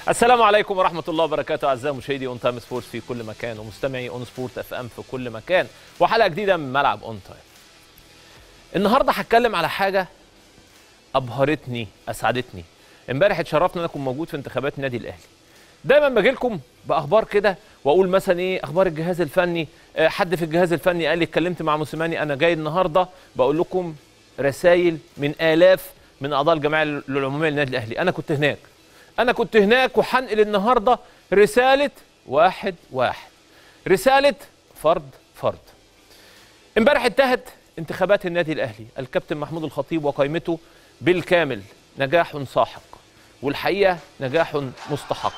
السلام عليكم ورحمة الله وبركاته أعزائي مشاهدي أون تايم سبورتس في كل مكان ومستمعي أون سبورت اف ام في كل مكان وحلقة جديدة من ملعب أون تايم. النهارده هتكلم على حاجة أبهرتني أسعدتني. امبارح اتشرفنا ان اكون موجود في انتخابات النادي الاهلي. دايما باجي لكم باخبار كده واقول مثلا ايه اخبار الجهاز الفني آه، حد في الجهاز الفني قال لي اتكلمت مع موسيماني انا جاي النهارده بقول لكم رسائل من الاف من اعضاء الجمعيه العموميه للنادي الاهلي انا كنت هناك انا كنت هناك وهنقل النهارده رساله واحد واحد رساله فرد فرد امبارح انتهت انتخابات النادي الاهلي الكابتن محمود الخطيب وقائمته بالكامل نجاح ساحق والحقيقه نجاح مستحق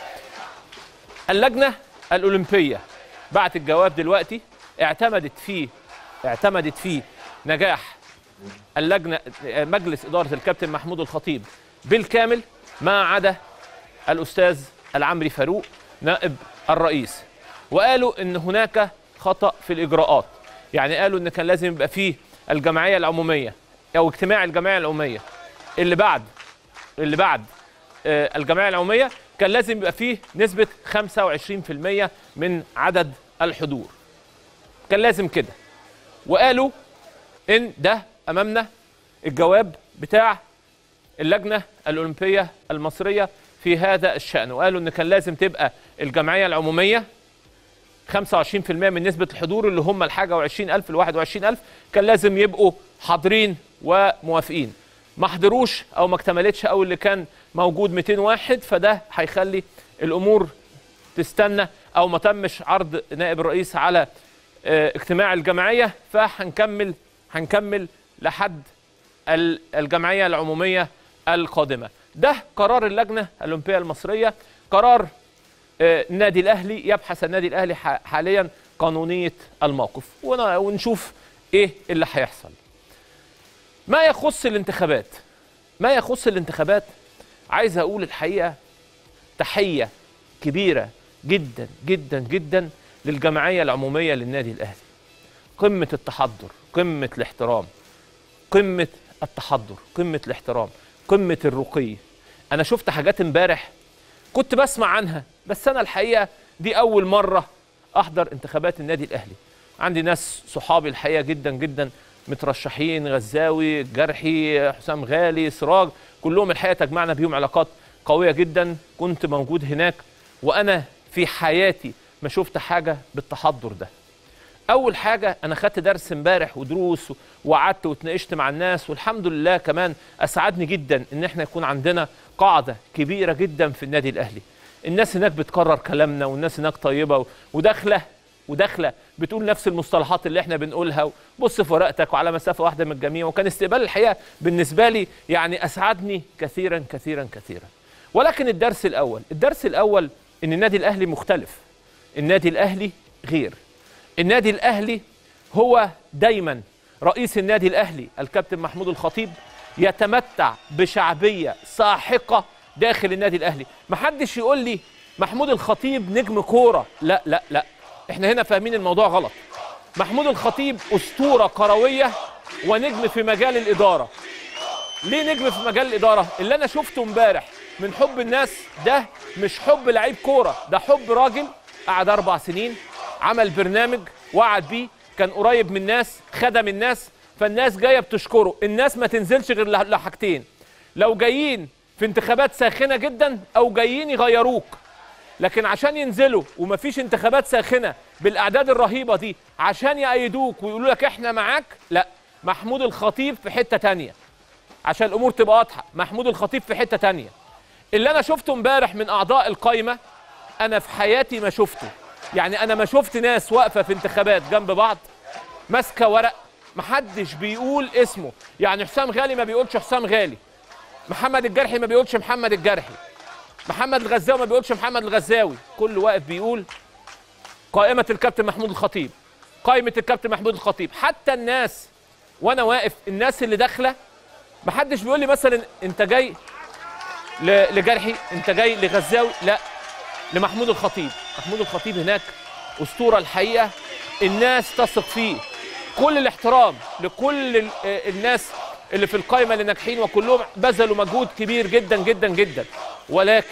اللجنه الاولمبيه بعت الجواب دلوقتي اعتمدت فيه اعتمدت فيه نجاح اللجنه مجلس اداره الكابتن محمود الخطيب بالكامل ما عدا الاستاذ العمري فاروق نائب الرئيس وقالوا ان هناك خطا في الاجراءات يعني قالوا ان كان لازم يبقى فيه الجمعيه العموميه او اجتماع الجمعيه العموميه اللي بعد اللي بعد آه، الجمعيه العموميه كان لازم يبقى فيه نسبه 25% من عدد الحضور كان لازم كده وقالوا ان ده امامنا الجواب بتاع اللجنه الاولمبيه المصريه في هذا الشان وقالوا ان كان لازم تبقى الجمعيه العموميه 25% من نسبه الحضور اللي هم الحاجه و20000 ل 21000 كان لازم يبقوا حاضرين وموافقين ما حضروش او ما اكتملتش او اللي كان موجود 200 واحد فده هيخلي الامور تستنى او ما تمش عرض نائب الرئيس على آه، اجتماع الجمعيه فهنكمل هنكمل لحد ال- الجمعيه العموميه القادمه ده قرار اللجنه الاولمبيه المصريه قرار آه، النادي الاهلي يبحث النادي الاهلي ح- حاليا قانونيه الموقف ون- ونشوف ايه اللي هيحصل ما يخص الانتخابات ما يخص الانتخابات عايز اقول الحقيقه تحيه كبيره جدا جدا جدا للجمعيه العموميه للنادي الاهلي قمه التحضر قمه الاحترام قمه التحضر قمه الاحترام قمه الرقي انا شفت حاجات امبارح كنت بسمع عنها بس انا الحقيقه دي اول مره احضر انتخابات النادي الاهلي عندي ناس صحابي الحقيقه جدا جدا مترشحين غزاوي جرحي حسام غالي سراج كلهم الحقيقه تجمعنا بيهم علاقات قويه جدا كنت موجود هناك وانا في حياتي ما شفت حاجه بالتحضر ده اول حاجه انا خدت درس امبارح ودروس وقعدت واتناقشت مع الناس والحمد لله كمان اسعدني جدا ان احنا يكون عندنا قاعده كبيره جدا في النادي الاهلي الناس هناك بتكرر كلامنا والناس هناك طيبه و- وداخله وداخله بتقول نفس المصطلحات اللي احنا بنقولها بص في ورقتك وعلى مسافه واحده من الجميع وكان استقبال الحقيقه بالنسبه لي يعني اسعدني كثيرا كثيرا كثيرا ولكن الدرس الاول الدرس الاول ان النادي الاهلي مختلف النادي الاهلي غير النادي الاهلي هو دايما رئيس النادي الاهلي الكابتن محمود الخطيب يتمتع بشعبيه ساحقه داخل النادي الاهلي محدش يقول لي محمود الخطيب نجم كوره لا لا لا احنا هنا فاهمين الموضوع غلط محمود الخطيب اسطوره كرويه ونجم في مجال الاداره ليه نجم في مجال الاداره اللي انا شفته امبارح من حب الناس ده مش حب لعيب كوره ده حب راجل قعد اربع سنين عمل برنامج وقعد بيه كان قريب من الناس خدم الناس فالناس جايه بتشكره الناس ما تنزلش غير لح- لحاجتين لو جايين في انتخابات ساخنه جدا او جايين يغيروك لكن عشان ينزلوا ومفيش انتخابات ساخنه بالاعداد الرهيبه دي عشان يأيدوك ويقولوا لك احنا معاك لا محمود الخطيب في حته تانية عشان الامور تبقى واضحه محمود الخطيب في حته تانية اللي انا شفته امبارح من اعضاء القايمه انا في حياتي ما شفته يعني انا ما شفت ناس واقفه في انتخابات جنب بعض ماسكه ورق محدش بيقول اسمه يعني حسام غالي ما بيقولش حسام غالي محمد الجرحي ما بيقولش محمد الجرحي محمد الغزاوي ما بيقولش محمد الغزاوي كل واقف بيقول قائمة الكابتن محمود الخطيب قائمة الكابتن محمود الخطيب حتى الناس وانا واقف الناس اللي داخله محدش بيقول لي مثلا انت جاي ل- لجرحي انت جاي لغزاوي لا لمحمود الخطيب محمود الخطيب هناك اسطوره الحقيقه الناس تثق فيه كل الاحترام لكل ال- آه الناس اللي في القائمه اللي ناجحين وكلهم بذلوا مجهود كبير جدا جدا جدا ولكن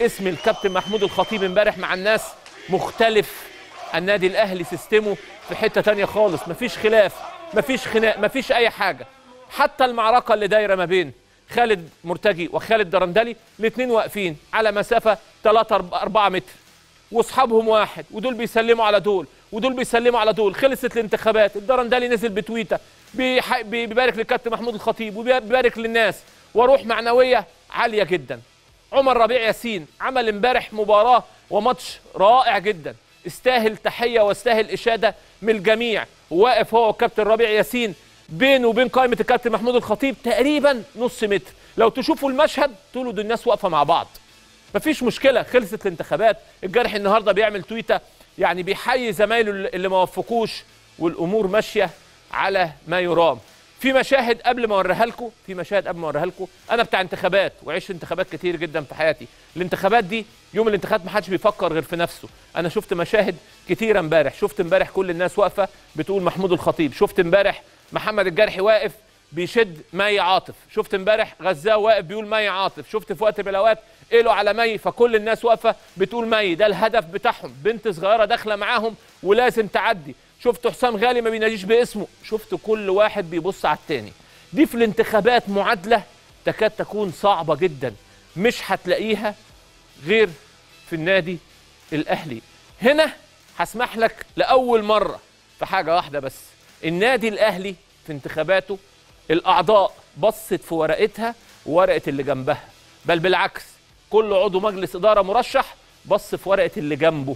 اسم الكابتن محمود الخطيب امبارح مع الناس مختلف النادي الاهلي سيستمه في حته تانية خالص مفيش خلاف مفيش خناق مفيش اي حاجه حتى المعركه اللي دايره ما بين خالد مرتجي وخالد درندلي الاثنين واقفين على مسافه 3 4 متر واصحابهم واحد ودول بيسلموا على دول ودول بيسلموا على دول خلصت الانتخابات الدرندلي نزل بتويته بيح- بي- بيبارك للكابتن محمود الخطيب وبيبارك للناس وروح معنويه عاليه جدا عمر ربيع ياسين عمل امبارح مباراه وماتش رائع جدا استاهل تحيه واستاهل اشاده من الجميع واقف هو والكابتن ربيع ياسين بينه وبين قائمه الكابتن محمود الخطيب تقريبا نص متر لو تشوفوا المشهد تقولوا دول الناس واقفه مع بعض مفيش مشكله خلصت الانتخابات الجرح النهارده بيعمل تويته يعني بيحيي زمايله اللي ما وفقوش والامور ماشيه على ما يرام في مشاهد قبل ما اوريها لكم في مشاهد قبل ما اوريها لكم انا بتاع انتخابات وعشت انتخابات كتير جدا في حياتي الانتخابات دي يوم الانتخابات ما حدش بيفكر غير في نفسه انا شفت مشاهد كتيره امبارح شفت امبارح كل الناس واقفه بتقول محمود الخطيب شفت امبارح محمد الجرحي واقف بيشد مي عاطف شفت امبارح غزاو واقف بيقول مي عاطف شفت في وقت من الاوقات قالوا على مي فكل الناس واقفه بتقول مي ده الهدف بتاعهم بنت صغيره داخله معاهم ولازم تعدي شفت حسام غالي ما بيناديش باسمه شفت كل واحد بيبص على التاني دي في الانتخابات معادله تكاد تكون صعبه جدا مش هتلاقيها غير في النادي الاهلي هنا هسمح لك لاول مره في حاجه واحده بس النادي الاهلي في انتخاباته الاعضاء بصت في ورقتها وورقه اللي جنبها بل بالعكس كل عضو مجلس اداره مرشح بص في ورقه اللي جنبه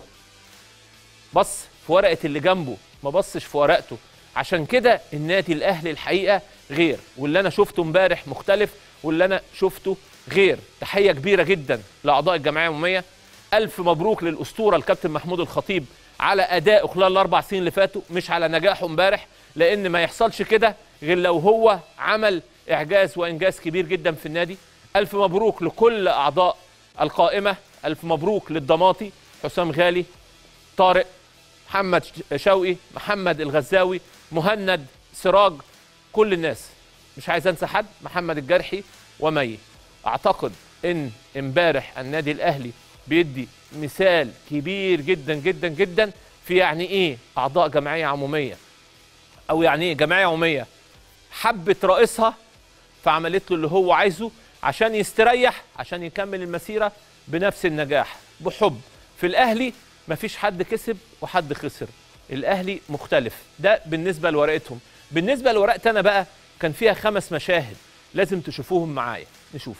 بص في ورقه اللي جنبه ما بصش في ورقته عشان كده النادي الاهلي الحقيقه غير واللي انا شفته امبارح مختلف واللي انا شفته غير تحيه كبيره جدا لاعضاء الجمعيه العموميه الف مبروك للاسطوره الكابتن محمود الخطيب على ادائه خلال الاربع سنين اللي فاتوا مش على نجاحه امبارح لان ما يحصلش كده غير لو هو عمل اعجاز وانجاز كبير جدا في النادي الف مبروك لكل اعضاء القائمه الف مبروك للضماطي حسام غالي طارق محمد شوقي محمد الغزاوي مهند سراج كل الناس مش عايز انسى حد محمد الجرحي ومي اعتقد ان امبارح النادي الاهلي بيدي مثال كبير جدا جدا جدا في يعني ايه اعضاء جمعيه عموميه او يعني ايه جمعيه عموميه حبت رئيسها فعملت له اللي هو عايزه عشان يستريح عشان يكمل المسيره بنفس النجاح بحب في الاهلي مفيش حد كسب وحد خسر الاهلي مختلف ده بالنسبه لورقتهم بالنسبه لورقتي انا بقى كان فيها خمس مشاهد لازم تشوفوهم معايا نشوف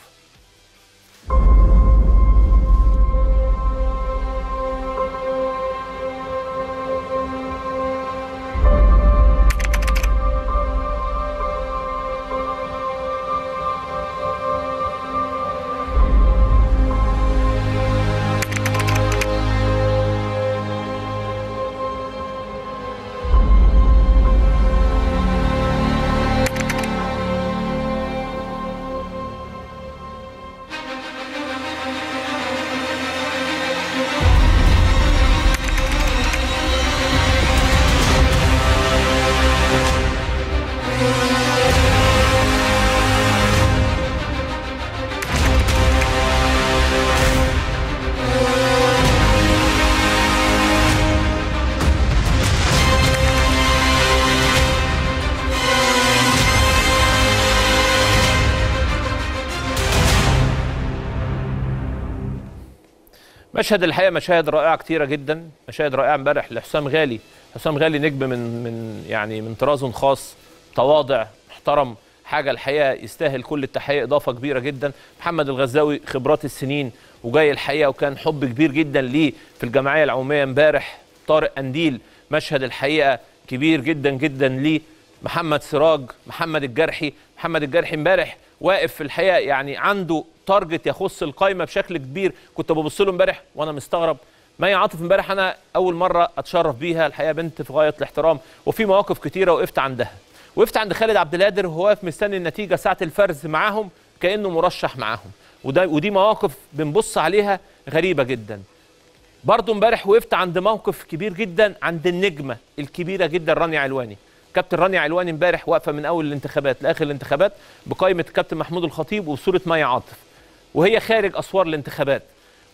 مشهد الحقيقه مشاهد رائعه كتيره جدا مشاهد رائعه امبارح لحسام غالي حسام غالي نجم من من يعني من طراز خاص تواضع محترم حاجه الحقيقه يستاهل كل التحيه اضافه كبيره جدا محمد الغزاوي خبرات السنين وجاي الحقيقه وكان حب كبير جدا ليه في الجمعيه العموميه امبارح طارق انديل مشهد الحقيقه كبير جدا جدا ليه محمد سراج محمد الجرحي محمد الجرحي امبارح واقف في الحقيقه يعني عنده تارجت يخص القايمه بشكل كبير كنت ببص له امبارح وانا مستغرب مي عاطف امبارح انا اول مره اتشرف بيها الحقيقه بنت في غايه الاحترام وفي مواقف كتيره وقفت عندها وقفت عند خالد عبد القادر وهو واقف مستني النتيجه ساعه الفرز معاهم كانه مرشح معاهم وده ودي مواقف بنبص عليها غريبه جدا برضه امبارح وقفت عند موقف كبير جدا عند النجمه الكبيره جدا رانيا علواني كابتن رانيا علواني امبارح واقفه من اول الانتخابات لاخر الانتخابات بقائمه كابتن محمود الخطيب وصوره مي عاطف وهي خارج اسوار الانتخابات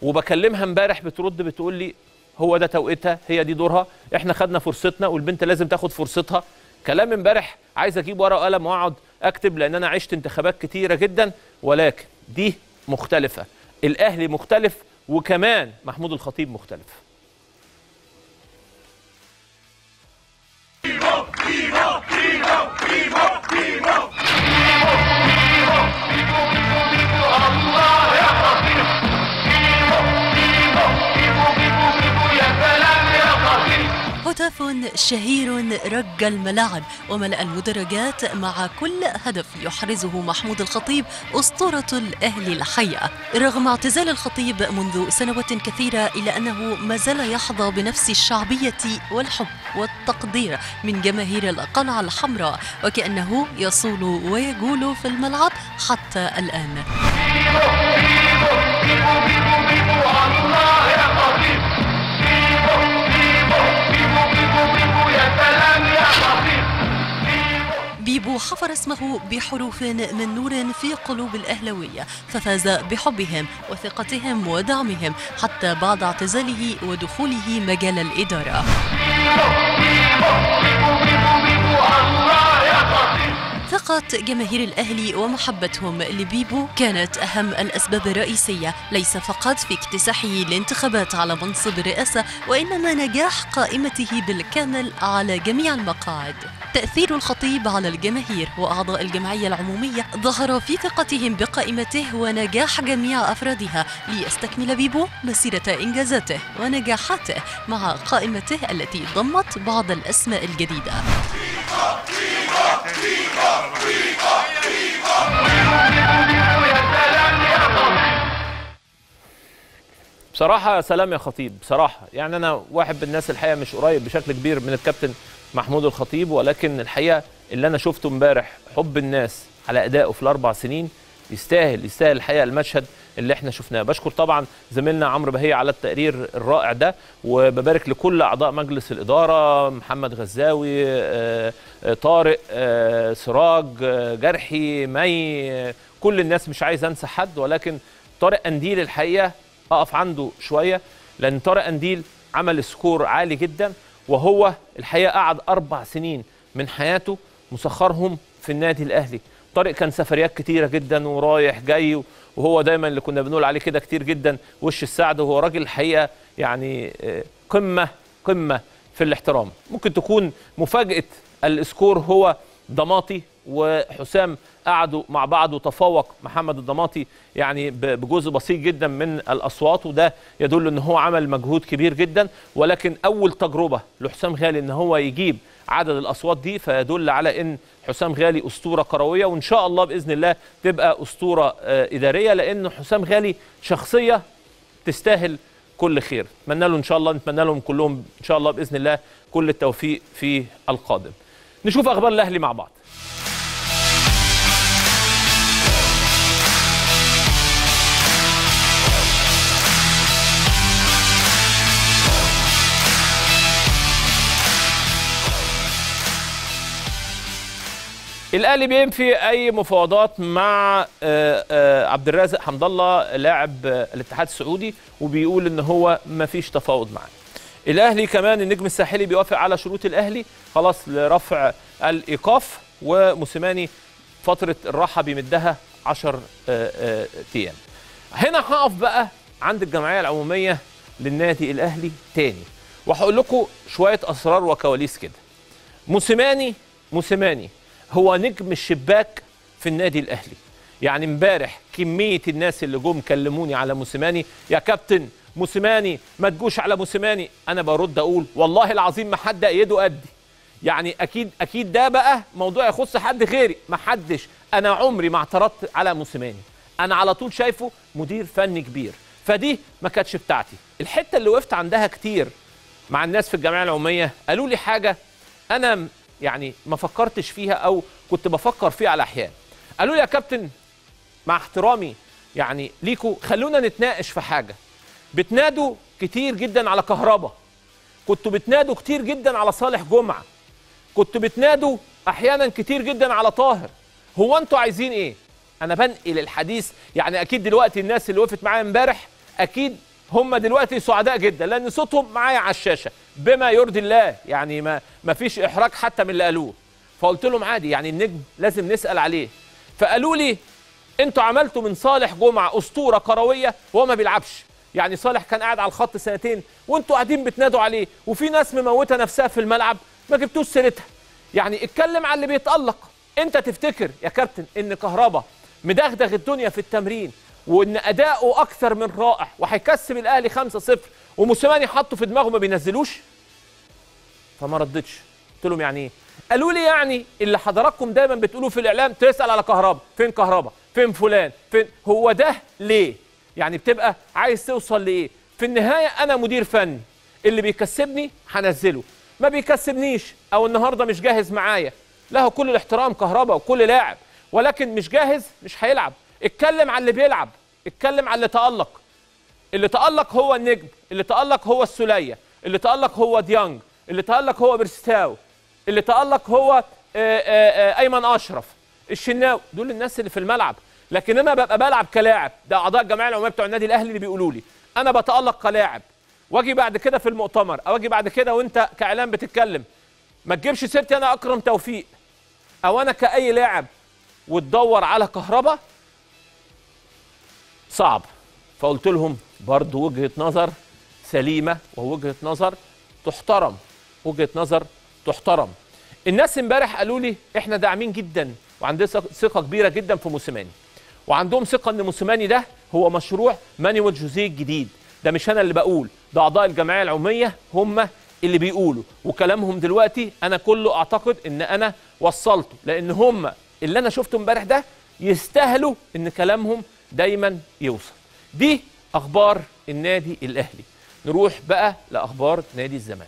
وبكلمها امبارح بترد بتقول لي هو ده توقيتها هي دي دورها احنا خدنا فرصتنا والبنت لازم تاخد فرصتها كلام امبارح عايز اجيب ورقه وقلم واقعد اكتب لان انا عشت انتخابات كتيره جدا ولكن دي مختلفه الاهلي مختلف وكمان محمود الخطيب مختلف هتاف شهير رج الملاعب وملأ المدرجات مع كل هدف يحرزه محمود الخطيب أسطورة الأهلي الحية رغم اعتزال الخطيب منذ سنوات كثيرة إلا أنه ما زال يحظى بنفس الشعبية والحب والتقدير من جماهير القلعة الحمراء وكأنه يصول ويجول في الملعب حتى الآن بيبو حفر اسمه بحروف من نور في قلوب الأهلوية ففاز بحبهم وثقتهم ودعمهم حتى بعد اعتزاله ودخوله مجال الإدارة ثقة جماهير الأهلي ومحبتهم لبيبو كانت أهم الأسباب الرئيسية ليس فقط في اكتساحه الانتخابات على منصب الرئاسة وإنما نجاح قائمته بالكامل على جميع المقاعد تأثير الخطيب على الجماهير وأعضاء الجمعية العمومية ظهر في ثقتهم بقائمته ونجاح جميع أفرادها ليستكمل بيبو مسيرة إنجازاته ونجاحاته مع قائمته التي ضمت بعض الأسماء الجديدة بصراحة سلام يا خطيب بصراحة يعني أنا واحد من الناس الحقيقة مش قريب بشكل كبير من الكابتن محمود الخطيب ولكن الحقيقة اللي أنا شفته امبارح حب الناس على أدائه في الأربع سنين يستاهل يستاهل الحقيقة المشهد اللي احنا شفناه بشكر طبعا زميلنا عمرو بهية على التقرير الرائع ده وببارك لكل أعضاء مجلس الإدارة محمد غزاوي آه، آه، طارق آه، سراج آه، جرحي مي آه، كل الناس مش عايز أنسى حد ولكن طارق أنديل الحقيقة اقف عنده شويه لان طارق انديل عمل سكور عالي جدا وهو الحقيقه قعد اربع سنين من حياته مسخرهم في النادي الاهلي طارق كان سفريات كتيره جدا ورايح جاي وهو دايما اللي كنا بنقول عليه كده كتير جدا وش السعد وهو راجل الحقيقه يعني آه، قمه قمه في الاحترام ممكن تكون مفاجاه السكور هو ضماطي وحسام قعدوا مع بعض وتفوق محمد الضماطي يعني ب- بجزء بسيط جدا من الاصوات وده يدل ان هو عمل مجهود كبير جدا ولكن اول تجربه لحسام غالي ان هو يجيب عدد الاصوات دي فيدل على ان حسام غالي اسطوره كرويه وان شاء الله باذن الله تبقى اسطوره آه، اداريه لان حسام غالي شخصيه تستاهل كل خير نتمنى له ان شاء الله نتمنى لهم كلهم ان شاء الله باذن الله كل التوفيق في القادم نشوف اخبار الاهلي مع بعض الاهلي بينفي اي مفاوضات مع آه، آه، عبد الرازق حمد الله لاعب آه، الاتحاد السعودي وبيقول ان هو ما فيش تفاوض معاه الاهلي كمان النجم الساحلي بيوافق على شروط الاهلي خلاص لرفع الايقاف وموسيماني فتره الراحه بيمدها 10 ايام هنا هقف بقى عند الجمعيه العموميه للنادي الاهلي تاني وهقول لكم شويه اسرار وكواليس كده موسيماني موسيماني هو نجم الشباك في النادي الاهلي يعني امبارح كميه الناس اللي جم كلموني على موسيماني يا كابتن موسيماني ما تجوش على موسيماني انا برد اقول والله العظيم ما حد ايده قدي يعني اكيد اكيد ده بقى موضوع يخص حد غيري ما حدش انا عمري ما اعترضت على موسيماني انا على طول شايفه مدير فني كبير فدي ما كانتش بتاعتي الحته اللي وقفت عندها كتير مع الناس في الجمعيه العموميه قالوا لي حاجه انا م- يعني ما فكرتش فيها او كنت بفكر فيها على احيان قالوا لي يا كابتن مع احترامي يعني ليكوا خلونا نتناقش في حاجه بتنادوا كتير جدا على كهربا كنتوا بتنادوا كتير جدا على صالح جمعه كنتوا بتنادوا احيانا كتير جدا على طاهر هو انتوا عايزين ايه انا بنقل الحديث يعني اكيد دلوقتي الناس اللي وقفت معايا امبارح اكيد هم دلوقتي سعداء جدا لان صوتهم معايا على الشاشه بما يرضي الله يعني ما ما فيش احراج حتى من اللي قالوه فقلت لهم عادي يعني النجم لازم نسال عليه فقالوا لي انتوا عملتوا من صالح جمعه اسطوره كرويه وهو ما بيلعبش يعني صالح كان قاعد على الخط سنتين وانتوا قاعدين بتنادوا عليه وفي ناس مموته نفسها في الملعب ما جبتوش سيرتها يعني اتكلم على اللي بيتالق انت تفتكر يا كابتن ان كهربا مدغدغ الدنيا في التمرين وان اداؤه اكثر من رائع وهيكسب الاهلي 5-0 وموسيماني حطه في دماغه ما بينزلوش فما ردتش قلت لهم يعني ايه قالوا لي يعني اللي حضراتكم دايما بتقولوا في الاعلام تسال على كهربا فين كهربا فين فلان فين هو ده ليه يعني بتبقى عايز توصل لايه في النهايه انا مدير فني اللي بيكسبني هنزله ما بيكسبنيش او النهارده مش جاهز معايا له كل الاحترام كهربا وكل لاعب ولكن مش جاهز مش هيلعب اتكلم على اللي بيلعب اتكلم على اللي تالق اللي تالق هو النجم اللي تالق هو السوليه اللي تالق هو ديانج اللي تالق هو برستاو اللي تالق هو آآ آآ ايمن اشرف الشناوي دول الناس اللي في الملعب لكن انا ببقى بلعب كلاعب ده اعضاء الجمعيه العموميه بتوع النادي الاهلي اللي بيقولوا لي انا بتالق كلاعب واجي بعد كده في المؤتمر او اجي بعد كده وانت كاعلام بتتكلم ما تجيبش سيرتي انا اكرم توفيق او انا كاي لاعب وتدور على كهربا صعب فقلت لهم برضو وجهه نظر سليمه ووجهه نظر تحترم وجهه نظر تحترم الناس امبارح قالوا لي احنا داعمين جدا وعندنا ثقه كبيره جدا في موسيماني وعندهم ثقه ان موسيماني ده هو مشروع مانويل جوزيه الجديد ده مش انا اللي بقول ده اعضاء الجمعيه العموميه هم اللي بيقولوا وكلامهم دلوقتي انا كله اعتقد ان انا وصلته لان هم اللي انا شفته امبارح ده يستاهلوا ان كلامهم دايما يوصل دي اخبار النادي الاهلي نروح بقى لاخبار نادي الزمالك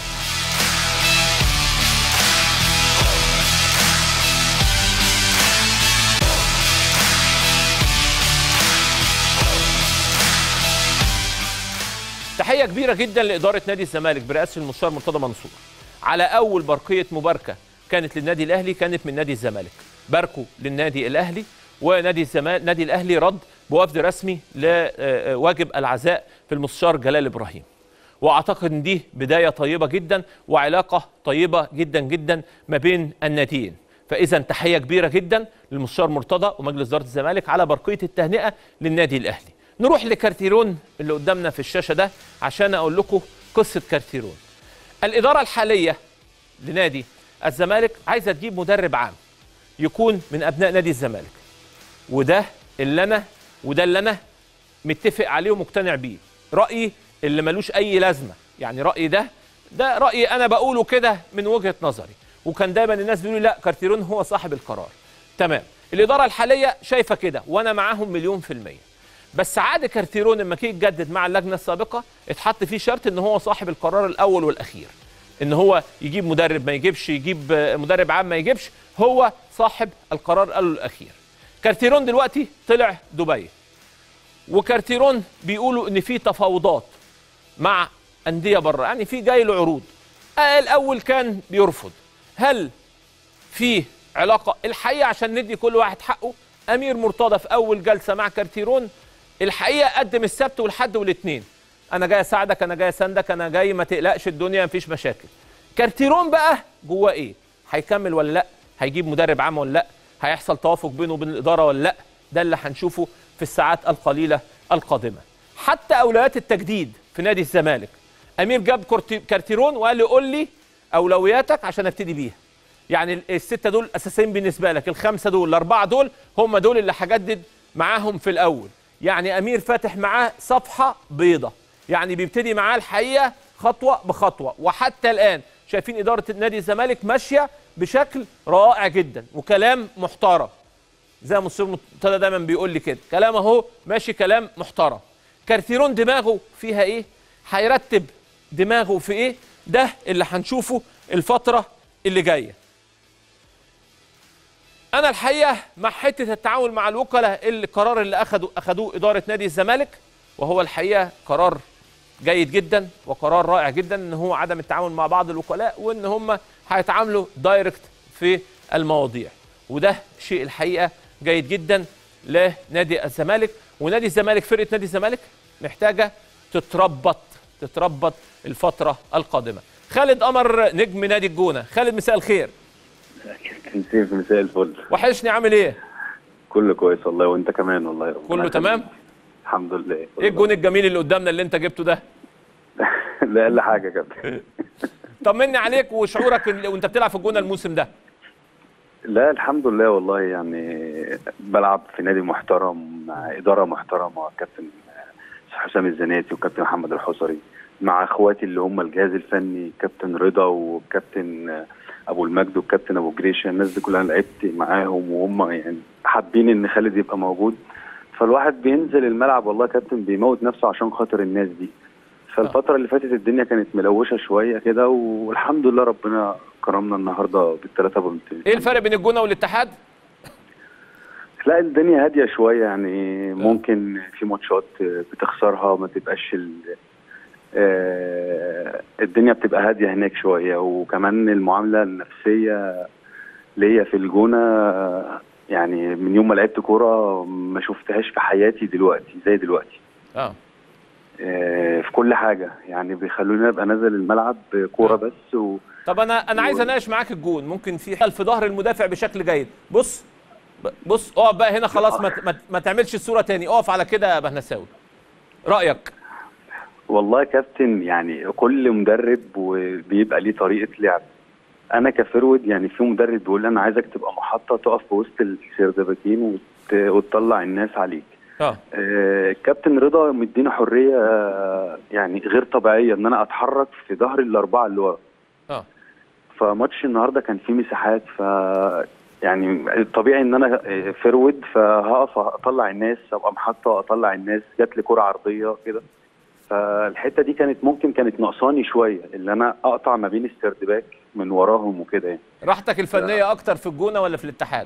تحيه كبيره جدا لاداره نادي الزمالك برئاسه المستشار مرتضى منصور على اول برقيه مباركه كانت للنادي الاهلي كانت من نادي الزمالك باركوا للنادي الاهلي ونادي الزمالك نادي الاهلي رد بوفد رسمي لواجب العزاء في المستشار جلال ابراهيم واعتقد ان دي بدايه طيبه جدا وعلاقه طيبه جدا جدا ما بين الناديين فاذا تحيه كبيره جدا للمستشار مرتضى ومجلس اداره الزمالك على برقيه التهنئه للنادي الاهلي نروح لكارتيرون اللي قدامنا في الشاشه ده عشان اقول لكم قصه كارتيرون الاداره الحاليه لنادي الزمالك عايزه تجيب مدرب عام يكون من ابناء نادي الزمالك وده اللي انا وده اللي انا متفق عليه ومقتنع بيه رايي اللي ملوش اي لازمه يعني رايي ده ده رايي انا بقوله كده من وجهه نظري وكان دايما الناس بيقولوا لا كارتيرون هو صاحب القرار تمام الاداره الحاليه شايفه كده وانا معاهم مليون في الميه بس عاد كارتيرون لما كي يتجدد مع اللجنه السابقه اتحط فيه شرط ان هو صاحب القرار الاول والاخير ان هو يجيب مدرب ما يجيبش يجيب مدرب عام ما يجيبش هو صاحب القرار الاول والاخير كارتيرون دلوقتي طلع دبي وكارتيرون بيقولوا ان في تفاوضات مع انديه بره يعني في جاي له عروض الاول كان بيرفض هل في علاقه الحقيقه عشان ندي كل واحد حقه امير مرتضى في اول جلسه مع كارتيرون الحقيقه قدم السبت والحد والاثنين انا جاي اساعدك انا جاي اساندك انا جاي ما تقلقش الدنيا مفيش مشاكل كارتيرون بقى جواه ايه هيكمل ولا لا هيجيب مدرب عام ولا لا هيحصل توافق بينه وبين الاداره ولا لا ده اللي هنشوفه في الساعات القليله القادمه حتى اولويات التجديد في نادي الزمالك امير جاب كارتيرون وقال لي قول لي اولوياتك عشان ابتدي بيها يعني السته دول اساسيين بالنسبه لك الخمسه دول الاربعه دول هم دول اللي هجدد معاهم في الاول يعني امير فاتح معاه صفحه بيضه يعني بيبتدي معاه الحقيقه خطوه بخطوه وحتى الان شايفين اداره نادي الزمالك ماشيه بشكل رائع جدا وكلام محترم زي ما مستر مرتضى دايما بيقول لي كده كلام اهو ماشي كلام محترم كارتيرون دماغه فيها ايه هيرتب دماغه في ايه ده اللي هنشوفه الفتره اللي جايه انا الحقيقه مع حته التعامل مع الوكلاء القرار اللي اخذوا اخذوه اداره نادي الزمالك وهو الحقيقه قرار جيد جدا وقرار رائع جدا ان هو عدم التعامل مع بعض الوكلاء وان هم هيتعاملوا دايركت في المواضيع وده شيء الحقيقه جيد جدا لنادي الزمالك ونادي الزمالك فرقه نادي الزمالك محتاجه تتربط تتربط الفتره القادمه خالد قمر نجم نادي الجونه خالد مساء الخير كابتن سيف مساء الفل وحشني عامل ايه كله كويس والله وانت كمان والله ربنا كله يخليك. تمام الحمد لله ايه الجون الجميل اللي قدامنا اللي انت جبته ده لا اقل حاجه يا كابتن طمني عليك وشعورك ال- وانت بتلعب في الجونه الموسم ده لا الحمد لله والله يعني بلعب في نادي محترم مع اداره محترمه كابتن حسام الزناتي وكابتن محمد الحصري مع اخواتي اللي هم الجهاز الفني كابتن رضا وكابتن ابو المجد وكابتن ابو جريشه الناس دي كلها أنا لعبت معاهم وهم يعني حابين ان خالد يبقى موجود فالواحد بينزل الملعب والله يا كابتن بيموت نفسه عشان خاطر الناس دي فالفترة اللي فاتت الدنيا كانت ملوشة شوية كده والحمد لله ربنا كرمنا النهارده بالثلاثة بونت ايه الفرق بين الجونه والاتحاد لا الدنيا هادية شوية يعني ممكن في ماتشات بتخسرها ما تبقاش ال... آه، الدنيا بتبقى هادية هناك شوية وكمان المعاملة النفسية ليا في الجونة آه، يعني من يوم ما لعبت كورة ما شفتهاش في حياتي دلوقتي زي دلوقتي اه آه، في كل حاجة يعني بيخلوني ابقى نازل الملعب كورة بس و... طب انا انا عايز و- اناقش معاك الجون ممكن في خلف ظهر المدافع بشكل جيد بص ب- بص اقف بقى هنا خلاص ما, ت- ما, ت- ما تعملش الصوره تاني اقف على كده يا بهنساوي رايك والله يا كابتن يعني كل مدرب وبيبقى ليه طريقه لعب انا كفرود يعني في مدرب بيقول لي انا عايزك تبقى محطه تقف في وسط السردباكين وت- وتطلع الناس عليك اه آه، الكابتن رضا مديني حريه آه، يعني غير طبيعيه ان انا اتحرك في ظهر الاربعه اللي ورا اه فماتش النهارده كان فيه مساحات ف يعني الطبيعي ان انا آه، فرود فهقف اطلع الناس ابقى محطه اطلع الناس جات لي كره عرضيه كده فالحته دي كانت ممكن كانت ناقصاني شويه اللي انا اقطع ما بين السردباك من وراهم وكده يعني راحتك الفنيه اكتر في الجونه ولا في الاتحاد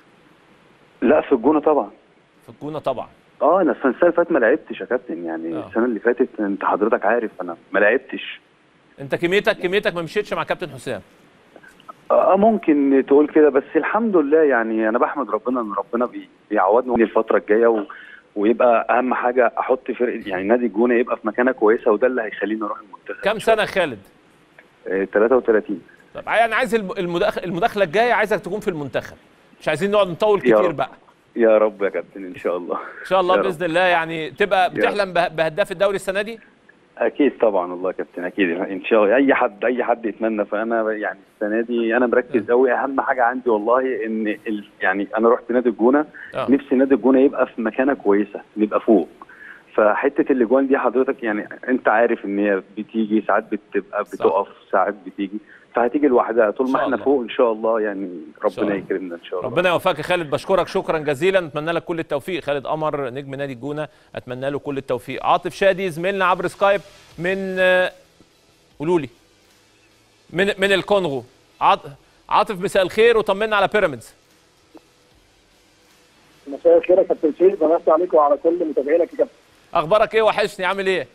لا في الجونه طبعا في الجونه طبعا اه انا السنه اللي فاتت ما لعبتش يا كابتن يعني آه. السنه اللي فاتت انت حضرتك عارف انا ما لعبتش انت كميتك كميتك ما مشيتش مع كابتن حسام اه ممكن تقول كده بس الحمد لله يعني انا بحمد ربنا ان ربنا بي- بيعوضني الفتره الجايه و... ويبقى اهم حاجه احط فرق يعني نادي الجونه يبقى في مكانه كويسه وده اللي هيخليني اروح المنتخب كام سنه يا خالد آه 33 طب انا عايز الم- المداخله المداخله الجايه عايزك تكون في المنتخب مش عايزين نقعد نطول يا كتير رب. بقى يا رب يا كابتن ان شاء الله ان شاء الله يا رب. باذن الله يعني تبقى بتحلم به- بهداف الدوري السنه دي اكيد طبعا والله يا كابتن اكيد ان شاء الله اي حد اي حد يتمنى فانا يعني السنه دي انا مركز قوي اهم حاجه عندي والله ان ال يعني انا رحت نادي الجونه آه. نفسي نادي الجونه يبقى في مكانه كويسه نبقى فوق فحته الاجوان دي حضرتك يعني انت عارف ان هي بتيجي ساعات بتبقى بتقف ساعات بتيجي فهتيجي لوحدها طول إن ما شاء احنا الله. فوق ان شاء الله يعني شاء ربنا الله. يكرمنا ان شاء الله ربنا يوفقك يا خالد بشكرك شكرا جزيلا اتمنى لك كل التوفيق خالد قمر نجم نادي الجونه اتمنى له كل التوفيق عاطف شادي زميلنا عبر سكايب من آه، قولوا لي من من الكونغو عاط- عاطف مساء الخير وطمنا على بيراميدز مساء الخير يا كابتن سيد بمسي عليك وعلى كل متابعينك يا كابتن اخبارك ايه وحشني عامل ايه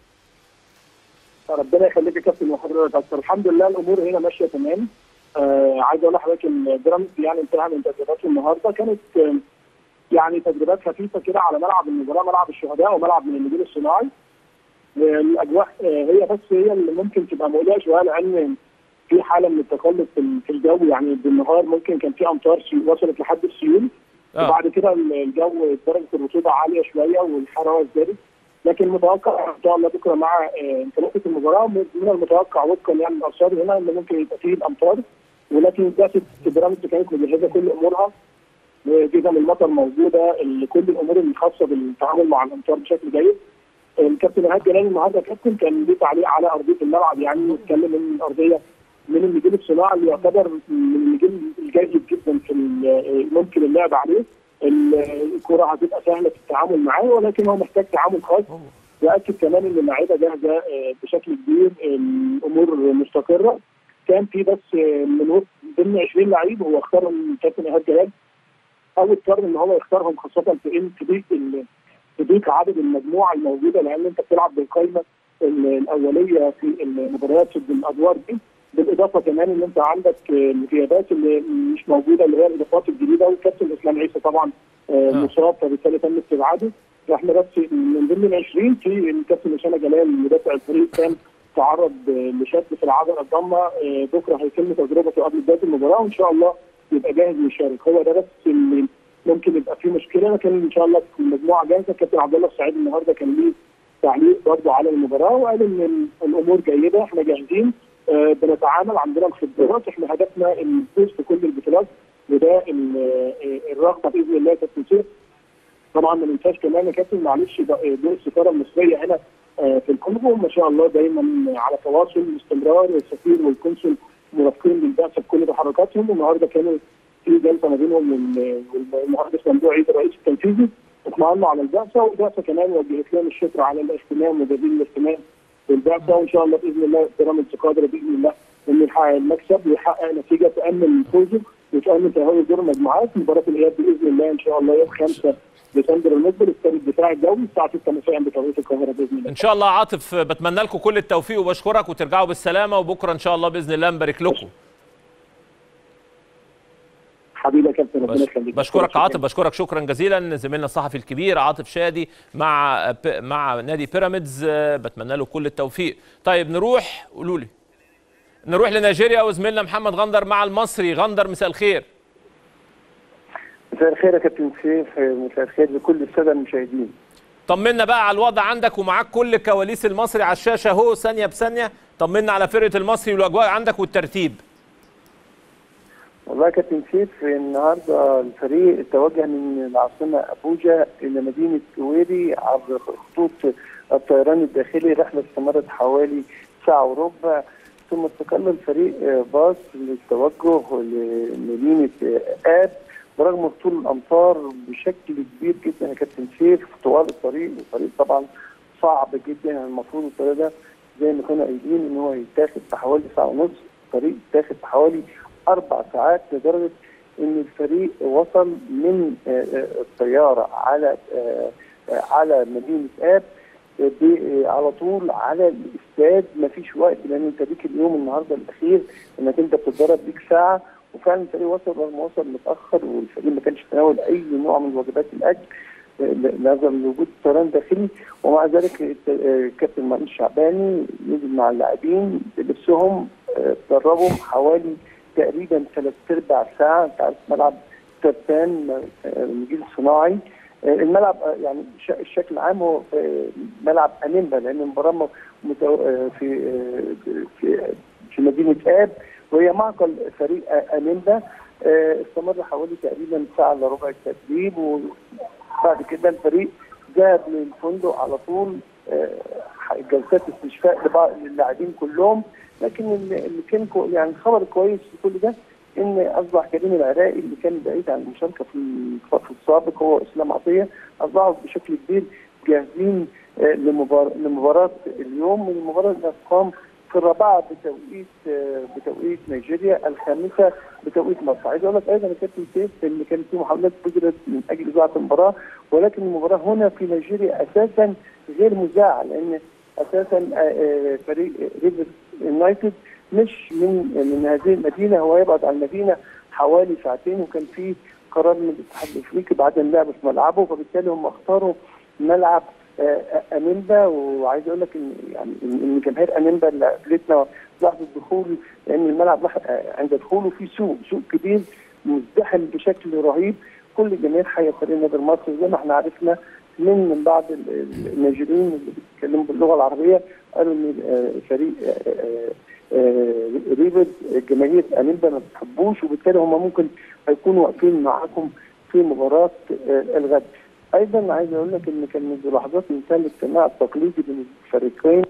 ربنا يخليك يا كابتن وحضرتك اكتر الحمد لله الامور هنا ماشيه تمام آه عايز اقول لحضرتك البيراميدز يعني انتهى من تدريباته النهارده كانت آه يعني تدريبات خفيفه كده على ملعب المباراه ملعب الشهداء وملعب من النجيل الصناعي الاجواء آه هي بس هي اللي ممكن تبقى مقلقه شويه لان في حاله من التقلب في ال- في الجو يعني بالنهار ممكن كان في امطار سي- وصلت لحد السيول اه وبعد كده الجو درجه الرطوبه عاليه شويه والحراره ازدادت لكن متوقع ان شاء الله بكره مع آه، انطلاقه المباراه من من المتوقع وفقا يعني الارصاد هنا ان ممكن يبقى فيه الامطار ولكن بعثه بيراميدز كانت مجهزه كل امورها جزم المطر موجوده ال- كل الامور الخاصه بالتعامل مع الامطار بشكل جيد الكابتن ايهاب جلال النهارده كابتن كان ليه تعليق على ارضيه الملعب يعني اتكلم ان الارضيه من النجيل الصناعي اللي يعتبر من النجيل الجيد جدا في ال- ممكن اللعب عليه ال- الكره هتبقى سهله في التعامل معاه ولكن هو محتاج تعامل خاص واكد كمان ان اللعيبه جاهزه آه، بشكل كبير الامور مستقره كان في بس آه، من وسط ضمن 20 لعيب هو اختار الكابتن ايهاب جلال او اضطر ان هو يختارهم خاصه في ان تضيف ال- تضيف عدد المجموعه الموجوده لان انت بتلعب بالقائمه ال- الاوليه في المباريات ضد الادوار دي بالاضافه كمان ان انت عندك آه، الغيابات اللي مش موجوده اللي هي الاضافات الجديده والكابتن اسلام عيسى طبعا آه، آه. مصاب فبالتالي تم استبعاده واحنا بس من ضمن ال 20 في الكابتن اسامه جلال مدافع الفريق كان تعرض آه، لشد في العضله الضمه آه، بكره هيتم تجربته قبل بدايه المباراه وان شاء الله يبقى جاهز يشارك هو ده بس اللي ممكن يبقى فيه مشكله لكن ان شاء الله المجموعه جاهزه كابتن عبد الله السعيد النهارده كان ليه تعليق برضه على المباراه وقال ان ال- الامور جيده احنا جاهزين آه، بنتعامل عندنا الخبرات احنا هدفنا الفوز في كل البطولات وده ال- آه، الرغبه باذن الله يا كابتن سيف طبعا ما ننساش كمان يا كابتن معلش ده- دور السفاره المصريه هنا آه، في الكونغو ما شاء الله دايما على تواصل باستمرار السفير والقنصل مرافقين للبعثه بكل تحركاتهم والنهارده كانوا في جلسه ما بينهم وال- والمهندس ممدوح عيد الرئيس التنفيذي اطمأنوا على البعثه والبعثه كمان وجهت لهم الشكر على الاهتمام وجزيل الاهتمام بالبعثه وان شاء الله باذن الله بيراميدز قادره باذن الله انه يحقق المكسب ويحقق نتيجه تامن فوزه وتامن تاهل دور المجموعات مباراه الاياب باذن الله ان شاء الله يوم 5 ديسمبر المقبل استاد الدفاع الدولي الساعه 6 مساء بتوقيت القاهره باذن الله ان شاء الله عاطف بتمنى لكم كل التوفيق وبشكرك وترجعوا بالسلامه وبكره ان شاء الله باذن الله نبارك لكم حبيبي يا كابتن ربنا بش- يخليك بشكرك عاطف بشكرك شكرا جزيلا زميلنا الصحفي الكبير عاطف شادي مع ب- مع نادي بيراميدز آه، بتمنى له كل التوفيق طيب نروح قولوا لي نروح لنيجيريا وزميلنا محمد غندر مع المصري غندر مساء الخير مساء الخير يا كابتن سيف مساء الخير لكل الساده المشاهدين طمنا بقى على الوضع عندك ومعاك كل كواليس المصري على الشاشه اهو ثانيه بثانيه طمنا على فرقه المصري والاجواء عندك والترتيب والله يا كابتن سيف النهارده الفريق توجه من العاصمه ابوجا الى مدينه كويري عبر خطوط الطيران الداخلي رحله استمرت حوالي ساعه وربع ثم استقل الفريق آه، باص للتوجه لمدينه آه، اب برغم هطول الامطار بشكل كبير جدا يا كابتن سيف طوال الطريق والطريق طبعا صعب جدا يعني المفروض الطريق ده زي ما كنا قايلين ان هو يتاخد في حوالي ساعه ونص الطريق يتاخد في حوالي اربع ساعات لدرجه ان الفريق وصل من آه، آه، الطياره على آه، آه، على مدينه اب آه، ب- آه، على طول على الاستاد مفيش وقت لان انت ليك اليوم النهارده الاخير انك انت بتتدرب بيك ساعه وفعلا الفريق وصل رغم وصل متاخر والفريق ما كانش تناول اي نوع من وجبات الاكل نظرا لوجود طيران داخلي ومع ذلك الت- آه، كابتن مأمون الشعباني نزل مع اللاعبين بلبسهم آه، دربهم حوالي تقريبا ثلاث ارباع ساعه انت عارف ملعب ترتان آه، نجيل صناعي آه، الملعب آه، يعني ش- الشكل العام هو آه، ملعب انيمبا لان المباراه م- متو- آه، في آه، في في مدينه اب وهي معقل فريق آه، انيمبا آه، استمر حوالي تقريبا ساعه الا ربع التدريب وبعد كده الفريق ذهب للفندق على طول آه، جلسات استشفاء لبعض للاعبين كلهم لكن اللي اللي كان كو يعني الخبر الكويس في كل ده ان اصبح كريم العراقي اللي كان بعيد عن المشاركه في الفصل السابق هو اسلام عطيه اصبحوا بشكل كبير جاهزين آه، لمبار- لمباراه اليوم والمباراه اللي هتقام في الرابعه بتوقيت آه، بتوقيت نيجيريا الخامسه بتوقيت مصر عايز اقول لك ايضا يا كابتن سيف ان كان في محاولات بذلت من اجل اذاعه المباراه ولكن المباراه هنا في نيجيريا اساسا غير مذاعه لان اساسا آه، آه، فريق ريفر يونايتد مش من من هذه المدينه هو يبعد عن المدينه حوالي ساعتين وكان في قرار من الاتحاد الافريقي بعدم اللعب في ملعبه فبالتالي هم اختاروا ملعب آه، انيمبا وعايز اقول لك ان يعني ان إن جماهير انيمبا اللي قابلتنا لحظه الدخول لان الملعب لح- آه، عند دخوله في سوق سوق كبير مزدحم بشكل رهيب كل الجماهير حيه فريق النادي المصري زي ما احنا عرفنا من من بعض ال- ال- النيجيريين اللي بيتكلموا باللغه العربيه قالوا ان آه، فريق آه، آه، آه، ريفر جماهير انيمبا ما بتحبوش وبالتالي هم ممكن هيكونوا واقفين معاكم في مباراه آه، الغد. ايضا عايز اقول لك ان كان منذ لحظات انتهى الاجتماع التقليدي بين الفريقين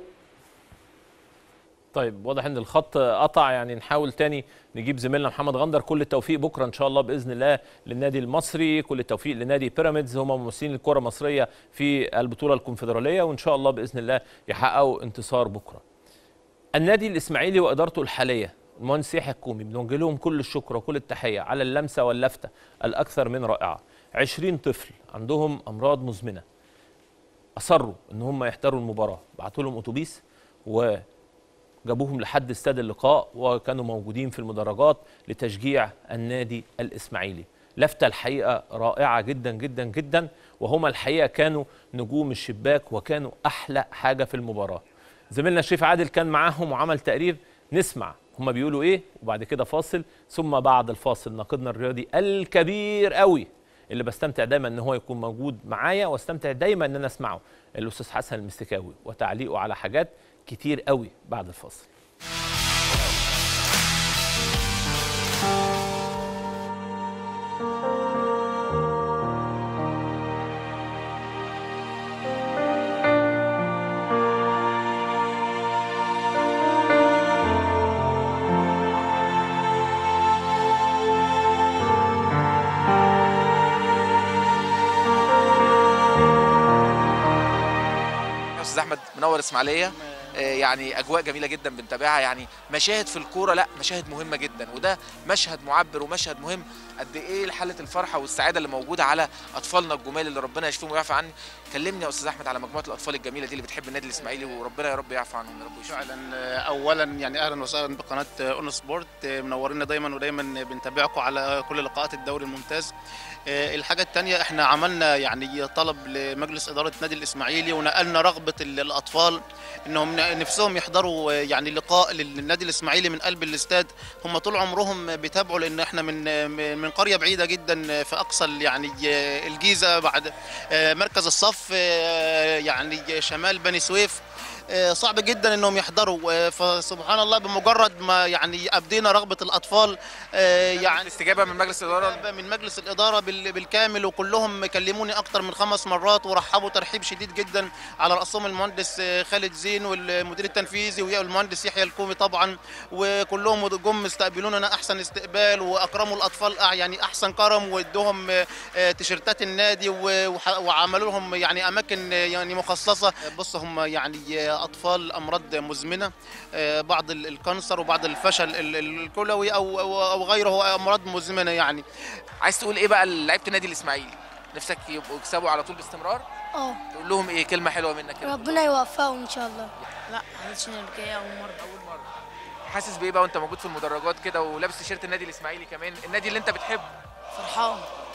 طيب واضح ان الخط قطع يعني نحاول تاني نجيب زميلنا محمد غندر كل التوفيق بكره ان شاء الله باذن الله للنادي المصري كل التوفيق لنادي بيراميدز هم ممثلين الكره المصريه في البطوله الكونفدراليه وان شاء الله باذن الله يحققوا انتصار بكره النادي الاسماعيلي وادارته الحاليه المهندس يحيى الكومي بنوجه لهم كل الشكر وكل التحيه على اللمسه واللفته الاكثر من رائعه 20 طفل عندهم امراض مزمنه اصروا ان هم يحضروا المباراه بعتوا لهم اتوبيس و جابوهم لحد استاد اللقاء وكانوا موجودين في المدرجات لتشجيع النادي الاسماعيلي لفته الحقيقه رائعه جدا جدا جدا وهما الحقيقه كانوا نجوم الشباك وكانوا احلى حاجه في المباراه زميلنا الشريف عادل كان معاهم وعمل تقرير نسمع هما بيقولوا ايه وبعد كده فاصل ثم بعد الفاصل ناقدنا الرياضي الكبير قوي اللي بستمتع دايما ان هو يكون موجود معايا واستمتع دايما ان انا اسمعه الاستاذ حسن المستكاوي وتعليقه على حاجات كتير قوي بعد الفاصل يا استاذ احمد منور اسماعيليه آه، يعني اجواء جميله جدا بنتابعها يعني مشاهد في الكوره لا مشاهد مهمه جدا وده مشهد معبر ومشهد مهم قد ايه حاله الفرحه والسعاده اللي موجوده على اطفالنا الجمال اللي ربنا يشفيهم ويعفى عني كلمني يا استاذ احمد على مجموعه الاطفال الجميله دي اللي بتحب النادي الاسماعيلي وربنا يا رب يعفو عنهم يا رب ويشفيهم فعلا آه، اولا يعني اهلا وسهلا بقناه آه، اون سبورت آه، منورينا دايما ودايما بنتابعكم على كل لقاءات الدوري الممتاز آه، الحاجه الثانيه احنا عملنا يعني طلب لمجلس اداره النادي الاسماعيلي ونقلنا رغبه ال- الاطفال انهم ن- نفسهم يحضروا آه، يعني لقاء للنادي الاسماعيلي من قلب الاستاد هم طول عمرهم بيتابعوا لان احنا من آه، من قريه بعيده جدا في اقصى ال- يعني آه، الجيزه بعد آه، مركز الصف آه، يعني شمال بني سويف آه، صعب جدا انهم يحضروا آه، فسبحان الله بمجرد ما يعني ابدينا رغبه الاطفال آه، يعني الاستجابه من مجلس الاداره من مجلس الاداره بال- بالكامل وكلهم كلموني اكتر من خمس مرات ورحبوا ترحيب شديد جدا على راسهم المهندس آه، خالد زين والمدير التنفيذي والمهندس يحيى الكومي طبعا وكلهم جم استقبلونا احسن استقبال واكرموا الاطفال أع- يعني احسن كرم وادوهم آه، آه، تيشيرتات النادي و- وح- وعملوا لهم يعني اماكن آه، يعني مخصصه بص هم يعني آه، اطفال امراض مزمنه آه، بعض ال- الكانسر وبعض الفشل ال- ال- الكلوي او او أو غيره امراض مزمنه يعني عايز تقول ايه بقى لعيبه النادي الاسماعيلي نفسك يبقوا يكسبوا على طول باستمرار اه تقول لهم ايه كلمه حلوه منك كده ربنا يوفقهم ان شاء الله لا عملتش الحكايه اول مره اول مره حاسس بايه بقى وانت موجود في المدرجات كده ولابس تيشيرت النادي الاسماعيلي كمان النادي اللي انت بتحبه فرحان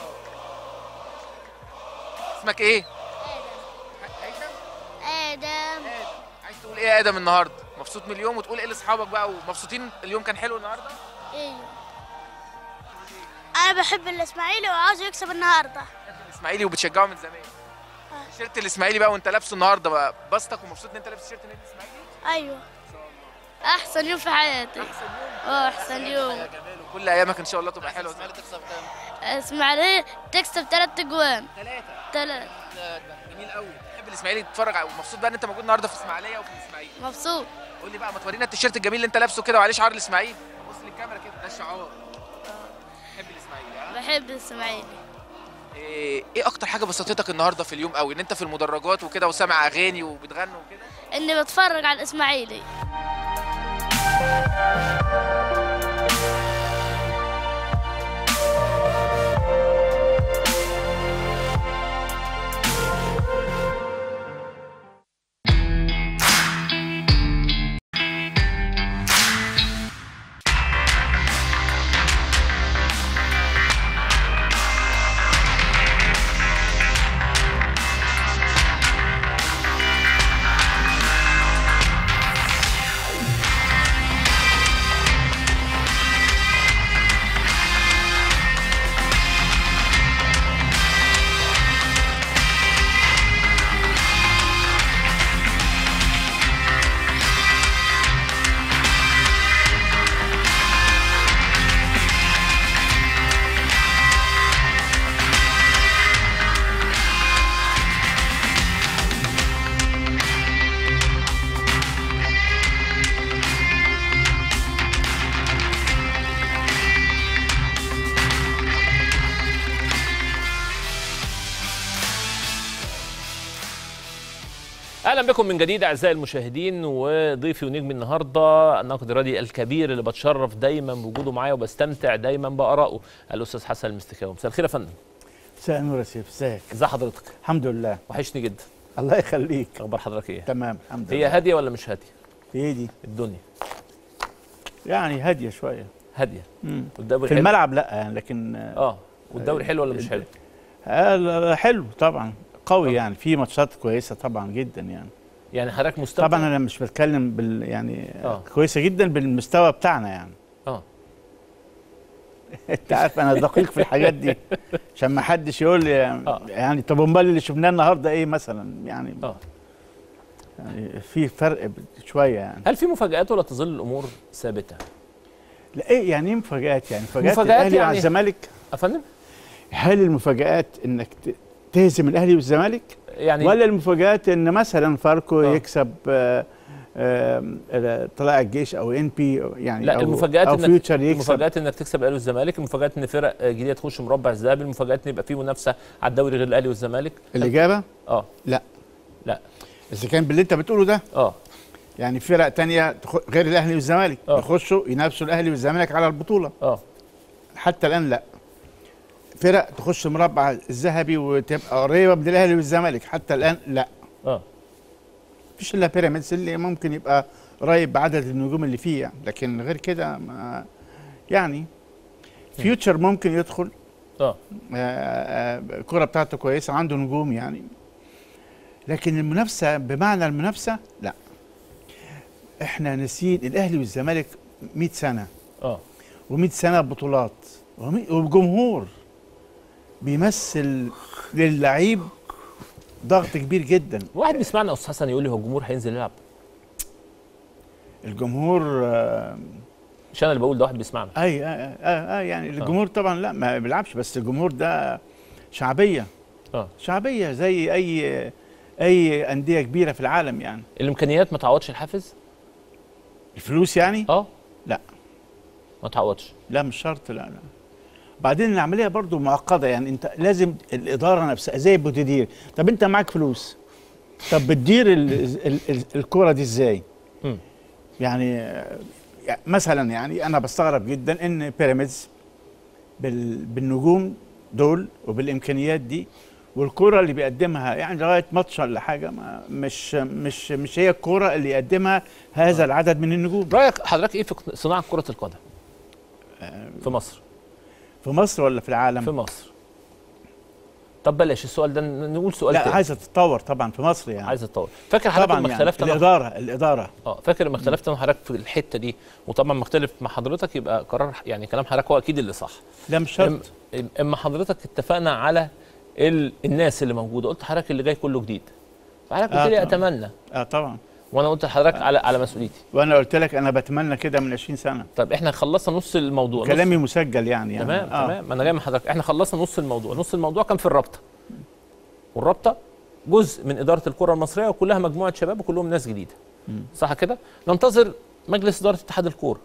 اسمك ايه هيثم ادم عايز تقول ايه يا ادم النهارده مبسوط من اليوم وتقول ايه لاصحابك بقى ومبسوطين اليوم كان حلو النهارده ايوه انا بحب الاسماعيلي وعاوز يكسب النهارده الاسماعيلي وبتشجعه من زمان تيشيرت الاسماعيلي بقى وانت لابسه النهارده بقى بسطك ومبسوط ان انت لابس تيشيرت النادي الاسماعيلي ايوه احسن يوم في حياتي احسن يوم اه احسن يا يوم جمال وكل ايامك ان شاء الله تبقى حلوه الإسماعيلي تكسب كام؟ اسماعيلي تكسب ثلاث اجوان ثلاثه ثلاث جميل قوي تحب الاسماعيلي تتفرج على- ومبسوط بقى ان انت موجود النهارده في اسماعيليه وفي الاسماعيلي مبسوط قول لي بقى ما تورينا التيشيرت الجميل اللي انت لابسه كده وعليه شعار الاسماعيلي بص للكاميرا كده ده الشعار تحب الاسماعيلي ها بحب الاسماعيلي ايه ايه اكتر حاجه بسطتك النهارده في اليوم قوي ان انت في المدرجات وكده وسامع اغاني وبتغنوا وكده اني بتفرج على الاسماعيلي اهلا بكم من جديد اعزائي المشاهدين وضيفي ونجم النهارده الناقد الرياضي الكبير اللي بتشرف دايما بوجوده معايا وبستمتع دايما بارائه الاستاذ حسن المستكاوي مساء الخير يا فندم مساء النور يا سيف ازيك ازي حضرتك الحمد لله وحشني جدا الله يخليك اخبار حضرتك ايه تمام الحمد هي لله هاديه ولا مش هاديه هي دي الدنيا يعني هاديه شويه هاديه مم. قدام في الملعب لا يعني لكن اه والدوري حلو ولا مش حلو آه لا- لا، حلو طبعا قوي يعني في ماتشات كويسه طبعا جدا يعني يعني حضرتك مستمتع طبعا انا مش بتكلم بال يعني آه. آه. كويسه جدا بالمستوى بتاعنا يعني اه انت عارف انا دقيق في الحاجات دي عشان ما حدش يقول لي آه. يعني طب امال اللي شفناه النهارده ايه مثلا يعني, اه يعني في فرق ب- شويه يعني هل في مفاجآت ولا تظل الامور ثابته؟ لا ايه يعني ايه مفاجآت يعني مفاجآت, مفاجآت الاهلي مع يعني- الزمالك افندم؟ هل المفاجآت انك ت- تهزم الاهلي والزمالك يعني ولا المفاجآت ان مثلا فاركو آه. يكسب آه، آه، آه، طلائع الجيش او ان بي يعني لا أو المفاجآت او انك فيوتشر يكسب المفاجآت انك تكسب الاهلي والزمالك، المفاجآت ان فرق آه، جديده تخش مربع الذهبي، المفاجآت ان يبقى في منافسه على الدوري غير الاهلي والزمالك الاجابه اه لا لا اذا كان باللي انت بتقوله ده اه يعني فرق تانية تخ- غير الاهلي والزمالك آه. يخشوا ينافسوا الاهلي والزمالك على البطوله اه حتى الان لا فرق تخش مربع الذهبي وتبقى قريبه من الاهلي والزمالك حتى الان لا اه مفيش الا بيراميدز اللي ممكن يبقى قريب بعدد النجوم اللي فيه يعني لكن غير كده ما يعني فيوتشر ممكن يدخل اه آه، آه، الكرة بتاعته كويسة عنده نجوم يعني لكن المنافسة بمعنى المنافسة لا احنا نسيين الاهلي والزمالك 100 سنة اه و100 سنة بطولات ومي- وجمهور بيمثل للعيب ضغط كبير جدا واحد بيسمعنا استاذ حسن يقول لي هو الجمهور هينزل يلعب الجمهور آه مش انا اللي بقول ده واحد بيسمعنا اي آه آه آه يعني الجمهور طبعا لا ما بيلعبش بس الجمهور ده شعبيه اه شعبيه زي اي اي انديه كبيره في العالم يعني الامكانيات ما تعوضش الحافز الفلوس يعني اه لا ما تعوضش لا مش شرط لا لا بعدين العمليه برضو معقده يعني انت لازم الاداره نفسها زي بتدير طب انت معاك فلوس طب بتدير ال- ال- ال- الكره دي ازاي مم. يعني آه، يعني مثلا يعني انا بستغرب جدا ان بيراميدز بال- بالنجوم دول وبالامكانيات دي والكرة اللي بيقدمها يعني لغايه ماتش ولا حاجه ما مش مش مش هي الكرة اللي يقدمها هذا العدد من النجوم رايك حضرتك ايه في صناعه كره القدم في مصر في مصر ولا في العالم؟ في مصر طب بلاش السؤال ده ن- نقول سؤال لا تاني. عايزه تتطور طبعا في مصر يعني عايز تطور فاكر حضرتك طبعا لما يعني اختلفت مع- الاداره الاداره اه فاكر لما اختلفت مع حضرتك في الحته دي وطبعا ما اختلف مع حضرتك يبقى قرار يعني كلام حضرتك هو اكيد اللي صح لا مش شرط إم- اما حضرتك اتفقنا على ال... الناس اللي موجوده قلت حضرتك اللي جاي كله جديد فحضرتك قلت آه لي طبعاً. اتمنى اه طبعا وانا قلت لحضرتك على على مسؤوليتي وانا قلت لك انا بتمنى كده من 20 سنه طب احنا خلصنا نص الموضوع نص- كلامي مسجل يعني, يعني تمام آه. تمام ما انا جاي من حضرتك احنا خلصنا نص الموضوع نص الموضوع كان في الرابطه والرابطه جزء من اداره الكره المصريه وكلها مجموعه شباب وكلهم ناس جديده صح كده ننتظر مجلس اداره اتحاد الكوره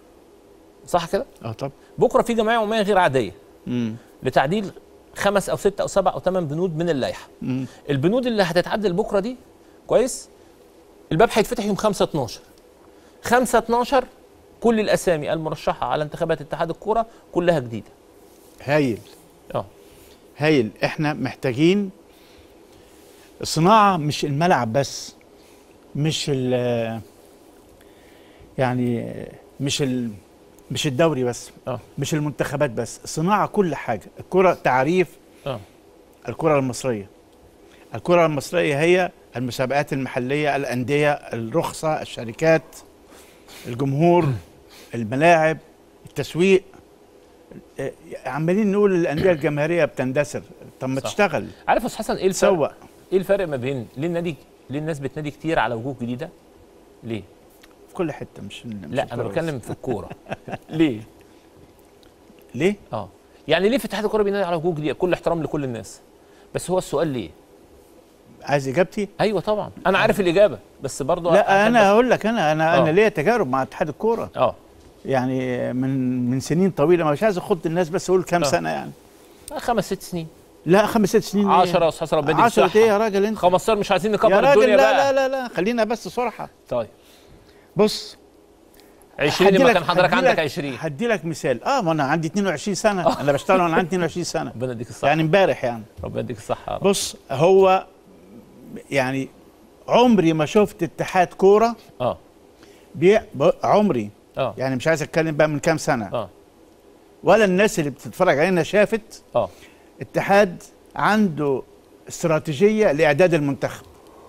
صح كده اه طب بكره في جمعيه عموميه غير عاديه مم. لتعديل خمس او ست او سبع او ثمان بنود من اللائحه مم. البنود اللي هتتعدل بكره دي كويس الباب هيتفتح يوم 5 12 5 12 كل الاسامي المرشحه على انتخابات اتحاد الكوره كلها جديده هايل اه هايل احنا محتاجين الصناعه مش الملعب بس مش ال يعني مش ال مش الدوري بس اه مش المنتخبات بس صناعه كل حاجه الكره تعريف اه الكره المصريه الكره المصريه هي المسابقات المحليه الانديه الرخصه الشركات الجمهور الملاعب التسويق آه، عمالين نقول الانديه الجماهيريه بتندثر طب ما صح. تشتغل عارف يا استاذ حسن ايه الفرق سوق ايه الفرق ما بين ليه النادي ليه الناس بتنادي كتير على وجوه جديده ليه في كل حته مش مش لا انا الكرة بس. بتكلم في الكوره ليه ليه اه يعني ليه في اتحاد الكوره بينادي على وجوه جديده كل احترام لكل الناس بس هو السؤال ليه عايز اجابتي ايوه طبعا انا عارف الاجابه بس برضه لا أحب انا أس- هقول لك انا انا آه. انا ليا تجارب مع اتحاد الكوره اه يعني من من سنين طويله مش عايز اخد الناس بس اقول كام آه. سنه يعني خمس ست سنين لا خمس ست سنين 10 يا استاذ ربنا يديك 10 الصحة. ايه يا راجل انت 15 مش عايزين نكبر يا راجل الدنيا لا بقى لا لا لا خلينا بس صراحه طيب بص 20 هدي لما لك- كان حضرتك هدي عندك لك- 20 هدي لك مثال اه ما انا عندي 22 سنه انا بشتغل وانا عندي 22 سنه ربنا يديك الصحه يعني امبارح يعني ربنا يديك الصحه يا رب. بص هو يعني عمري ما شفت اتحاد كوره اه بيع ب- عمري اه يعني مش عايز اتكلم بقى من كام سنه اه ولا الناس اللي بتتفرج علينا شافت اه اتحاد عنده استراتيجيه لاعداد المنتخب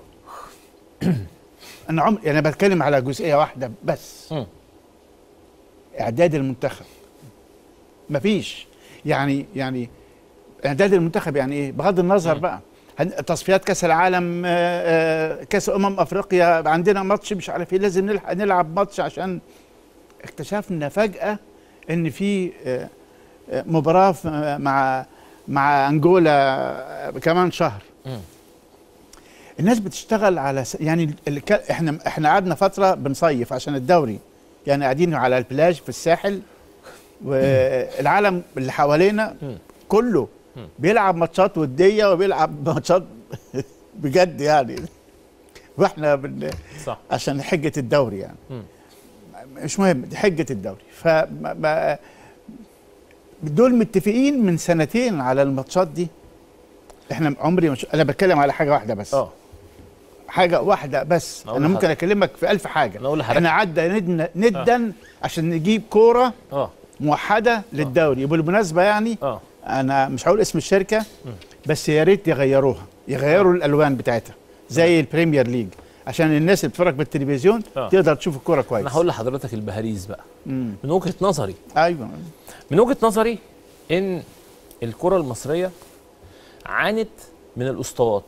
انا عمر انا بتكلم على جزئيه واحده بس مم. اعداد المنتخب مفيش يعني يعني اعداد المنتخب يعني ايه بغض النظر بقى هن- تصفيات كاس العالم آه، آه، كاس امم افريقيا عندنا ماتش مش عارف ايه لازم نلحق نلعب ماتش عشان اكتشفنا فجاه ان في آه، آه، مباراه في- مع مع انجولا آه، كمان شهر مم. الناس بتشتغل على س... يعني اللي كا- احنا احنا قعدنا فتره بنصيف عشان الدوري يعني قاعدين على البلاج في الساحل والعالم اللي حوالينا مم. كله مم. بيلعب ماتشات وديه وبيلعب ماتشات بجد يعني واحنا بن... صح عشان حجه الدوري يعني مم. مش مهم دي حجه الدوري ف ما- دول متفقين من سنتين على الماتشات دي احنا عمري مش انا بتكلم على حاجه واحده بس اه حاجه واحده بس أقول انا ممكن لحضرتك. اكلمك في ألف حاجه أنا أقول لحضرتك. احنا عدى ندنا ندا عشان نجيب كوره اه موحده للدوري وبالمناسبه يعني اه انا مش هقول اسم الشركه بس يا ريت يغيروها يغيروا الالوان بتاعتها زي البريمير ليج عشان الناس اللي بتتفرج بالتلفزيون آه. تقدر تشوف الكوره كويس انا هقول لحضرتك البهاريز بقى مم. من وجهه نظري ايوه من وجهه نظري ان الكره المصريه عانت من الاسطوات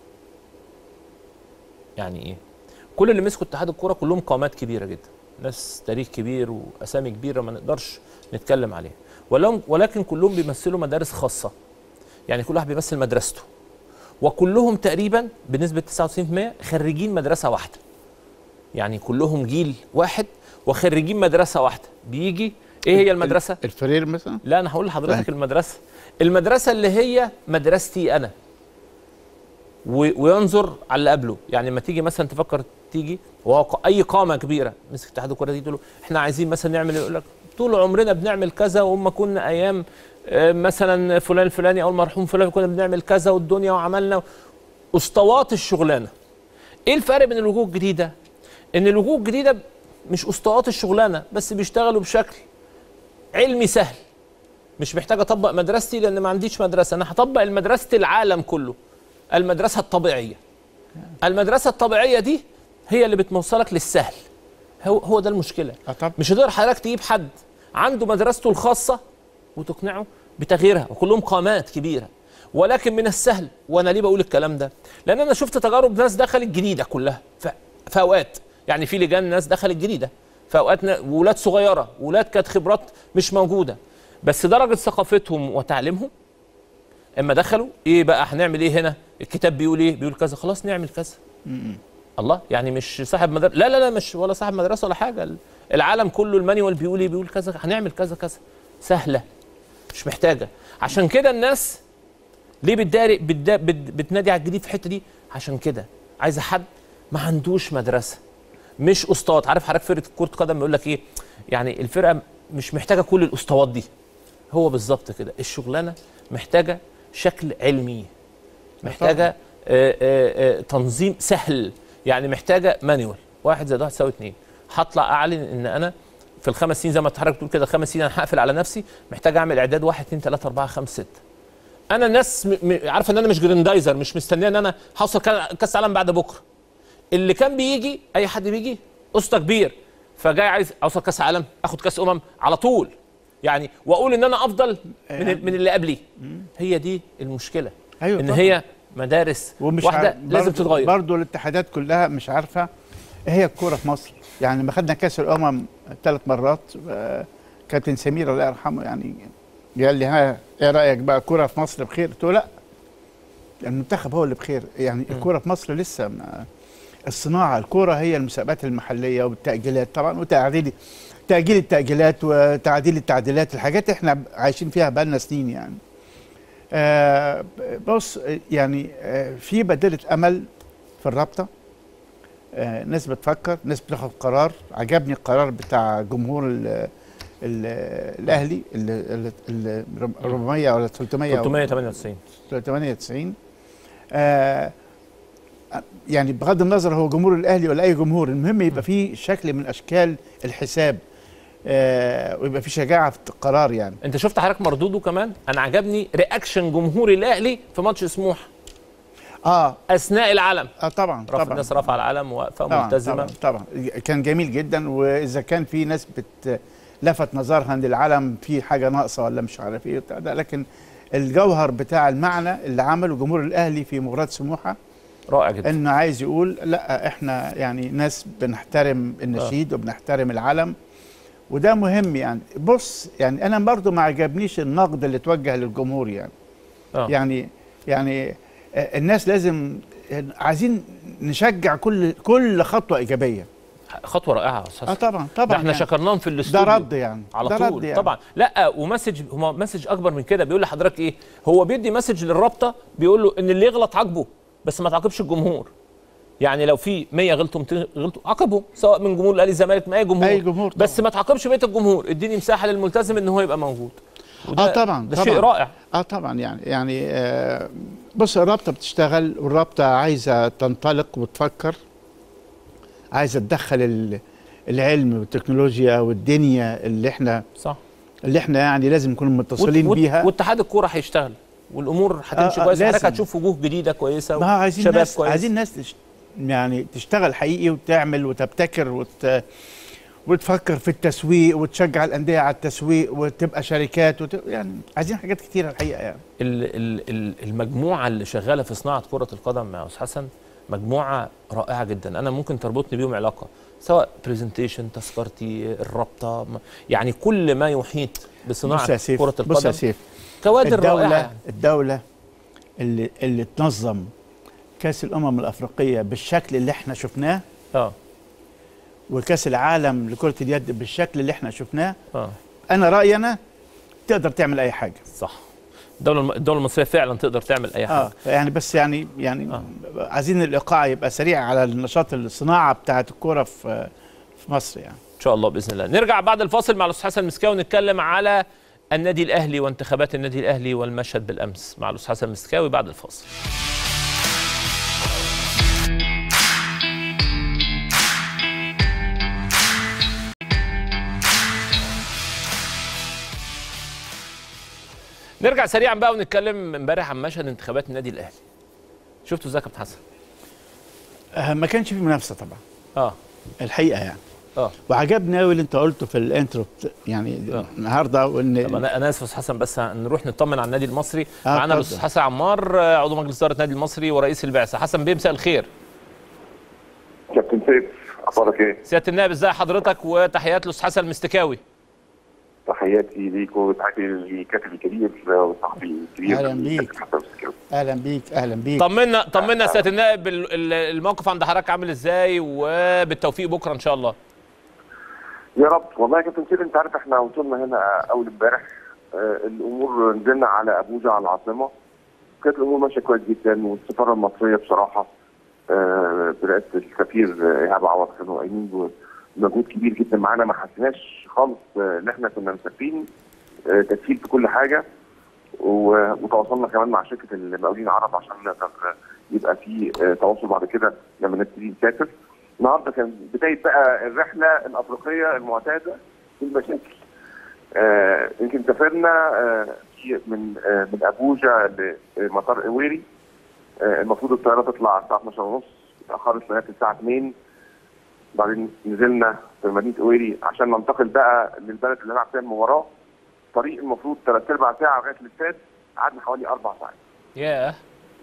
يعني ايه كل اللي مسكوا اتحاد الكوره كلهم قامات كبيره جدا ناس تاريخ كبير واسامي كبيره ما نقدرش نتكلم عليها ولهم ولكن كلهم بيمثلوا مدارس خاصه يعني كل واحد بيمثل مدرسته وكلهم تقريبا بنسبه 99% خريجين مدرسه واحده يعني كلهم جيل واحد وخريجين مدرسه واحده بيجي ايه هي المدرسه الفرير مثلا لا انا هقول لحضرتك طيب. المدرسه المدرسه اللي هي مدرستي انا و- وينظر على اللي قبله يعني لما تيجي مثلا تفكر تيجي وهو ق- اي قامه كبيره مسك اتحاد الكره دي تقول له احنا عايزين مثلا نعمل يقول لك طول عمرنا بنعمل كذا وهم كنا ايام آه، مثلا فلان الفلاني او المرحوم فلان كنا بنعمل كذا والدنيا وعملنا اسطوات الشغلانه ايه الفرق بين الوجوه الجديده ان الوجوه الجديده مش اسطوات الشغلانه بس بيشتغلوا بشكل علمي سهل مش محتاج اطبق مدرستي لان ما عنديش مدرسه انا هطبق مدرسه العالم كله المدرسه الطبيعيه المدرسه الطبيعيه دي هي اللي بتوصلك للسهل هو هو ده المشكله اه طب مش هتقدر حضرتك تجيب حد عنده مدرسته الخاصه وتقنعه بتغييرها وكلهم قامات كبيره ولكن من السهل وانا ليه بقول الكلام ده لان انا شفت تجارب ناس دخلت جديده كلها ف- في اوقات يعني في لجان ناس دخلت جديده في اوقات نا- ولاد صغيره ولاد كانت خبرات مش موجوده بس درجه ثقافتهم وتعليمهم اما دخلوا ايه بقى هنعمل ايه هنا الكتاب بيقول ايه بيقول كذا خلاص نعمل كذا الله يعني مش صاحب مدرسه لا لا لا مش ولا صاحب مدرسه ولا حاجه العالم كله المانيوال بيقول ايه بيقول كذا هنعمل كذا كذا سهله مش محتاجه عشان كده الناس ليه بتداري بتدا بت- بتنادي على الجديد في الحته دي عشان كده عايزه حد ما عندوش مدرسه مش اسطوات عارف حضرتك فرقه كره قدم يقول لك ايه يعني الفرقه مش محتاجه كل الاسطوات دي هو بالظبط كده الشغلانه محتاجه شكل علمي محتاجه آه، آه، آه، تنظيم سهل يعني محتاجه مانيوال واحد زائد واحد يساوي اتنين هطلع اعلن ان انا في الخمس سنين زي ما حضرتك بتقول كده خمس سنين انا هقفل على نفسي محتاج اعمل اعداد واحد اتنين تلاته اربعه خمسه سته انا الناس م... م... عارفه ان انا مش جريندايزر مش مستنيه ان انا هوصل كا- كاس عالم بعد بكره اللي كان بيجي اي حد بيجي قسطه كبير فجاي عايز اوصل كاس عالم اخد كاس امم على طول يعني واقول ان انا افضل من, ال- من اللي قبلي هي دي المشكله ايوه ان طبعاً. هي مدارس ومش واحده عارف- لازم برضو- تتغير برضو الاتحادات كلها مش عارفه ايه هي الكوره في مصر يعني لما خدنا كاس الامم ثلاث مرات آه، كابتن سمير الله يرحمه يعني قال لي ها ايه رايك بقى الكوره في مصر بخير قلت له لا المنتخب هو اللي بخير يعني الكوره في مصر لسه ما الصناعه الكوره هي المسابقات المحليه والتاجيلات طبعا وتعديل تاجيل التاجيلات وتعديل التعديلات الحاجات احنا عايشين فيها بقالنا سنين يعني آه بص يعني آه في بديله امل في الرابطه آه ناس بتفكر ناس بتاخد قرار عجبني القرار بتاع جمهور ال ال الاهلي ال- ال- ال 400 ولا 300 أو 398 98 آه يعني بغض النظر هو جمهور الاهلي ولا اي جمهور المهم يبقى في شكل من اشكال الحساب آه ويبقى في شجاعه في القرار يعني انت شفت حضرتك مردوده كمان انا عجبني رياكشن جمهور الاهلي في ماتش سموحه اه اثناء العلم اه طبعا رفع طبعا الناس رفع العلم واقفه طبعا ملتزمه طبعا, طبعا كان جميل جدا واذا كان في ناس بت لفت نظرها ان العلم في حاجه ناقصه ولا مش عارف ايه وبتاع ده لكن الجوهر بتاع المعنى اللي عمله جمهور الاهلي في مباراه سموحه رائع جدا انه عايز يقول لا احنا يعني ناس بنحترم النشيد وبنحترم العلم وده مهم يعني بص يعني انا برضو ما عجبنيش النقد اللي توجه للجمهور يعني آه. يعني يعني آه، الناس لازم عايزين نشجع كل كل خطوه ايجابيه خطوه رائعه يا استاذ اه طبعا طبعا ده احنا يعني. شكرناهم في ده الاستوديو رد يعني على ده طول رد يعني. طبعا لا ومسج هو مسج اكبر من كده بيقول لحضرتك ايه هو بيدي مسج للرابطه بيقول له ان اللي يغلط عاقبه بس ما تعاقبش الجمهور يعني لو في 100 غلطوا 200 غلطوا عاقبهم سواء من جمهور الاهلي الزمالك من اي جمهور أي جمهور طبعاً. بس ما تعاقبش بقيه الجمهور اديني مساحه للملتزم ان هو يبقى موجود وده اه طبعا ده طبعا شيء رائع اه طبعا يعني يعني آه بص الرابطه بتشتغل والرابطه عايزه تنطلق وتفكر عايزه تدخل ال- العلم والتكنولوجيا والدنيا اللي احنا صح اللي احنا يعني لازم نكون متصلين وات- بيها واتحاد الكوره هيشتغل والامور هتمشي آه، آه، كويس حضرتك لازم. هتشوف وجوه جديده كويسه ما هو عايزين وشباب ناس كويس عايزين ناس تش يعني تشتغل حقيقي وتعمل وتبتكر وت وتفكر في التسويق وتشجع الانديه على التسويق وتبقى شركات وت... يعني عايزين حاجات كتيره الحقيقه يعني ال- ال- ال- المجموعه اللي شغاله في صناعه كره القدم يا استاذ حسن مجموعه رائعه جدا انا ممكن تربطني بيهم علاقه سواء برزنتيشن تذكرتي الرابطه م- يعني كل ما يحيط بص يا بصناعه سيف كره القدم بص يا سيف كوادر رائعه الدولة يعني. الدولة اللي اللي تنظم كأس الأمم الأفريقية بالشكل اللي احنا شفناه اه وكأس العالم لكرة اليد بالشكل اللي احنا شفناه اه أنا رأيي أنا تقدر تعمل أي حاجة صح الدوله الم- الدوله المصريه فعلا تقدر تعمل اي حاجه اه يعني بس يعني يعني آه. عايزين الإيقاع يبقى سريع على النشاط الصناعة بتاعة الكورة في في مصر يعني ان شاء الله باذن الله نرجع بعد الفاصل مع الاستاذ حسن مسكاوي نتكلم على النادي الاهلي وانتخابات النادي الاهلي والمشهد بالامس مع الاستاذ حسن مسكاوي بعد الفاصل نرجع سريعا بقى ونتكلم امبارح عن مشهد انتخابات النادي الاهلي شفتوا ازاي يا كابتن حسن آه ما كانش في منافسة طبعا اه الحقيقة يعني اه وعجبني قوي اللي انت قلته في الانترو بت- يعني النهارده وان طب انا انا اسف يا استاذ حسن بس نروح نطمن على النادي المصري آه، معانا اتفضل. الاستاذ حسن عمار آه، عضو مجلس اداره النادي المصري ورئيس البعثه حسن بيه مساء الخير كابتن سيف اخبارك ايه؟ سياده النائب ازي حضرتك وتحيات الاستاذ حسن المستكاوي تحياتي ليك وتحياتي للكاتب الكبير وصاحبي الكبير أهلاً بيك. الكابتن حسن مسكاوي. اهلا بيك اهلا بيك طمنا طمنا يا سياده النائب ال- ال- الموقف عند حضرتك عامل ازاي وبالتوفيق بكره ان شاء الله يا رب والله يا كابتن سيف انت عارف احنا وصلنا هنا اول امبارح آه، الامور نزلنا على ابوجا على العاصمه كانت الامور ماشيه كويس جدا والسفاره المصريه بصراحه آه، برئاسه السفير آه، ايهاب عوض كانوا قايمين بمجهود كبير جدا معانا ما حسيناش خالص آه، ان احنا كنا مسافرين آه، تسهيل في كل حاجه و- وتواصلنا كمان مع شركه المقاولين العرب عشان نقدر آه، يبقى في آه، تواصل بعد كده لما نبتدي نسافر النهارده كان بدايه بقى الرحله الافريقيه المعتاده في المشاكل آه، يمكن سافرنا آه، في من آه، من ابوجا لمطار اويري آه، المفروض الطياره تطلع الساعه 12 ونص اتاخرت لغايه الساعه 2 بعدين نزلنا في مدينه اويري عشان ننتقل بقى للبلد اللي هنلعب فيها المباراه طريق المفروض ثلاث ارباع ساعه لغايه الاستاد قعدنا حوالي اربع ساعات ياه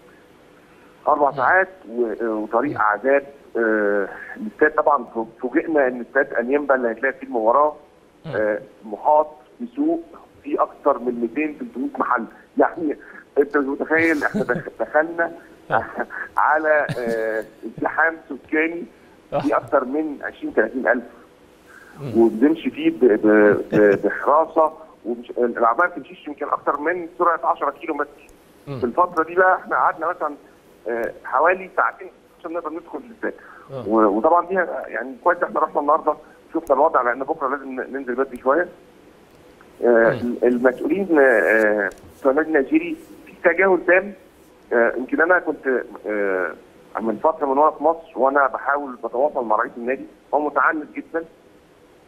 اربع ساعات و- وطريق عذاب آه، الاستاد طبعا فوجئنا ان استاد انيمبا اللي هيتلعب فيه المباراه آه، محاط بسوق فيه اكثر من 200 300 محل يعني انت مش متخيل احنا دخ- دخلنا على آه، ازدحام سكاني في اكثر من 20 30 الف وبنمشي فيه ب- ب- ب- بحراسه ومش العربيه ما بتمشيش يمكن اكثر من سرعه 10 كيلو متر في الفتره دي بقى احنا قعدنا مثلا آه، حوالي ساعتين عشان نقدر ندخل الاستاد آه. و- وطبعا دي يعني كويس احنا رحنا النهارده شفنا الوضع لان بكره لازم ن- ننزل بدري شويه آه، المسؤولين آه، في النادي النيجيري في تجاهل تام آه، يمكن انا كنت آه، من فتره من وانا في مصر وانا بحاول بتواصل مع رئيس النادي هو متعنت جدا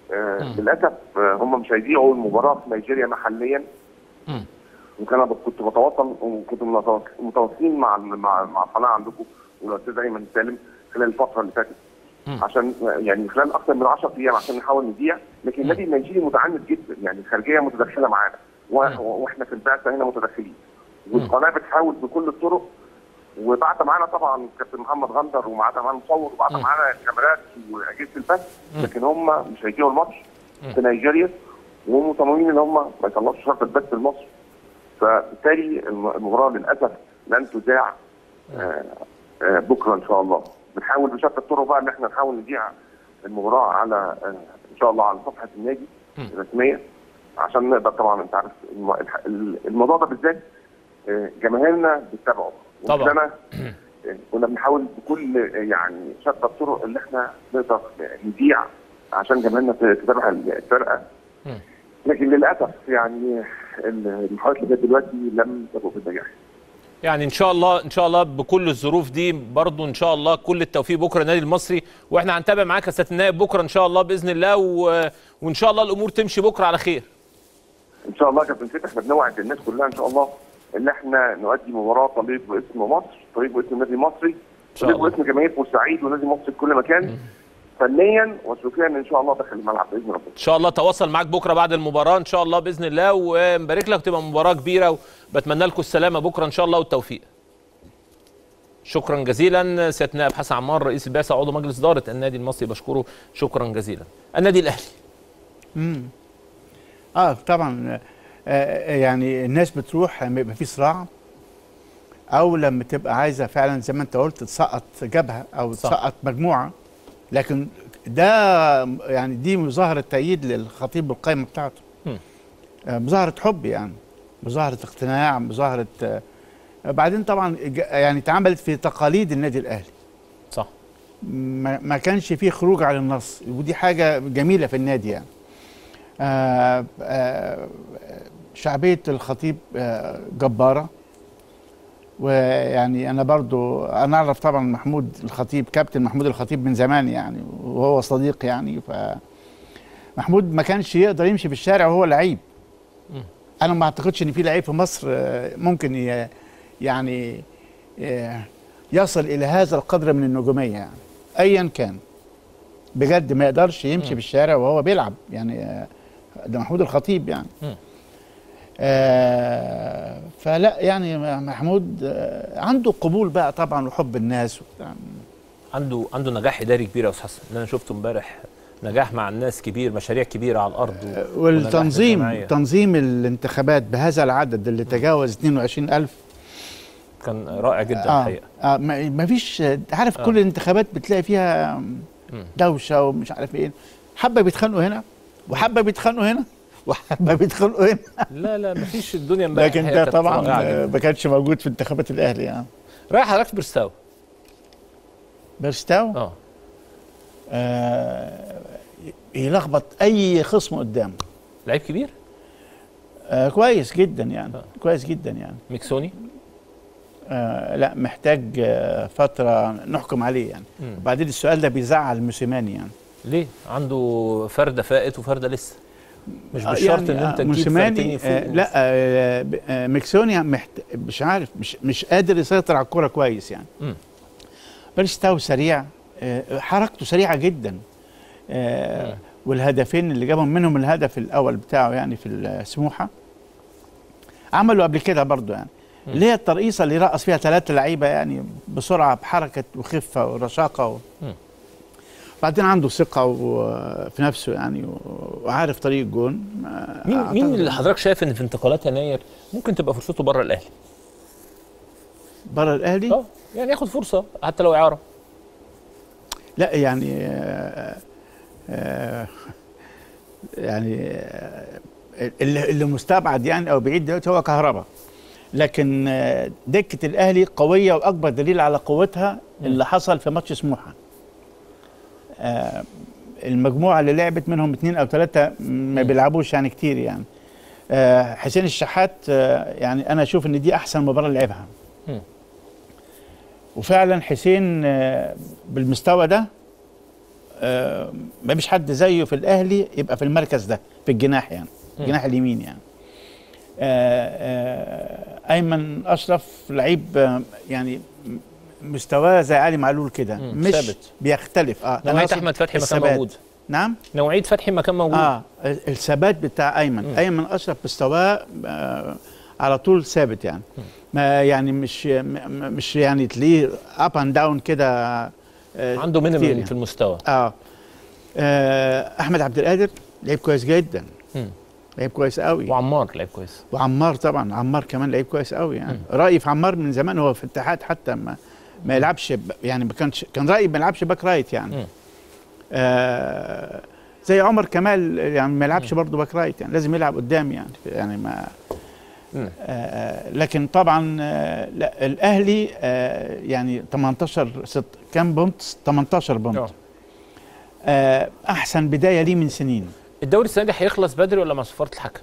آه للاسف آه هم مش هيذيعوا المباراه في نيجيريا محليا مم. وكان ب- كنت بتواصل وكنت متواصل- متواصلين مع مع مع القناه عندكم والاستاذ ايمن سالم خلال الفتره اللي فاتت مم. عشان يعني خلال اكثر من 10 ايام عشان نحاول نذيع لكن النادي النيجيري متعنت جدا يعني الخارجيه متدخله معانا و- واحنا في البعثه هنا متدخلين والقناه بتحاول بكل الطرق وبعت معانا طبعا كابتن محمد غندر ومعانا معانا مصور وبعت مم. معانا الكاميرات واجهزه البث مم. لكن هم مش هيجيبوا الماتش مم. في نيجيريا وهم مصممين ان هم ما يطلعوش شرط البث لمصر فبالتالي الم- المباراه للاسف لن تذاع آه، آه، بكره ان شاء الله بنحاول بشتى الطرق بقى ان احنا نحاول نذيع المباراه على آه، ان شاء الله على صفحه النادي مم. الرسميه عشان نقدر طبعا انت عارف الم- الح- ال- الموضوع ده بالذات آه، جماهيرنا بتتابعه طبعاً. وكلنا، آه، كنا بنحاول بكل آه، يعني شتى الطرق اللي احنا نقدر نذيع عشان جماهيرنا تتابع الفرقه مم. لكن للاسف يعني المحاولات اللي جت دلوقتي لم تبقى بالنجاح يعني ان شاء الله ان شاء الله بكل الظروف دي برضو ان شاء الله كل التوفيق بكره النادي المصري واحنا هنتابع معاك يا سياده النائب بكره ان شاء الله باذن الله و... وان شاء الله الامور تمشي بكره على خير ان شاء الله يا كابتن فتحي احنا بنوعد الناس كلها ان شاء الله ان احنا نؤدي مباراه تليق باسم مصر تليق باسم النادي المصري شاء تليق الله. باسم جماهير بورسعيد والنادي المصري في كل مكان فنيا وسلوكيا ان شاء الله داخل الملعب باذن ربنا ان شاء الله تواصل معاك بكره بعد المباراه ان شاء الله باذن الله ومبارك لك تبقى مباراه كبيره وبتمنى لكم السلامه بكره ان شاء الله والتوفيق شكرا جزيلا سياده النائب حسن عمار رئيس البعثه عضو مجلس اداره النادي المصري بشكره شكرا جزيلا النادي الاهلي امم اه طبعا آه يعني الناس بتروح لما يبقى في صراع او لما تبقى عايزه فعلا زي ما انت قلت تسقط جبهه او صح. تسقط مجموعه لكن ده يعني دي مظاهره تأييد للخطيب بالقائمه بتاعته مم. آه مظاهره حب يعني مظاهره اقتناع مظاهره آه بعدين طبعا ج- يعني اتعملت في تقاليد النادي الاهلي صح ما ما كانش فيه خروج على النص ودي حاجة جميلة في النادي يعني آه آه شعبية الخطيب آه جبارة ويعني أنا برضو أنا أعرف طبعا محمود الخطيب كابتن محمود الخطيب من زمان يعني وهو صديق يعني ف محمود ما كانش يقدر يمشي في الشارع وهو لعيب مم. أنا ما أعتقدش إن في لعيب في مصر آه، ممكن ي- يعني آه، يصل الى هذا القدر من النجوميه يعني ايا كان بجد ما يقدرش يمشي في الشارع وهو بيلعب يعني آه، ده محمود الخطيب يعني مم. آه فلا يعني محمود آه عنده قبول بقى طبعا وحب الناس وبتاع. عنده عنده نجاح اداري كبير يا استاذ حسن اللي انا شفته امبارح نجاح مع الناس كبير مشاريع كبيره على الارض و... ونجاح في والتنظيم الجمعية. تنظيم الانتخابات بهذا العدد اللي تجاوز 22000 كان رائع جدا آه الحقيقه آه ما ما فيش عارف آه. كل الانتخابات بتلاقي فيها مم. دوشه ومش عارف ايه حبه بيتخانقوا هنا وحبه بيتخانقوا هنا وحبه بيتخانقوا هنا لا لا مفيش الدنيا امبارح لكن هي ده كانت طبعا رائعة آه، جداً. ما كانش موجود في انتخابات الاهلي يعني رايح حضرتك في برستاو بيرستاو اه آه يلخبط اي خصم قدامه لعيب كبير آه كويس جدا يعني آه. كويس جدا يعني ميكسوني آه لا محتاج آه فتره نحكم عليه يعني مم. وبعدين السؤال ده بيزعل موسيماني يعني ليه عنده فرده فائت وفرده لسه مش آه، بالشرط ان يعني، انت آه، تجيب موسيماني فردين آه يفوقوا. لا آه ب- آه ميكسوني محت... مش عارف مش مش قادر يسيطر على الكوره كويس يعني مم. بيرستاو سريع آه حركته سريعه جدا آه مم. والهدفين اللي جابهم منهم الهدف الاول بتاعه يعني في السموحه عملوا قبل كده برضو يعني مم. اللي هي الترقيصه اللي رقص فيها ثلاثه لعيبه يعني بسرعه بحركه وخفه ورشاقه و... مم. بعدين عنده ثقه و- في نفسه يعني و- وعارف طريق الجون آه، مين مين أعتقد اللي حضرتك شايف ان في انتقالات يناير ممكن تبقى فرصته بره الاهلي بره الاهلي اه يعني ياخد فرصه حتى لو اعاره لا يعني آه، آه، يعني آه، اللي اللي مستبعد يعني او بعيد دلوقتي هو كهربا لكن آه، دكه الاهلي قويه واكبر دليل على قوتها اللي حصل في ماتش سموحه آه، المجموعه اللي لعبت منهم اثنين او ثلاثه ما بيلعبوش يعني كتير يعني آه، حسين الشحات آه، يعني انا اشوف ان دي احسن مباراه لعبها مم. وفعلا حسين آه، بالمستوى ده آه ما فيش حد زيه في الاهلي يبقى في المركز ده في الجناح يعني مم. الجناح اليمين يعني آه آه ايمن اشرف لعيب آه يعني م- مستواه زي علي معلول كده مم، مش ثابت. بيختلف اه أنا نوعيه أقصد احمد فتحي ما كان الثبات. موجود نعم نوعيه فتحي ما كان موجود اه الثبات بتاع ايمن مم. ايمن اشرف مستواه آه على طول ثابت يعني ما يعني مش م- م- مش يعني تلاقيه اب اند داون كده آه عنده كتير مينيمم يعني. في المستوى آه. اه احمد عبد القادر لعيب كويس جدا مم. لعيب كويس قوي وعمار لعيب كويس وعمار طبعا عمار كمان لعيب كويس قوي يعني رايي في عمار من زمان هو في الاتحاد حتى ما ما يلعبش ب- يعني ما كانش كان رايي ما يلعبش باك رايت يعني مم. آه زي عمر كمال يعني ما يلعبش برضه باك رايت يعني لازم يلعب قدام يعني يعني ما مم. آه لكن طبعا آه لا الاهلي آه يعني 18 ست كام بونت 18 بونت آه. آه احسن بدايه ليه من سنين الدوري السنه دي هيخلص بدري ولا مع صفاره الحكم؟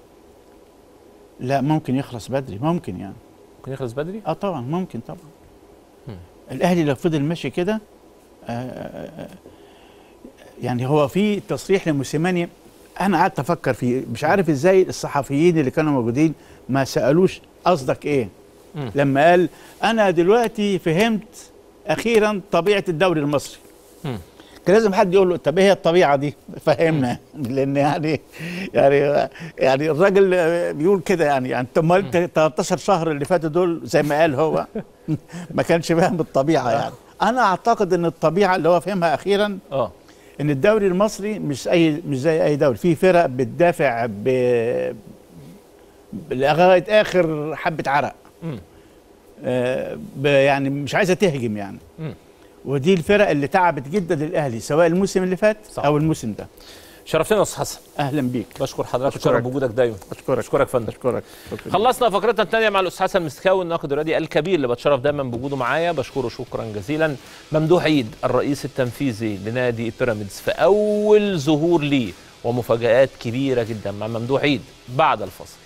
لا ممكن يخلص بدري ممكن يعني ممكن يخلص بدري؟ اه طبعا ممكن طبعا مم. الاهلي لو فضل ماشي كده آه، آه، يعني هو في تصريح لموسيماني انا قعدت افكر فيه مش عارف ازاي الصحفيين اللي كانوا موجودين ما سالوش قصدك ايه مم. لما قال انا دلوقتي فهمت اخيرا طبيعه الدوري المصري مم. كان لازم حد يقول له طب ايه هي الطبيعه دي فهمنا لان يعني يعني يعني الراجل بيقول كده يعني يعني طب ما انت 13 شهر اللي فاتوا دول زي ما قال هو ما كانش فاهم بالطبيعه يعني انا اعتقد ان الطبيعه اللي هو فهمها اخيرا اه ان الدوري المصري مش اي مش زي اي دوري في فرق بتدافع ب لغايه اخر حبه عرق مم. آه، ب- يعني مش عايزه تهجم يعني مم. ودي الفرق اللي تعبت جدا الاهلي سواء الموسم اللي فات صح. او الموسم ده شرفتنا يا استاذ حسن اهلا بيك بشكر حضرتك أشكرك. وشرف بوجودك دايما اشكرك اشكرك يا فندم اشكرك خلصنا فقرتنا الثانيه مع الاستاذ حسن مستكاوي الناقد الرياضي الكبير اللي بتشرف دايما بوجوده معايا بشكره شكرا جزيلا ممدوح عيد الرئيس التنفيذي لنادي بيراميدز في اول ظهور ليه ومفاجآت كبيره جدا مع ممدوح عيد بعد الفصل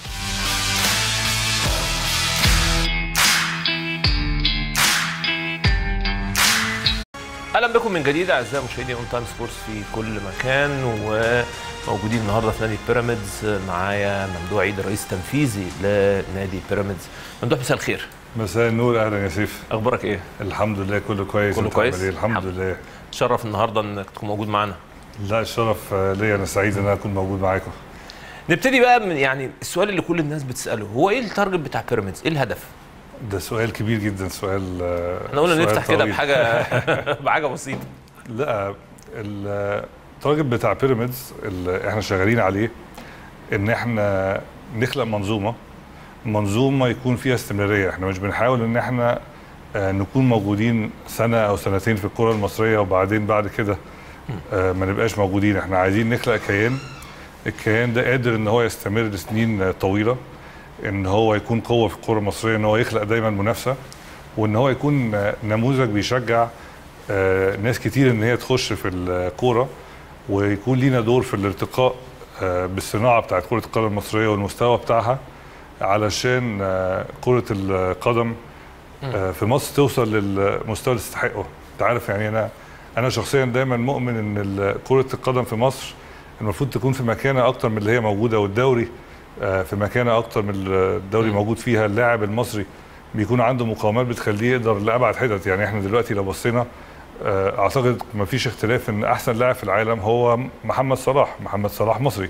اهلا بكم من جديد اعزائي مشاهدي اون تايم سبورتس في كل مكان وموجودين النهارده في نادي بيراميدز معايا ممدوح عيد الرئيس التنفيذي لنادي بيراميدز ممدوح مساء الخير مساء النور اهلا يا سيف اخبارك ايه الحمد لله كله كويس كله أنت كويس؟ عامل إيه؟ الحمد الحمد لله تشرف النهارده انك تكون موجود معانا لا الشرف آه، ليا انا سعيد ان انا اكون موجود معاكم نبتدي بقى من يعني السؤال اللي كل الناس بتساله هو ايه التارجت بتاع بيراميدز ايه الهدف ده سؤال كبير جدا سؤال آه، احنا قلنا سؤال نفتح كده طويل. بحاجه بحاجه بسيطه لا ال- التارجت بتاع بيراميدز اللي احنا شغالين عليه ان احنا نخلق منظومه منظومه يكون فيها استمراريه احنا مش بنحاول ان احنا آه، نكون موجودين سنه او سنتين في الكره المصريه وبعدين بعد كده آه، ما نبقاش موجودين احنا عايزين نخلق كيان الكيان ده قادر ان هو يستمر لسنين آه، طويله ان هو يكون قوه في الكره المصريه ان هو يخلق دايما منافسه وان هو يكون آه، نموذج بيشجع آه، ناس كتير ان هي تخش في الكوره ويكون لينا دور في الارتقاء آه، بالصناعه بتاعت كره القدم المصريه والمستوى بتاعها علشان آه، كره القدم آه، في مصر توصل للمستوى اللي تستحقه انت عارف يعني انا انا شخصيا دايما مؤمن ان ال- كره القدم في مصر المفروض تكون في مكانه اكتر من اللي هي موجوده والدوري آه، في مكانه اكتر من الدوري موجود فيها اللاعب المصري بيكون عنده مقاومات بتخليه يقدر لابعد حتت يعني احنا دلوقتي لو بصينا آه، اعتقد ما فيش اختلاف ان احسن لاعب في العالم هو محمد صلاح محمد صلاح مصري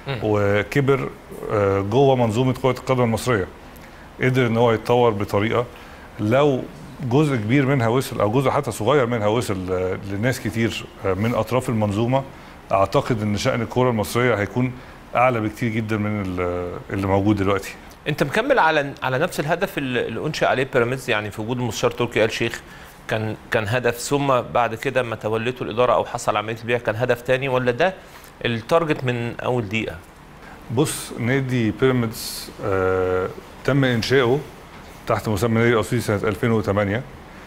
وكبر آه، جوه منظومه كره القدم المصريه قدر ان هو يتطور بطريقه لو جزء كبير منها وصل او جزء حتى صغير منها وصل آه، لناس كتير آه، من اطراف المنظومه اعتقد ان شان الكره المصريه هيكون اعلى بكتير جدا من ال- اللي موجود دلوقتي انت مكمل على على نفس الهدف اللي اللي انشئ عليه بيراميدز يعني في وجود المستشار تركي آل شيخ كان كان هدف ثم بعد كده ما توليته الاداره او حصل عمليه البيع كان هدف تاني ولا ده التارجت من اول دقيقه بص نادي بيراميدز آه تم انشائه تحت مسمى نادي الاسيوطي سنه 2008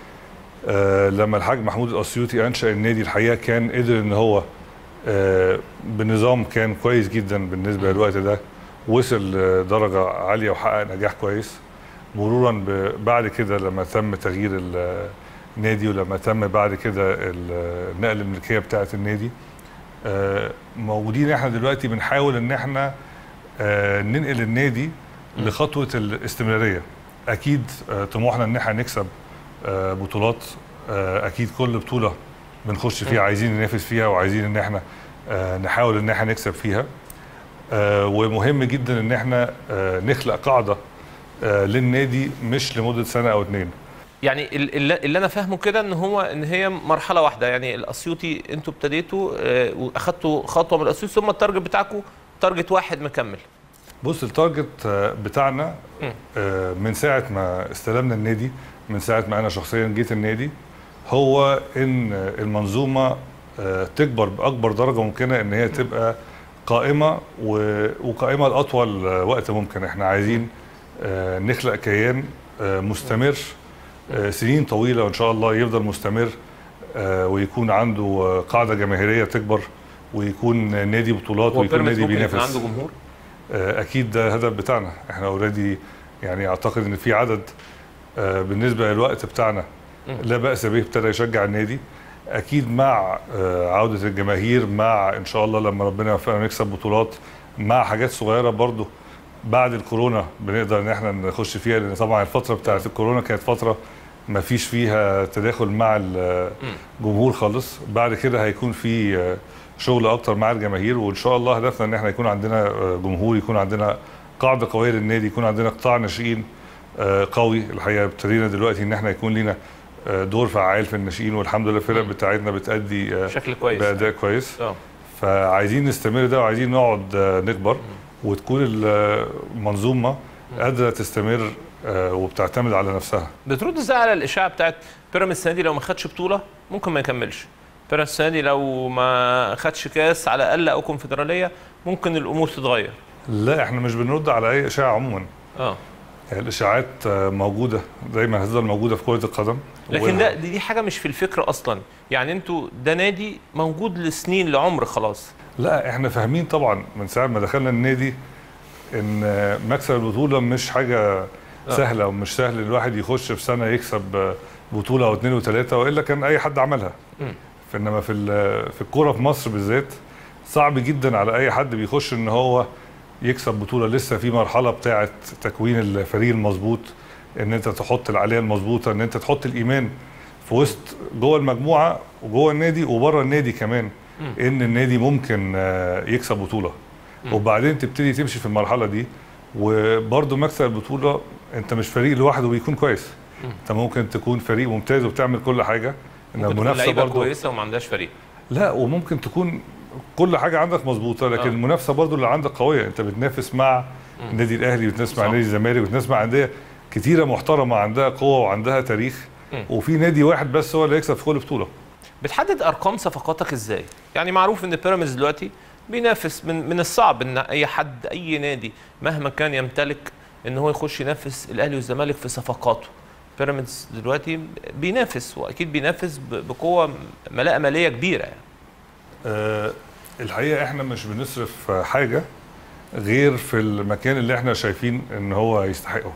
آه لما الحاج محمود الاسيوطي انشا النادي الحقيقه كان قدر ان هو آه بنظام كان كويس جدا بالنسبه للوقت ده وصل لدرجه عاليه وحقق نجاح كويس مرورا ب- بعد كده لما تم تغيير ال- النادي ولما تم بعد كده ال- نقل الملكيه بتاعه النادي آه، موجودين احنا دلوقتي بنحاول ان احنا آه، ننقل النادي لخطوه الاستمراريه اكيد آه، طموحنا ان احنا نكسب آه، بطولات آه، اكيد كل بطوله بنخش فيها عايزين ننافس فيها وعايزين ان احنا آه، نحاول ان احنا نكسب فيها آه، ومهم جدا ان احنا آه، نخلق قاعده آه، للنادي مش لمده سنه او اتنين يعني ال- اللي اللي انا فاهمه كده ان هو ان هي مرحله واحده يعني الاسيوطي انتوا ابتديتوا آه، واخدتوا خطوه من الاسيوطي ثم التارجت بتاعكم تارجت واحد مكمل بص التارجت آه، بتاعنا آه، من ساعه ما استلمنا النادي من ساعه ما انا شخصيا جيت النادي هو ان المنظومه آه، تكبر باكبر درجه ممكنه ان هي تبقى قائمه و- وقائمه لاطول آه، وقت ممكن احنا عايزين آه، نخلق كيان آه، مستمر آه، سنين طويله وان شاء الله يفضل مستمر آه، ويكون عنده آه، قاعده جماهيريه تكبر ويكون نادي بطولات هو ويكون بيراميدز نادي ممكن يكون بينافس عنده جمهور آه، اكيد ده الهدف بتاعنا احنا اوريدي يعني اعتقد ان في عدد آه، بالنسبه للوقت بتاعنا مم. لا باس به ابتدى يشجع النادي اكيد مع آه، عوده الجماهير مع ان شاء الله لما ربنا يوفقنا نكسب بطولات مع حاجات صغيره برضو بعد الكورونا بنقدر ان احنا نخش فيها لان طبعا الفتره بتاعت الكورونا كانت فتره ما فيش فيها تداخل مع الجمهور خالص بعد كده هيكون في آه، شغل اكتر مع الجماهير وان شاء الله هدفنا ان احنا يكون عندنا آه، جمهور يكون عندنا قاعده قويه للنادي يكون عندنا قطاع ناشئين آه، قوي الحقيقه ابتدينا دلوقتي ان احنا يكون لينا آه، دور فعال في الناشئين والحمد لله الفرق بتاعتنا بتأدي آه، بشكل كويس. بأداء كويس اه فعايزين نستمر ده وعايزين نقعد آه، نكبر وتكون المنظومه قادره تستمر آه، وبتعتمد على نفسها بترد ازاي على الاشاعه بتاعت بيراميدز السنه دي لو ما خدش بطوله ممكن ما يكملش بيراميدز السنه دي لو ما خدش كاس على الاقل او كونفدراليه ممكن الامور تتغير لا احنا مش بنرد على اي اشاعه عموما اه الاشاعات آه، موجوده دايما هتفضل موجوده في كره القدم لكن و- ده دي دي حاجه مش في الفكر اصلا يعني انتوا ده نادي موجود لسنين لعمر خلاص لا احنا فاهمين طبعا من ساعه ما دخلنا النادي ان آه، مكسب البطوله مش حاجه سهله ومش سهل الواحد يخش في سنه يكسب آه، بطوله او اتنين وتلاته والا كان اي حد عملها مم. انما في ال- في الكوره في مصر بالذات صعب جدا على اي حد بيخش ان هو يكسب بطوله لسه في مرحله بتاعه تكوين الفريق المظبوط ان انت تحط العاليه المظبوطه ان انت تحط الايمان في وسط جوه المجموعه وجوه النادي وبره النادي كمان مم. ان النادي ممكن آه، يكسب بطوله وبعدين تبتدي تمشي في المرحله دي وبرضه مكسب البطوله انت مش فريق لوحده بيكون كويس انت ممكن تكون فريق ممتاز وبتعمل كل حاجه ان ممكن تكون المنافسه لعيبه برضه كويسه وما عندهاش فريق لا وممكن تكون كل حاجه عندك مظبوطه لكن آه. آه. المنافسه برضو اللي عندك قويه انت بتنافس مع النادي الاهلي بتنافس مع صح. نادي الزمالك بتنافس مع انديه كتيره محترمه عندها قوه وعندها تاريخ مم. وفي نادي واحد بس هو اللي يكسب في كل بطوله بتحدد ارقام صفقاتك ازاي يعني معروف ان بيراميدز دلوقتي بينافس من من الصعب ان اي حد اي نادي مهما كان يمتلك ان هو يخش ينافس الاهلي والزمالك في صفقاته بيراميدز دلوقتي بينافس واكيد بينافس ب- بقوه ملاءه ماليه كبيره يعني آه الحقيقه احنا مش بنصرف حاجه غير في المكان اللي احنا شايفين ان هو يستحقه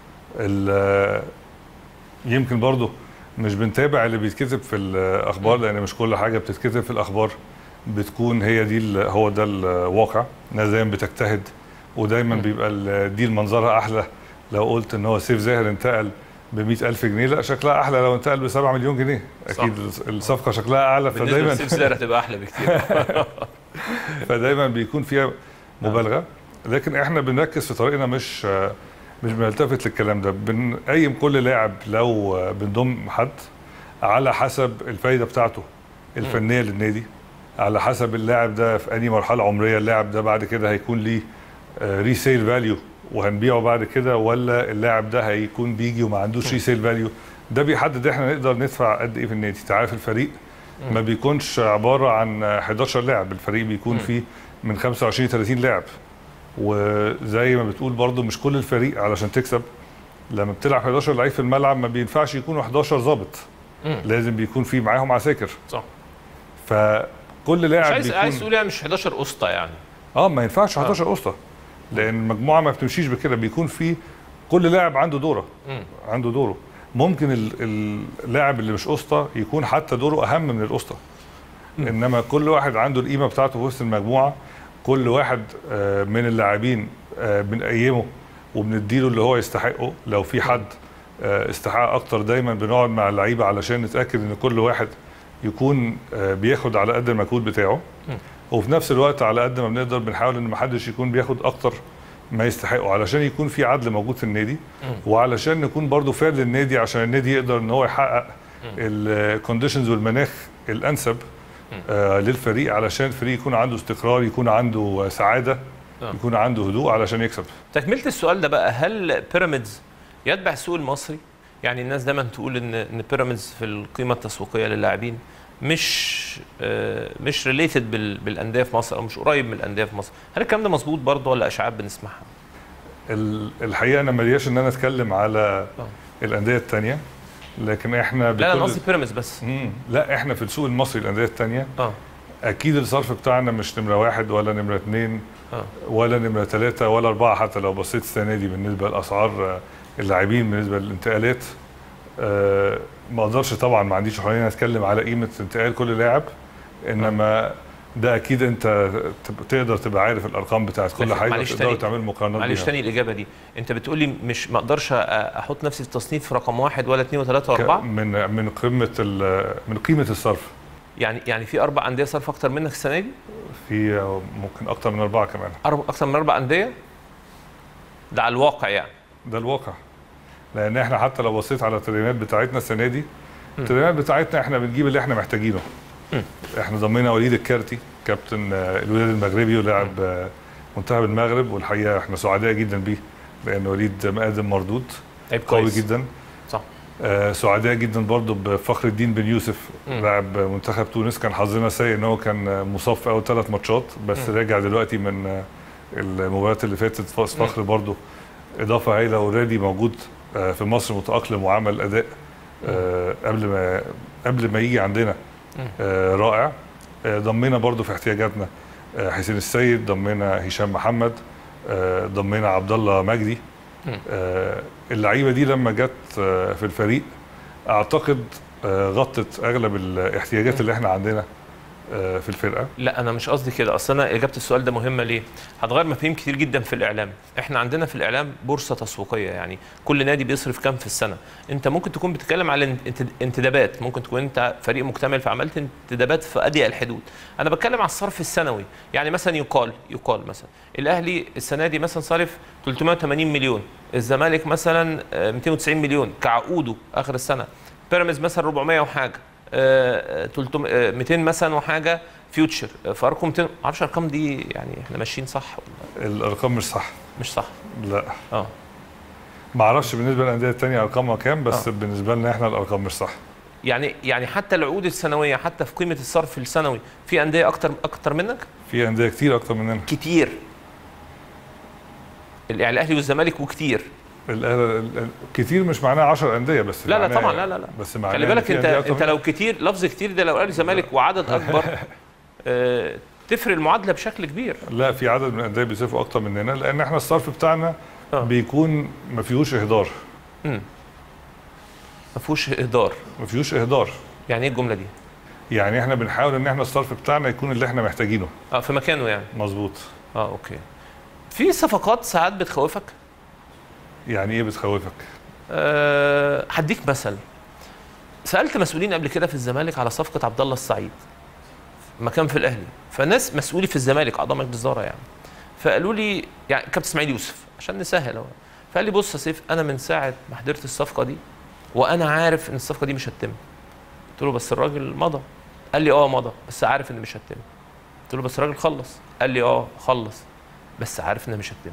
ال- يمكن برضو مش بنتابع اللي بيتكتب في الاخبار لان مش كل حاجه بتتكتب في الاخبار بتكون هي دي ال- هو ده الواقع الناس دايما بتجتهد ودايما بيبقى ال- دي منظرها احلى لو قلت ان هو سيف زاهر انتقل ب ألف جنيه لا شكلها احلى لو انتقل ب 7 مليون جنيه اكيد الصفقه شكلها اعلى بالنسبه فدايما لسيف زاهر هتبقى احلى بكتير فدايما بيكون فيها مبالغه لكن احنا بنركز في طريقنا مش مش بنلتفت للكلام ده بنقيم كل لاعب لو بنضم حد على حسب الفايده بتاعته الفنيه للنادي على حسب اللاعب ده في انهي مرحله عمريه اللاعب ده بعد كده هيكون ليه ريسيل فاليو وهنبيعه بعد كده ولا اللاعب ده هيكون بيجي وما عندوش ريسيل فاليو ده بيحدد احنا نقدر ندفع قد ايه في النادي انت عارف الفريق ما بيكونش عباره عن 11 لاعب الفريق بيكون فيه من 25 30 لاعب وزي ما بتقول برضو مش كل الفريق علشان تكسب لما بتلعب 11 لعيب في الملعب ما بينفعش يكونوا 11 ظابط مم. لازم بيكون في معاهم عساكر صح فكل مش لاعب عايز بيكون عايز تقول يعني مش 11 قسطه يعني اه ما ينفعش 11 اسطى لان المجموعه ما بتمشيش بكده بيكون في كل لاعب عنده دوره مم. عنده دوره ممكن ال- اللاعب اللي مش اسطى يكون حتى دوره اهم من الاسطى انما كل واحد عنده القيمه بتاعته في وسط المجموعه كل واحد آه، من اللاعبين آه، بنقيمه وبنديله اللي هو يستحقه لو في حد آه، استحقاق اكتر دايما بنقعد مع اللعيبه علشان نتاكد ان كل واحد يكون آه، بياخد على قد المجهود بتاعه وفي نفس الوقت على قد ما بنقدر بنحاول ان محدش يكون بياخد اكتر ما يستحقه علشان يكون في عدل موجود في النادي وعلشان نكون برضو فير للنادي عشان النادي يقدر ان هو يحقق الكونديشنز والمناخ الانسب آه للفريق علشان الفريق يكون عنده استقرار يكون عنده سعاده آه. يكون عنده هدوء علشان يكسب تكمله السؤال ده بقى هل بيراميدز يتبع السوق المصري؟ يعني الناس دايما تقول ان ان بيراميدز في القيمه التسويقيه للاعبين مش آه، مش ريليتد بالانديه في مصر او مش قريب من الانديه في مصر، هل الكلام ده مظبوط برضه ولا اشاعات بنسمعها؟ ال- الحقيقه انا ملياش ان انا اتكلم على الانديه الثانيه لكن احنا لا انا بكل- قصدي بيراميدز بس مم. لا احنا في السوق المصري الانديه الثانيه اه اكيد الصرف بتاعنا مش نمره واحد ولا نمره اثنين اه ولا نمره ثلاثه ولا اربعه حتى لو بصيت السنه دي بالنسبه لاسعار آه، اللاعبين بالنسبه للانتقالات آه، ما اقدرش طبعا ما عنديش حريه اتكلم على قيمه انتقال كل لاعب انما ده اكيد انت تب- تقدر تبقى عارف الارقام بتاعت كل لكن حاجه معلش وتقدروا تاني- تعملوا مقارنات معلش بيها. تاني الاجابه دي انت بتقول لي مش ما اقدرش أ- احط نفسي في تصنيف رقم واحد ولا اثنين وثلاثه ك- واربعه من من قمه ال- من قيمه الصرف يعني يعني في اربع انديه صرف اكتر منك السنه دي؟ في ممكن اكتر من اربعه كمان أربع اكتر من اربع انديه؟ ده على الواقع يعني ده الواقع لان احنا حتى لو بصيت على التدريبات بتاعتنا السنه دي التدريبات بتاعتنا احنا بنجيب اللي احنا محتاجينه احنا ضمينا وليد الكارتي كابتن آه، الوداد المغربي ولاعب آه، منتخب المغرب والحقيقه احنا سعداء جدا بيه لان وليد مقدم مردود لعيب قوي كويس. جدا صح آه، سعداء جدا برضو بفخر الدين بن يوسف مم. لاعب منتخب تونس كان حظنا سيء ان هو كان مصاب في اول ثلاث ماتشات بس مم. راجع دلوقتي من آه، المباريات اللي فاتت فاز فخر برضو اضافه هايله اوريدي موجود آه، في مصر متاقلم وعمل اداء آه، قبل ما قبل ما يجي عندنا مم. آه، رائع آه، ضمينا برضو في احتياجاتنا آه، حسين السيد ضمينا هشام محمد آه، ضمينا عبد الله مجدي مم. آه، اللعيبه دي لما جت آه، في الفريق اعتقد آه، غطت اغلب الاحتياجات اللي احنا عندنا آه، في الفرقه لا انا مش قصدي كده اصل انا اجابه السؤال ده مهمه ليه هتغير مفاهيم كتير جدا في الاعلام احنا عندنا في الاعلام بورصه تسويقيه يعني كل نادي بيصرف كام في السنه انت ممكن تكون بتتكلم على انت- انتدابات ممكن تكون انت فريق مكتمل فعملت انتدابات في اضيق الحدود انا بتكلم على الصرف السنوي يعني مثلا يقال يقال مثلا الاهلي السنه دي مثلا صارف 380 مليون الزمالك مثلا آه، 290 مليون كعقوده اخر السنه بيراميدز مثلا 400 وحاجه آه، آه، 300 آه، 200 مثلا وحاجه فيوتشر آه، فارقام 200 معرفش الارقام دي يعني احنا ماشيين صح ولا الارقام مش صح مش صح لا اه ما اعرفش بالنسبه للانديه الثانيه ارقامها كام بس آه. بالنسبه لنا احنا الارقام مش صح يعني يعني حتى العقود السنويه حتى في قيمه الصرف السنوي في انديه اكتر اكتر منك في انديه كتير اكتر مننا كتير يعني الاهلي والزمالك وكتير ال- ال- كتير مش معناه 10 انديه بس لا لا معناه- طبعا لا لا لا بس معناه خلي إن بالك في انت أندية أكتر انت لو كتير لفظ كتير ده لو اهلي زمالك وعدد اكبر آه، تفرق المعادله بشكل كبير لا في عدد من الانديه بيصرفوا اكتر مننا لان احنا الصرف بتاعنا بيكون ما فيهوش اهدار امم ما فيهوش اهدار ما فيهوش اهدار يعني ايه الجمله دي يعني احنا بنحاول ان احنا الصرف بتاعنا يكون اللي احنا محتاجينه اه في مكانه يعني مظبوط اه اوكي في صفقات ساعات بتخوفك يعني ايه بتخوفك أه هديك مثل سالت مسؤولين قبل كده في الزمالك على صفقه عبد الله السعيد مكان في الاهلي فناس مسؤولي في الزمالك اعضاء مجلس اداره يعني فقالوا لي يعني كابتن اسماعيل يوسف عشان نسهل اهو فقال لي بص يا سيف انا من ساعه ما حضرت الصفقه دي وانا عارف ان الصفقه دي مش هتتم قلت له بس الراجل مضى قال لي اه مضى بس عارف ان مش هتتم قلت له بس الراجل خلص قال لي اه خلص بس عارف انها مش هتتم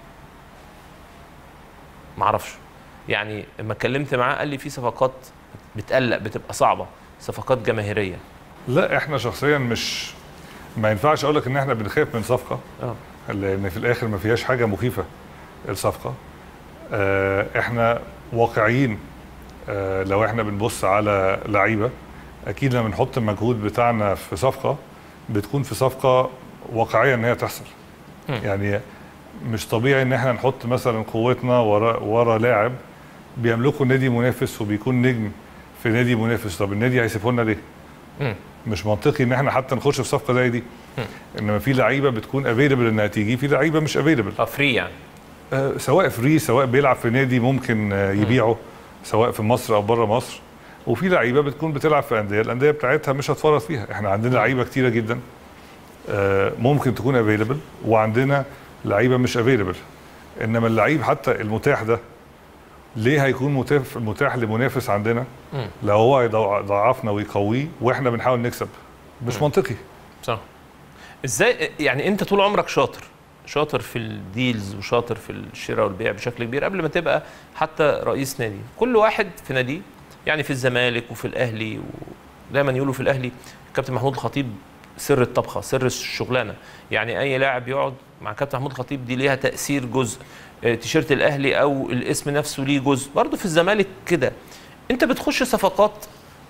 معرفش يعني لما اتكلمت معاه قال لي في صفقات بتقلق بتبقى صعبه صفقات جماهيريه لا احنا شخصيا مش ما ينفعش اقول لك ان احنا بنخاف من صفقه اه لان في الاخر ما فيهاش حاجه مخيفه الصفقه آه، احنا واقعيين آه، لو احنا بنبص على لعيبه اكيد لما نحط المجهود بتاعنا في صفقه بتكون في صفقه واقعيه ان هي تحصل مم. يعني مش طبيعي ان احنا نحط مثلا قوتنا ورا ورا لاعب بيملكوا نادي منافس وبيكون نجم في نادي منافس طب النادي هيسيبه لنا ليه؟ مم. مش منطقي ان احنا حتى نخش في صفقه زي دي انما في لعيبه بتكون افيلبل انها تيجي في لعيبه مش افيلبل اه فري يعني آه سواء فري سواء بيلعب في نادي ممكن آه يبيعه سواء في مصر او بره مصر وفي لعيبه بتكون بتلعب في انديه الانديه بتاعتها مش هتفرط فيها احنا عندنا لعيبه كتيره جدا آه ممكن تكون افيلبل وعندنا لعيبه مش افيلبل انما اللعيب حتى المتاح ده ليه هيكون متاح متاح لمنافس عندنا مم. لو هو يضعفنا ويقويه واحنا بنحاول نكسب مش منطقي صح ازاي يعني انت طول عمرك شاطر شاطر في الديلز وشاطر في الشراء والبيع بشكل كبير قبل ما تبقى حتى رئيس نادي كل واحد في ناديه يعني في الزمالك وفي الاهلي ودايما يقولوا في الاهلي كابتن محمود الخطيب سر الطبخه سر الشغلانه يعني اي لاعب يقعد مع كابتن محمود الخطيب دي ليها تاثير جزء آه، تيشيرت الاهلي او الاسم نفسه ليه جزء برضه في الزمالك كده انت بتخش صفقات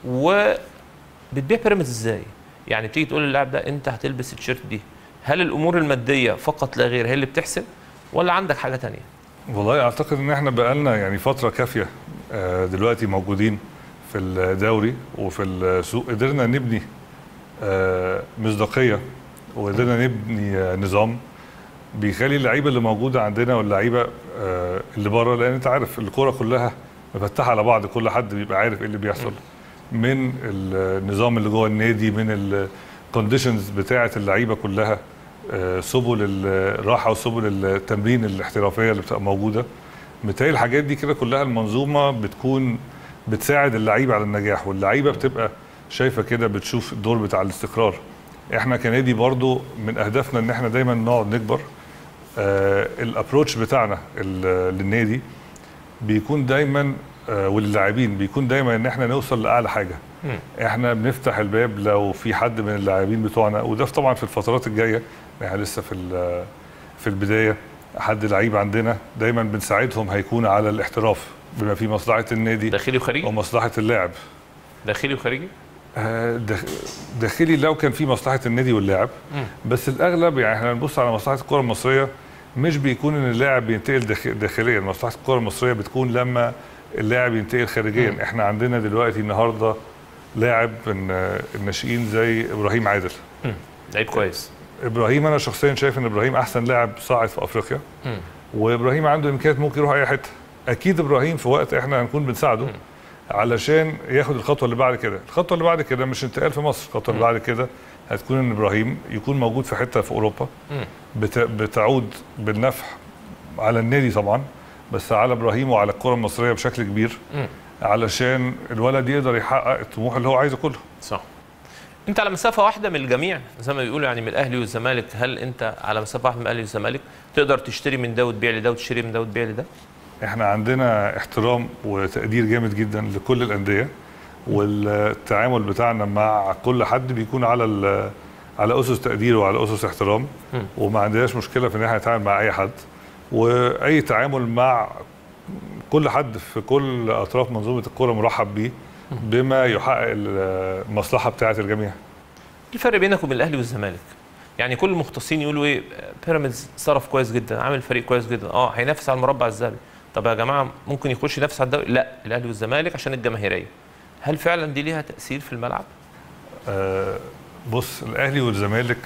وبتبيع بيراميدز ازاي يعني بتيجي تقول للاعب ده انت هتلبس التيشيرت دي هل الامور الماديه فقط لا غير هي اللي بتحسم ولا عندك حاجه تانية والله اعتقد ان احنا بقالنا يعني فتره كافيه آه، دلوقتي موجودين في الدوري وفي السوق قدرنا نبني آه، مصداقيه وقدرنا نبني آه، نظام بيخلي اللعيبه اللي موجوده عندنا واللعيبه آه، اللي بره لان انت عارف الكوره كلها مفتحه على بعض كل حد بيبقى عارف ايه اللي بيحصل من النظام اللي جوه النادي من الكونديشنز بتاعه اللعيبه كلها آه، سبل الراحه وسبل التمرين الاحترافيه اللي بتبقى موجوده متهيألي الحاجات دي كده كلها المنظومه بتكون بتساعد اللعيبه على النجاح واللعيبه بتبقى شايفه كده بتشوف الدور بتاع الاستقرار احنا كنادي برضو من اهدافنا ان احنا دايما نقعد نكبر آه الابروتش بتاعنا ال- للنادي بيكون دايما آه وللاعبين بيكون دايما ان احنا نوصل لاعلى حاجه مم. احنا بنفتح الباب لو في حد من اللاعبين بتوعنا وده في- طبعا في الفترات الجايه احنا لسه في ال- في البدايه حد لعيب عندنا دايما بنساعدهم هيكون على الاحتراف بما في مصلحه النادي داخلي وخارجي ومصلحه اللاعب داخلي وخارجي آه، داخ- داخلي لو كان في مصلحه النادي واللاعب مم. بس الاغلب يعني احنا بنبص على مصلحه الكره المصريه مش بيكون ان اللاعب بينتقل داخ- داخليا مصلحه الكره المصريه بتكون لما اللاعب ينتقل خارجيا مم. احنا عندنا دلوقتي النهارده لاعب من آه، الناشئين زي ابراهيم عادل مم. لعيب كويس ابراهيم انا شخصيا شايف ان ابراهيم احسن لاعب صاعد في افريقيا مم. وابراهيم عنده امكانيات ممكن يروح اي حته اكيد ابراهيم في وقت احنا هنكون بنساعده علشان ياخد الخطوه اللي بعد كده الخطوه اللي بعد كده مش انتقال في مصر الخطوه اللي بعد كده هتكون ان ابراهيم يكون موجود في حته في اوروبا مم. بت... بتعود بالنفع على النادي طبعا بس على ابراهيم وعلى الكره المصريه بشكل كبير مم. علشان الولد يقدر يحقق الطموح اللي هو عايزه كله صح انت على مسافه واحده من الجميع زي ما بيقولوا يعني من الاهلي والزمالك هل انت على مسافه واحده من الاهلي والزمالك تقدر تشتري من ده وتبيع لده وتشتري من ده وتبيع لده احنا عندنا احترام وتقدير جامد جدا لكل الانديه والتعامل بتاعنا مع كل حد بيكون على ال- على اسس تقدير وعلى اسس احترام مم. وما عندناش مشكله في ان احنا نتعامل مع اي حد واي تعامل مع كل حد في كل اطراف منظومه الكره مرحب بيه بما يحقق المصلحه بتاعه الجميع الفرق بينك وبين الاهلي والزمالك يعني كل المختصين يقولوا ايه بيراميدز صرف كويس جدا عامل فريق كويس جدا اه هينافس على المربع الذهبي طب يا جماعه ممكن يخش ينافس على الدوري لا الاهلي والزمالك عشان الجماهيريه هل فعلا دي ليها تاثير في الملعب آه، بص الاهلي والزمالك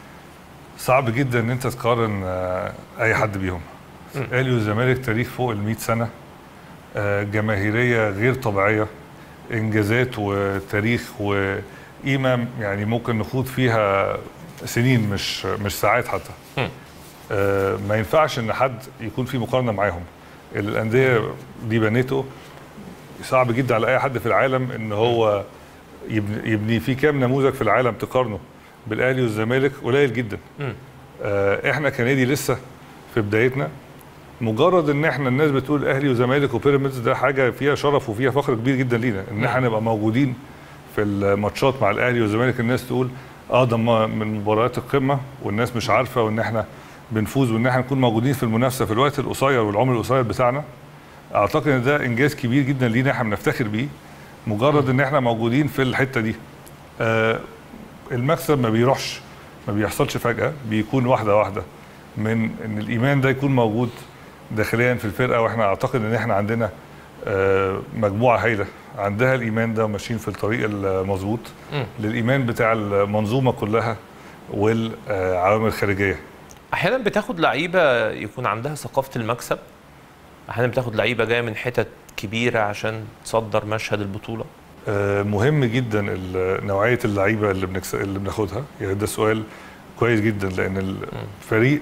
صعب جدا ان انت تقارن آه، اي حد بيهم الاهلي والزمالك تاريخ فوق ال 100 سنه آه، جماهيريه غير طبيعيه انجازات وتاريخ وقيمه يعني ممكن نخوض فيها سنين مش مش ساعات حتى مم. آه، ما ينفعش ان حد يكون في مقارنه معاهم الانديه دي بنيته صعب جدا على اي حد في العالم ان هو يبني, يبني في كام نموذج في العالم تقارنه بالاهلي والزمالك قليل جدا مم. آه، احنا كنادي لسه في بدايتنا مجرد ان احنا الناس بتقول اهلي وزمالك وبيراميدز ده حاجه فيها شرف وفيها فخر كبير جدا لينا ان احنا نبقى موجودين في الماتشات مع الاهلي والزمالك الناس تقول اه ده ما- من مباريات القمه والناس مش عارفه وان احنا بنفوز وان احنا نكون موجودين في المنافسه في الوقت القصير والعمر القصير بتاعنا اعتقد ان ده انجاز كبير جدا لينا احنا بنفتخر بيه مجرد ان احنا موجودين في الحته دي آه المكسب ما بيروحش ما بيحصلش فجاه بيكون واحده واحده من ان الايمان ده يكون موجود داخليا في الفرقه واحنا اعتقد ان احنا عندنا آه، مجموعه هايله عندها الايمان ده وماشيين في الطريق المظبوط مم. للايمان بتاع المنظومه كلها والعوامل الخارجيه احيانا بتاخد لعيبه يكون عندها ثقافه المكسب احيانا بتاخد لعيبه جايه من حتت كبيره عشان تصدر مشهد البطوله آه، مهم جدا ال- نوعيه اللعيبه اللي بنكس... اللي بناخدها يعني ده سؤال كويس جدا لان الفريق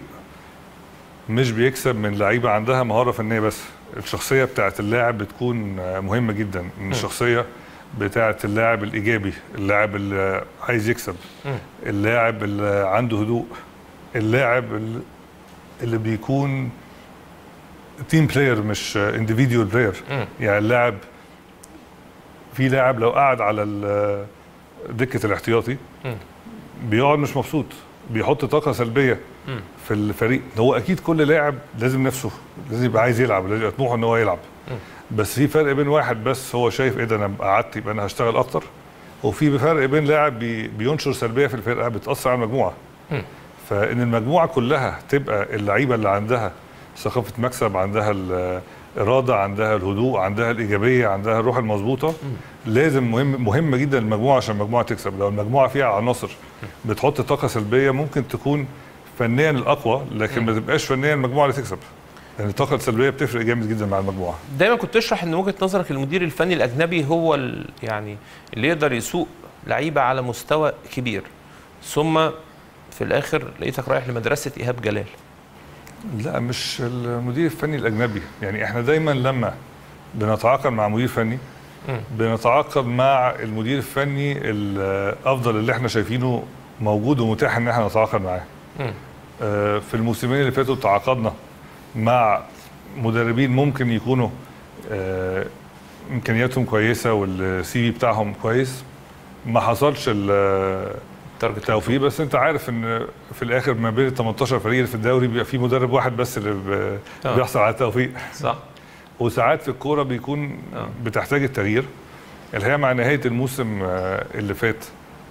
مش بيكسب من لعيبه عندها مهاره فنيه بس الشخصيه بتاعت اللاعب بتكون آه، مهمه جدا ان الشخصيه بتاعت اللاعب الايجابي اللاعب اللي عايز يكسب اللاعب اللي عنده هدوء اللاعب اللي- اللي بيكون تيم بلاير مش انديفيديوال بلاير مم. يعني اللاعب في لاعب لو قعد على ال- دكه الاحتياطي مم. بيقعد مش مبسوط بيحط طاقه سلبيه مم. في الفريق هو اكيد كل لاعب لازم نفسه لازم يبقى عايز يلعب لازم يبقى طموحه ان هو يلعب مم. بس في فرق بين واحد بس هو شايف ايه ده انا قعدت يبقى انا هشتغل اكتر وفي فرق بين لاعب بي بينشر سلبيه في الفرقه بتاثر على المجموعه مم. فان المجموعه كلها تبقى اللعيبه اللي عندها ثقافه مكسب عندها الاراده عندها الهدوء عندها الايجابيه عندها الروح المظبوطه لازم مهم مهمه جدا المجموعه عشان المجموعه تكسب لو المجموعه فيها عناصر بتحط طاقه سلبيه ممكن تكون فنيا الاقوى لكن ما تبقاش فنيا المجموعه اللي تكسب لان الطاقه السلبيه بتفرق جامد جدا مع المجموعه دايما كنت تشرح ان وجهه نظرك المدير الفني الاجنبي هو ال- يعني اللي يقدر يسوق لعيبه على مستوى كبير ثم في الاخر لقيتك رايح لمدرسه ايهاب جلال لا مش المدير الفني الاجنبي يعني احنا دايما لما بنتعاقد مع مدير فني مم. بنتعاقد مع المدير الفني الافضل اللي احنا شايفينه موجود ومتاح ان احنا نتعاقد معاه مم. آه، في الموسمين اللي فاتوا تعاقدنا مع مدربين ممكن يكونوا آه، امكانياتهم كويسه والسي في بتاعهم كويس ما حصلش ال- التوفيق بس انت عارف ان في الاخر ما بين ال 18 فريق اللي في الدوري بيبقى في مدرب واحد بس اللي ب- آه. بيحصل على التوفيق صح وساعات في الكوره بيكون بتحتاج التغيير الحقيقه مع نهايه الموسم آه، اللي فات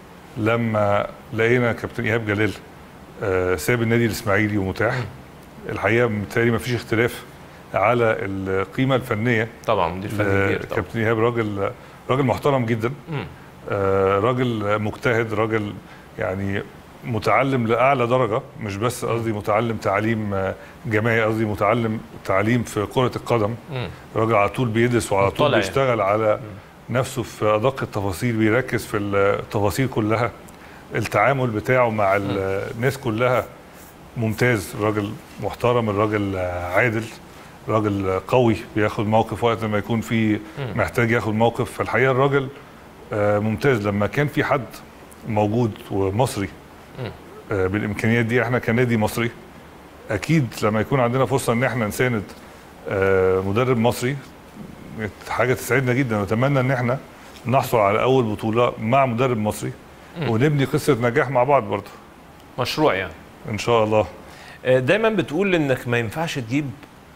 لما لقينا كابتن ايهاب جلال آه، ساب النادي الاسماعيلي ومتاح الحقيقه بالتالي ما فيش اختلاف على القيمه الفنيه طبعا مدير فني آه، كبير طبعا كابتن ايهاب راجل راجل محترم جدا مم. آه، راجل مجتهد راجل يعني متعلم لاعلى درجه مش بس قصدي متعلم تعليم آه، جامعي قصدي متعلم تعليم في كره القدم مم. راجل على طول بيدرس وعلى طول مطلع يعني. بيشتغل على نفسه في ادق التفاصيل بيركز في التفاصيل كلها التعامل بتاعه مع ال- الناس كلها ممتاز راجل محترم الراجل عادل راجل قوي بياخد موقف وقت ما يكون في محتاج ياخد موقف فالحقيقه الراجل آه، ممتاز لما كان في حد موجود ومصري مم. آه، بالامكانيات دي احنا كنادي مصري اكيد لما يكون عندنا فرصه ان احنا نساند آه، مدرب مصري حاجه تسعدنا جدا ونتمنى ان احنا نحصل على اول بطوله مع مدرب مصري مم. ونبني قصه نجاح مع بعض برضه مشروع يعني ان شاء الله آه، دايما بتقول انك ما ينفعش تجيب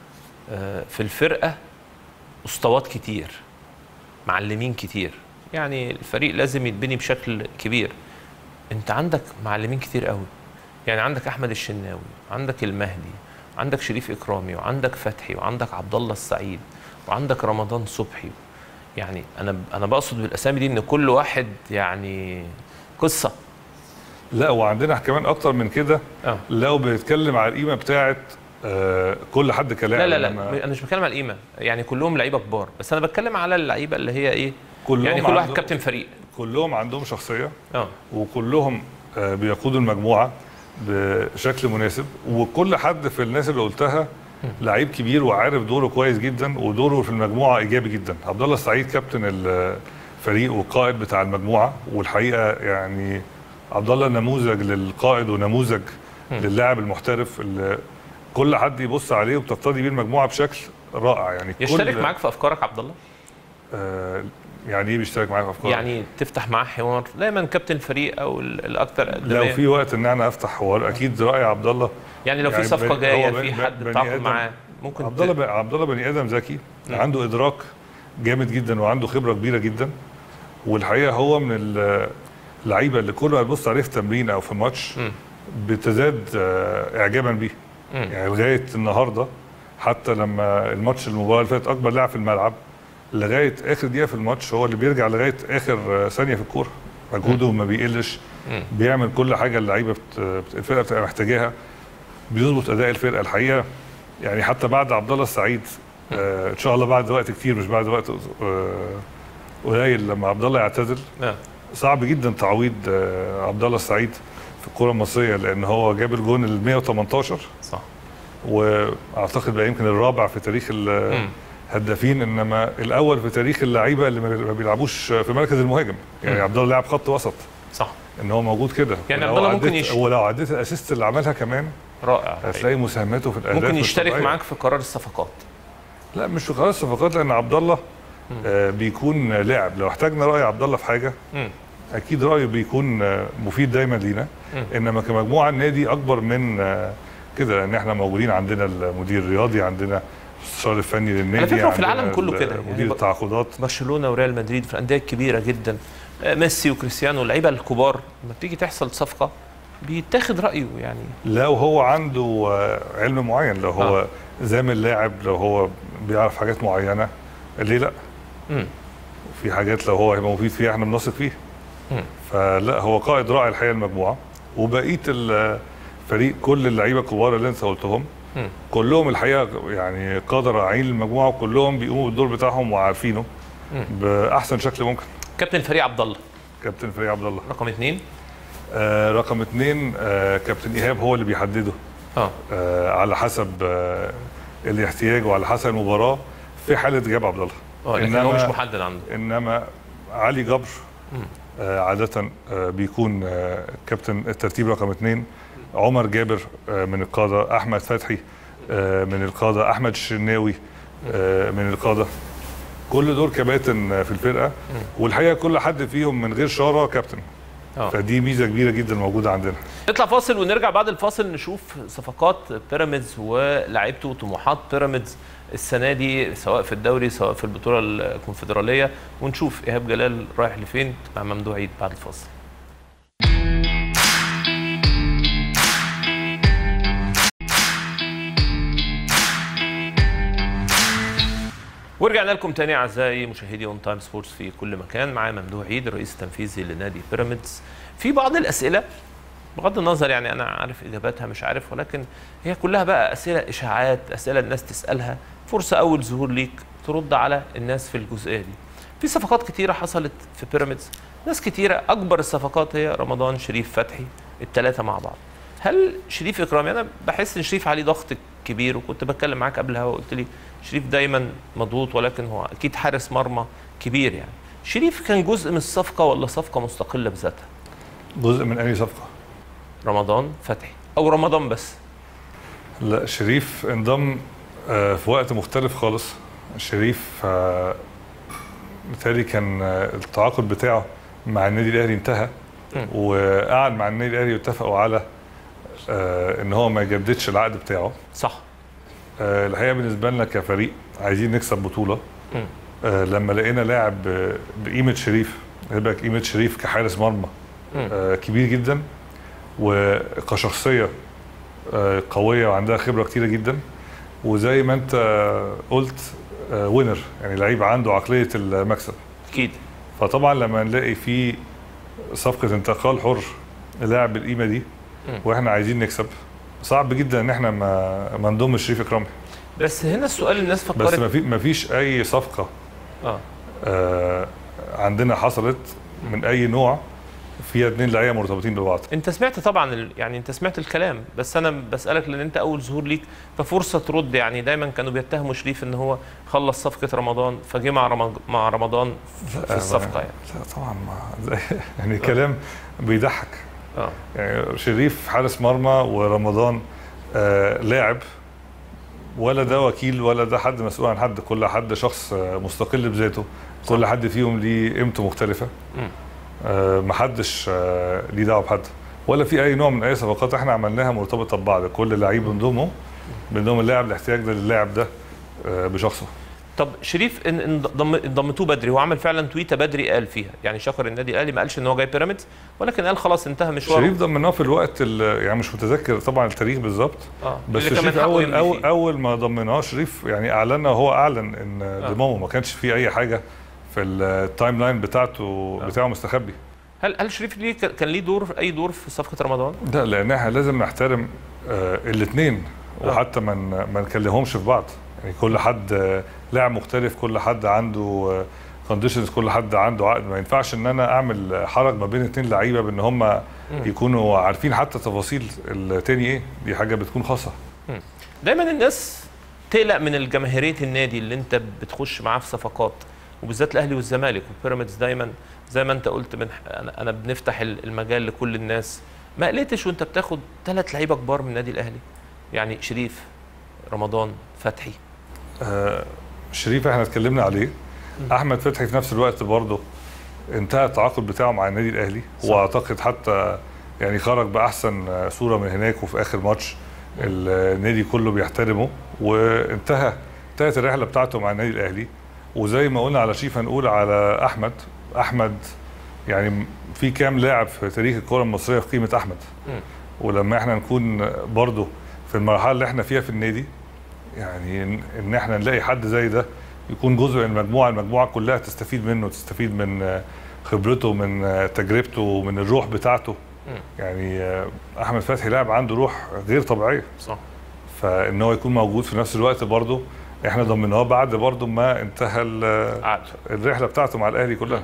آه، في الفرقه اسطوات كتير معلمين كتير يعني الفريق لازم يتبني بشكل كبير انت عندك معلمين كتير قوي يعني عندك احمد الشناوي عندك المهدي عندك شريف اكرامي وعندك فتحي وعندك عبد الله السعيد وعندك رمضان صبحي يعني انا انا بقصد بالاسامي دي ان كل واحد يعني قصه لا وعندنا كمان اكتر من كده اه لو بنتكلم على القيمه بتاعه آه، كل حد كلاعب لا لا لا لما- انا مش بتكلم على القيمه يعني كلهم لعيبه كبار بس انا بتكلم على اللعيبه اللي هي ايه كلهم يعني كل واحد عندهم- كابتن فريق كلهم عندهم شخصيه اه وكلهم آه، بيقودوا المجموعه بشكل مناسب وكل حد في الناس اللي قلتها لعيب كبير وعارف دوره كويس جدا ودوره في المجموعه ايجابي جدا عبد الله السعيد كابتن الفريق والقائد بتاع المجموعه والحقيقه يعني عبد الله نموذج للقائد ونموذج للاعب المحترف اللي كل حد يبص عليه وبتقتدي بيه المجموعه بشكل رائع يعني يشترك كل معاك في افكارك عبد الله آه يعني ايه بيشترك معاك في افكار يعني تفتح معاه حوار دايما كابتن الفريق او ال- الاكثر لو اقدميه في وقت ان انا افتح حوار اكيد راي عبد الله يعني لو في يعني صفقه بني- جايه هو في بني- حد بني بتتعاقد آدم- معاه ممكن عبد الله ب- عبد الله بني ادم ذكي مم. عنده ادراك جامد جدا وعنده خبره كبيره جدا والحقيقه هو من ال- اللعيبه اللي كل ما تبص عليه في تمرين او في ماتش مم. بتزداد آه، اعجابا بيه مم. يعني لغايه النهارده حتى لما الماتش المباراه اللي فاتت اكبر لاعب في الملعب لغايه اخر دقيقه في الماتش هو اللي بيرجع لغايه اخر آه، ثانيه في الكوره مجهوده ما بيقلش مم. بيعمل كل حاجه اللعيبه بت... بت- الفرقه بتبقى محتاجاها بيظبط اداء الفرقه الحقيقه يعني حتى بعد عبد الله السعيد آه ان شاء الله بعد وقت كتير مش بعد وقت آه قليل لما عبد الله يعتزل نعم صعب جدا تعويض آه عبد الله السعيد في الكره المصريه لان هو جاب الجون ال 118 صح واعتقد بقى يمكن الرابع في تاريخ مم. الهدافين انما الاول في تاريخ اللعيبه اللي ما ما بيلعبوش في مركز المهاجم يعني مم. عبد الله لاعب خط وسط صح ان هو موجود كده يعني ولو عبد الله ممكن عديت- يش- ولو عديت الاسيست اللي عملها كمان رائع هتلاقي مساهماته في الاهداف ممكن مش يشترك طبيعية. معاك في قرار الصفقات لا مش في قرار الصفقات لان عبد الله آه بيكون لاعب لو احتاجنا راي عبد الله في حاجه مم. اكيد رايه بيكون آه، مفيد دايما لينا مم. انما كمجموعه النادي اكبر من آه، كده ان احنا موجودين عندنا المدير الرياضي عندنا المستشار الفني للنادي على فكره في عندنا العالم كله ال- كده يعني مدير ب- التعاقدات برشلونه وريال مدريد في الانديه الكبيره جدا آه، ميسي وكريستيانو اللعيبه الكبار لما بتيجي تحصل صفقه بيتاخد رايه يعني لو هو عنده آه، علم معين لو هو آه. زامل لاعب لو هو بيعرف حاجات معينه ليه لا مم. في حاجات لو هو هيبقى مفيد فيها احنا بنثق فيه مم. فلا هو قائد رائع الحقيقه المجموعه وبقيه الفريق كل اللعيبه الكبار اللي انت قلتهم مم. كلهم الحقيقه يعني قاده رائعين للمجموعه وكلهم بيقوموا بالدور بتاعهم وعارفينه مم. باحسن شكل ممكن كابتن فريق عبد الله كابتن فريق عبد الله رقم اثنين آه رقم اثنين آه كابتن ايهاب هو اللي بيحدده اه آه على حسب آه الاحتياج وعلى حسب المباراه في حاله غياب عبد الله اه لكن هو مش محدد عنده انما علي جبر مم. آه عاده آه بيكون آه كابتن الترتيب رقم اثنين عمر جابر آه من القاده احمد فتحي آه من القاده احمد الشناوي آه من القاده كل دول كباتن آه، في الفرقه والحقيقه كل حد فيهم من غير شاره كابتن اه فدي ميزه كبيره جدا موجوده عندنا نطلع فاصل ونرجع بعد الفاصل نشوف صفقات بيراميدز ولاعيبته وطموحات بيراميدز السنه دي سواء في الدوري سواء في البطوله الكونفدراليه ونشوف ايهاب جلال رايح لفين مع ممدوح عيد بعد الفاصل ورجعنا لكم تاني اعزائي مشاهدي اون تايم سبورتس في كل مكان معايا ممدوح عيد الرئيس التنفيذي لنادي بيراميدز في بعض الاسئله بغض النظر يعني انا عارف اجاباتها مش عارف ولكن هي كلها بقى اسئله اشاعات اسئله الناس تسالها فرصه اول ظهور ليك ترد على الناس في الجزئيه دي في صفقات كتيره حصلت في بيراميدز ناس كتيره اكبر الصفقات هي رمضان شريف فتحي الثلاثه مع بعض هل شريف اكرامي انا بحس ان شريف عليه ضغط كبير وكنت بتكلم معاك قبلها وقلت لي شريف دايما مضغوط ولكن هو اكيد حارس مرمى كبير يعني شريف كان جزء من الصفقه ولا صفقه مستقله بذاتها جزء من اي صفقه رمضان فتحي او رمضان بس لا شريف انضم آه، في وقت مختلف خالص شريف آه، بالتالي كان آه، التعاقد بتاعه مع النادي الاهلي انتهى مم. وقعد مع النادي الاهلي واتفقوا على آه، ان هو ما يجددش العقد بتاعه صح آه، الحقيقه بالنسبه لنا كفريق عايزين نكسب بطوله مم. آه، لما لقينا لاعب آه، بقيمه شريف يبقى قيمه شريف كحارس مرمى مم. آه، كبير جدا وكشخصيه آه، قويه وعندها خبره كتيره جدا وزي ما انت قلت وينر يعني لعيب عنده عقليه المكسب اكيد فطبعا لما نلاقي في صفقه انتقال حر لاعب بالقيمه دي مم. واحنا عايزين نكسب صعب جدا ان احنا ما ما نضمش شريف اكرامي بس هنا السؤال الناس بس فكرت ما في ما فيش اي صفقه اه آه عندنا حصلت من اي نوع فيها اتنين لعيبه مرتبطين ببعض انت سمعت طبعا ال... يعني انت سمعت الكلام بس انا بسالك لان انت اول ظهور ليك ففرصه ترد يعني دايما كانوا بيتهموا شريف ان هو خلص صفقه رمضان فجه مع رمضان مع رمضان في الصفقه يعني لا طبعا ما زي يعني كلام بيضحك اه يعني شريف حارس مرمى ورمضان آه لاعب ولا ده وكيل ولا ده حد مسؤول عن حد كل حد شخص آه، مستقل بذاته كل حد فيهم ليه قيمته مختلفه مم. آه محدش آه ليه دعوه بحد ولا في اي نوع من اي صفقات احنا عملناها مرتبطه ببعض كل لعيب بنضمه بنضم اللاعب الاحتياج ده للاعب ده آه بشخصه طب شريف ان ان ضم- ضمتوه بدري هو عمل فعلا تويته بدري قال فيها يعني شكر النادي الاهلي ما قالش ان هو جاي بيراميدز ولكن قال خلاص انتهى مشواره شريف ضمناه في الوقت ال- يعني مش متذكر طبعا التاريخ بالظبط اه بس اللي كان من شريف حقه اول يمضي اول فيه. اول ما ضمناه شريف يعني اعلن وهو اعلن ان ضمامه ما كانش في اي حاجه في التايم لاين بتاعته بتاعه مستخبي هل هل شريف ليه كان ليه دور اي دور في صفقه رمضان؟ لا لان احنا لازم نحترم آه الاثنين وحتى ما ن- ما نكلمهمش في بعض يعني كل حد آه، لاعب مختلف كل حد عنده كونديشنز كل حد عنده عقد ما ينفعش ان انا اعمل حرج ما بين اثنين لعيبه بان هم يكونوا عارفين حتى تفاصيل التاني ايه دي حاجه بتكون خاصه مم. دايما الناس تقلق من الجماهيريه النادي اللي انت بتخش معاه في صفقات وبالذات الاهلي والزمالك وبيراميدز دايما زي ما انت قلت من انا أنا بنفتح ال- المجال لكل الناس ما قلقتش وانت بتاخد ثلاث لعيبه كبار من النادي الاهلي يعني شريف رمضان فتحي آه، شريف احنا اتكلمنا عليه احمد فتحي في نفس الوقت برضه انتهى التعاقد بتاعه مع النادي الاهلي صح. واعتقد حتى يعني خرج باحسن آه، صوره من هناك وفي اخر ماتش النادي كله بيحترمه وانتهى انتهت الرحله بتاعته مع النادي الاهلي وزي ما قلنا على شريف هنقول على احمد احمد يعني في كام لاعب في تاريخ الكره المصريه في قيمه احمد مم. ولما احنا نكون برضه في المرحله اللي احنا فيها في النادي يعني ان إن احنا نلاقي حد زي ده يكون جزء من المجموعه المجموعه كلها تستفيد منه تستفيد من آه، خبرته من آه، تجربته من الروح بتاعته مم. يعني آه، احمد فتحي لاعب عنده روح غير طبيعيه صح فان هو يكون موجود في نفس الوقت برضه احنا ضمناه بعد برضه ما انتهى ال- عقد الرحله بتاعته مع الاهلي كلها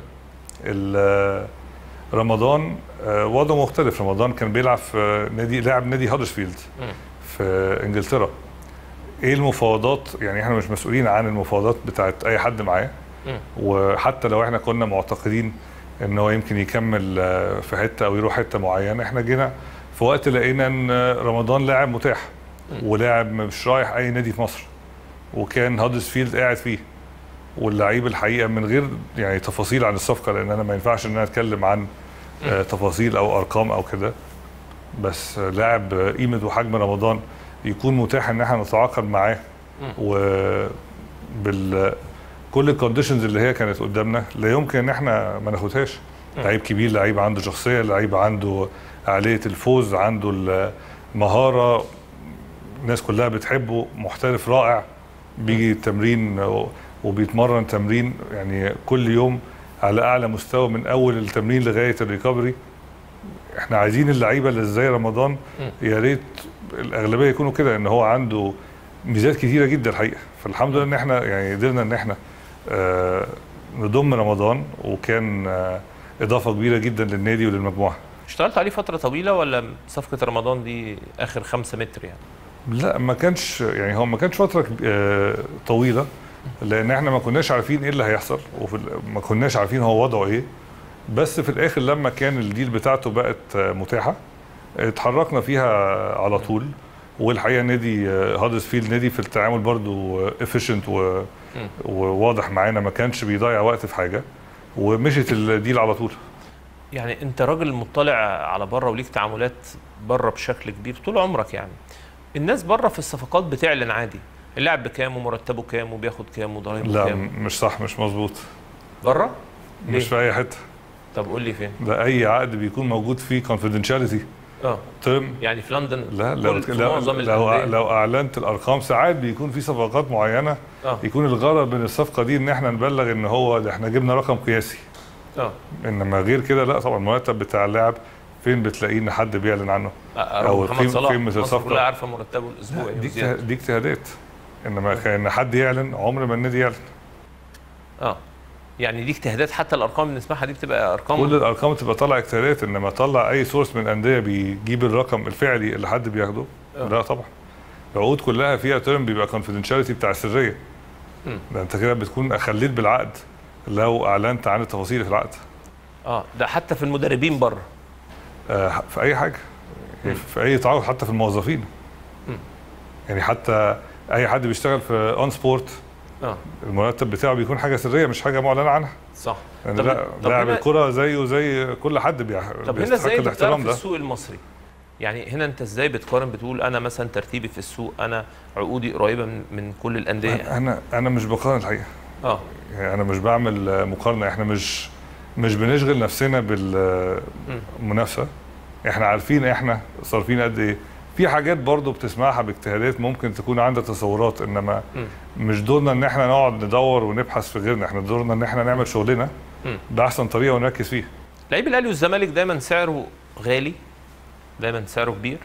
ال- رمضان آه، وضعه مختلف رمضان كان بيلعب في نادي لاعب نادي هادرسفيلد مم. في انجلترا ايه المفاوضات يعني احنا مش مسؤولين عن المفاوضات بتاعت اي حد معاه مم. وحتى لو احنا كنا معتقدين ان هو يمكن يكمل آه، في حته او يروح حته معينه احنا جينا في وقت لقينا ان رمضان لاعب متاح ولاعب مش رايح اي نادي في مصر وكان هادرسفيلد قاعد فيه واللعيب الحقيقه من غير يعني تفاصيل عن الصفقه لان انا ما ينفعش ان انا اتكلم عن آه، تفاصيل او ارقام او كده بس آه، لاعب آه، قيمه وحجم رمضان يكون متاح ان احنا نتعاقد معاه و بال كل الكونديشنز اللي هي كانت قدامنا لا يمكن ان احنا ما ناخدهاش لعيب كبير لعيب عنده شخصيه لعيب عنده عاليه الفوز عنده المهاره الناس كلها بتحبه محترف رائع بيجي التمرين و- وبيتمرن تمرين يعني كل يوم على اعلى مستوى من اول التمرين لغايه الريكفري احنا عايزين اللعيبه اللي زي رمضان يا ريت الاغلبيه يكونوا كده ان هو عنده ميزات كتيره جدا الحقيقه فالحمد لله ان احنا يعني قدرنا ان احنا آه نضم رمضان وكان آه اضافه كبيره جدا للنادي وللمجموعه اشتغلت عليه فتره طويله ولا صفقه رمضان دي اخر خمسة متر يعني لا ما كانش يعني هو ما كانش فتره كب- آه، طويله لان احنا ما كناش عارفين ايه اللي هيحصل وفي ال- ما كناش عارفين هو وضعه ايه بس في الاخر لما كان الديل بتاعته بقت آه، متاحه اتحركنا فيها على طول والحقيقه نادي آه، هادرسفيلد نادي في التعامل برضو افيشنت وواضح معانا ما كانش بيضيع وقت في حاجه ومشيت الديل على طول يعني انت راجل مطلع على بره وليك تعاملات بره بشكل كبير طول عمرك يعني الناس بره في الصفقات بتعلن عادي اللاعب بكام ومرتبه كام وبياخد كام وضرايبه لا كام مش صح مش مظبوط بره ليه؟ مش في اي حته طب قول لي فين ده اي عقد بيكون موجود فيه confidentiality اه ترم يعني في لندن لا لو كل- في لو, معظم لو, الأندية. لو اعلنت الارقام ساعات بيكون في صفقات معينه اه يكون الغرض من الصفقه دي ان احنا نبلغ ان هو ده احنا جبنا رقم قياسي اه انما غير كده لا طبعا المرتب بتاع اللاعب فين بتلاقيه ان حد بيعلن عنه او محمد قيم- صلاح قيمه مصر الصفقه كلها عارفه مرتبه الاسبوعي دي وزيادة. اجتهاد- دي اجتهادات انما كان ان حد يعلن عمر ما النادي يعلن اه يعني دي اجتهادات حتى الارقام اللي نسمعها دي بتبقى ارقام كل الارقام تبقى طالعه اجتهادات انما طلع اي سورس من الانديه بيجيب الرقم الفعلي اللي حد بياخده آه. لا طبعا العقود كلها فيها ترم بيبقى confidentiality بتاع السريه مم. ده انت كده بتكون اخليت بالعقد لو اعلنت عن التفاصيل في العقد اه ده حتى في المدربين بره آه في اي حاجه يعني في اي تعاقد حتى في الموظفين مم. يعني حتى اي حد بيشتغل في اون سبورت اه المرتب بتاعه بيكون حاجه سريه مش حاجه معلنه عنها صح يعني طب- لا طب لاعب هنا- الكره زيه زي كل حد بيح... طب هنا بيستحق ازاي انت الاحترام بتعرف ده السوق المصري يعني هنا انت ازاي بتقارن بتقول انا مثلا ترتيبي في السوق انا عقودي قريبه من, من كل الانديه انا انا مش بقارن الحقيقه اه يعني انا مش بعمل آه، مقارنه احنا مش مش بنشغل نفسنا بالمنافسه احنا عارفين احنا صارفين قد ايه في حاجات برضو بتسمعها باجتهادات ممكن تكون عندها تصورات انما مم. مش دورنا ان احنا نقعد ندور ونبحث في غيرنا احنا دورنا ان احنا نعمل شغلنا مم. باحسن طريقه ونركز فيه لعيب الاهلي والزمالك دايما سعره غالي دايما سعره كبير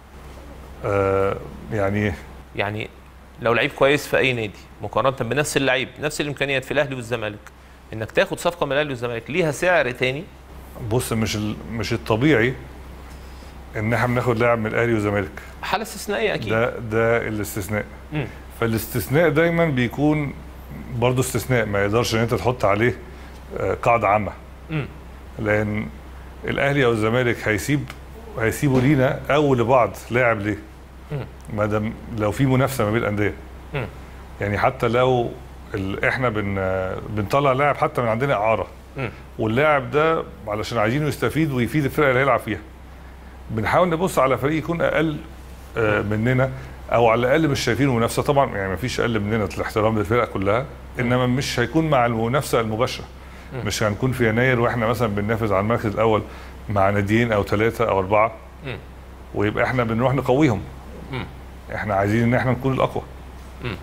آه يعني يعني لو لعيب كويس في اي نادي مقارنه بنفس اللعيب نفس الامكانيات في الاهلي والزمالك انك تاخد صفقه من الاهلي والزمالك ليها سعر تاني بص مش ال- مش الطبيعي ان احنا بناخد لاعب من الاهلي والزمالك حاله استثنائيه اكيد ده ده الاستثناء مم. فالاستثناء دايما بيكون برضه استثناء ما يقدرش ان انت تحط عليه آه، قاعده عامه مم. لان الاهلي او الزمالك هيسيب هيسيبوا لينا او لبعض لاعب ليه؟ مم. ما دام لو في منافسه ما بين الانديه مم. يعني حتى لو ال... احنا بن... بنطلع لاعب حتى من عندنا اعاره مم. واللاعب ده علشان عايزينه يستفيد ويفيد الفرقه اللي هيلعب فيها بنحاول نبص على فريق يكون اقل آه، مننا او على الاقل مش شايفينه منافسه طبعا يعني ما فيش اقل مننا الاحترام للفرقه كلها انما مش هيكون مع المنافسه المباشره مم. مش هنكون في يناير واحنا مثلا بننافس على المركز الاول مع ناديين او ثلاثه او اربعه مم. ويبقى احنا بنروح نقويهم مم. احنا عايزين ان احنا نكون الاقوى مم.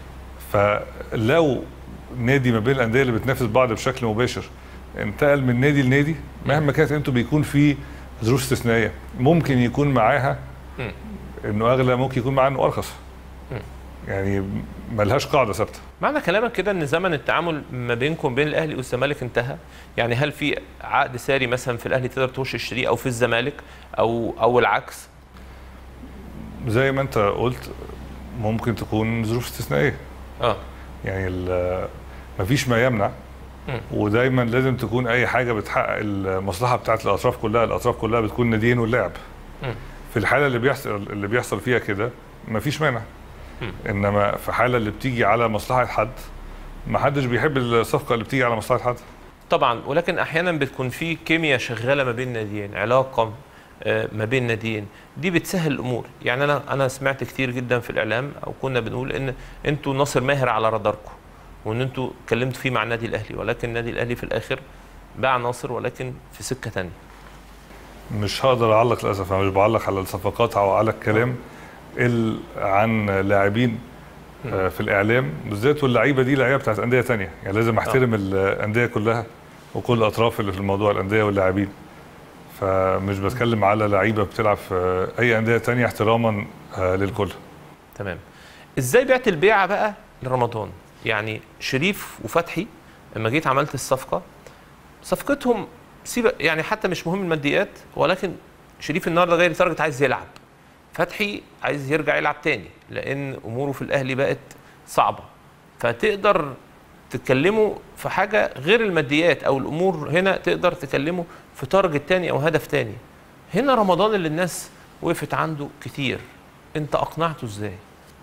فلو نادي ما بين الانديه اللي بتنافس بعض بشكل مباشر انتقل من نادي لنادي مهما كانت انتوا بيكون في ظروف استثنائيه ممكن يكون معاها مم. انه اغلى ممكن يكون معاه انه ارخص مم. يعني ملهاش قاعده ثابته معنى كلامك كده ان زمن التعامل ما بينكم بين الاهلي والزمالك انتهى يعني هل في عقد ساري مثلا في الاهلي تقدر تخش تشتريه او في الزمالك او او العكس زي ما انت قلت ممكن تكون ظروف استثنائيه اه يعني ال- مفيش ما يمنع مم. ودايما لازم تكون اي حاجه بتحقق المصلحه بتاعت الاطراف كلها الاطراف كلها بتكون ناديين واللاعب مم. في الحاله اللي بيحصل اللي بيحصل فيها كده مفيش مانع مم. انما في حاله اللي بتيجي على مصلحه حد ما حدش بيحب الصفقه اللي بتيجي على مصلحه حد طبعا ولكن احيانا بتكون في كيمياء شغاله ما بين ناديين علاقه آه، ما بين ناديين دي بتسهل الامور يعني انا انا سمعت كتير جدا في الاعلام او كنا بنقول ان انتوا ناصر ماهر على راداركم وان انتوا اتكلمتوا فيه مع النادي الاهلي ولكن النادي الاهلي في الاخر باع ناصر ولكن في سكه تانية مش هقدر اعلق للاسف انا مش بعلق على الصفقات او على الكلام ال- عن لاعبين آه، في الاعلام بالذات واللعيبه دي لعيبه بتاعت انديه تانية يعني لازم احترم الانديه كلها وكل الاطراف اللي في الموضوع الانديه واللاعبين فمش بتكلم على لعيبه بتلعب في اي انديه تانية احتراما آه، للكل تمام ازاي بعت البيعه بقى لرمضان يعني شريف وفتحي لما جيت عملت الصفقه صفقتهم سيب يعني حتى مش مهم الماديات ولكن شريف النهارده جاي لدرجه عايز يلعب فتحي عايز يرجع يلعب تاني لان اموره في الاهلي بقت صعبه فتقدر تتكلموا في حاجه غير الماديات او الامور هنا تقدر تكلموا في تارجت تاني او هدف تاني هنا رمضان اللي الناس وقفت عنده كتير انت اقنعته ازاي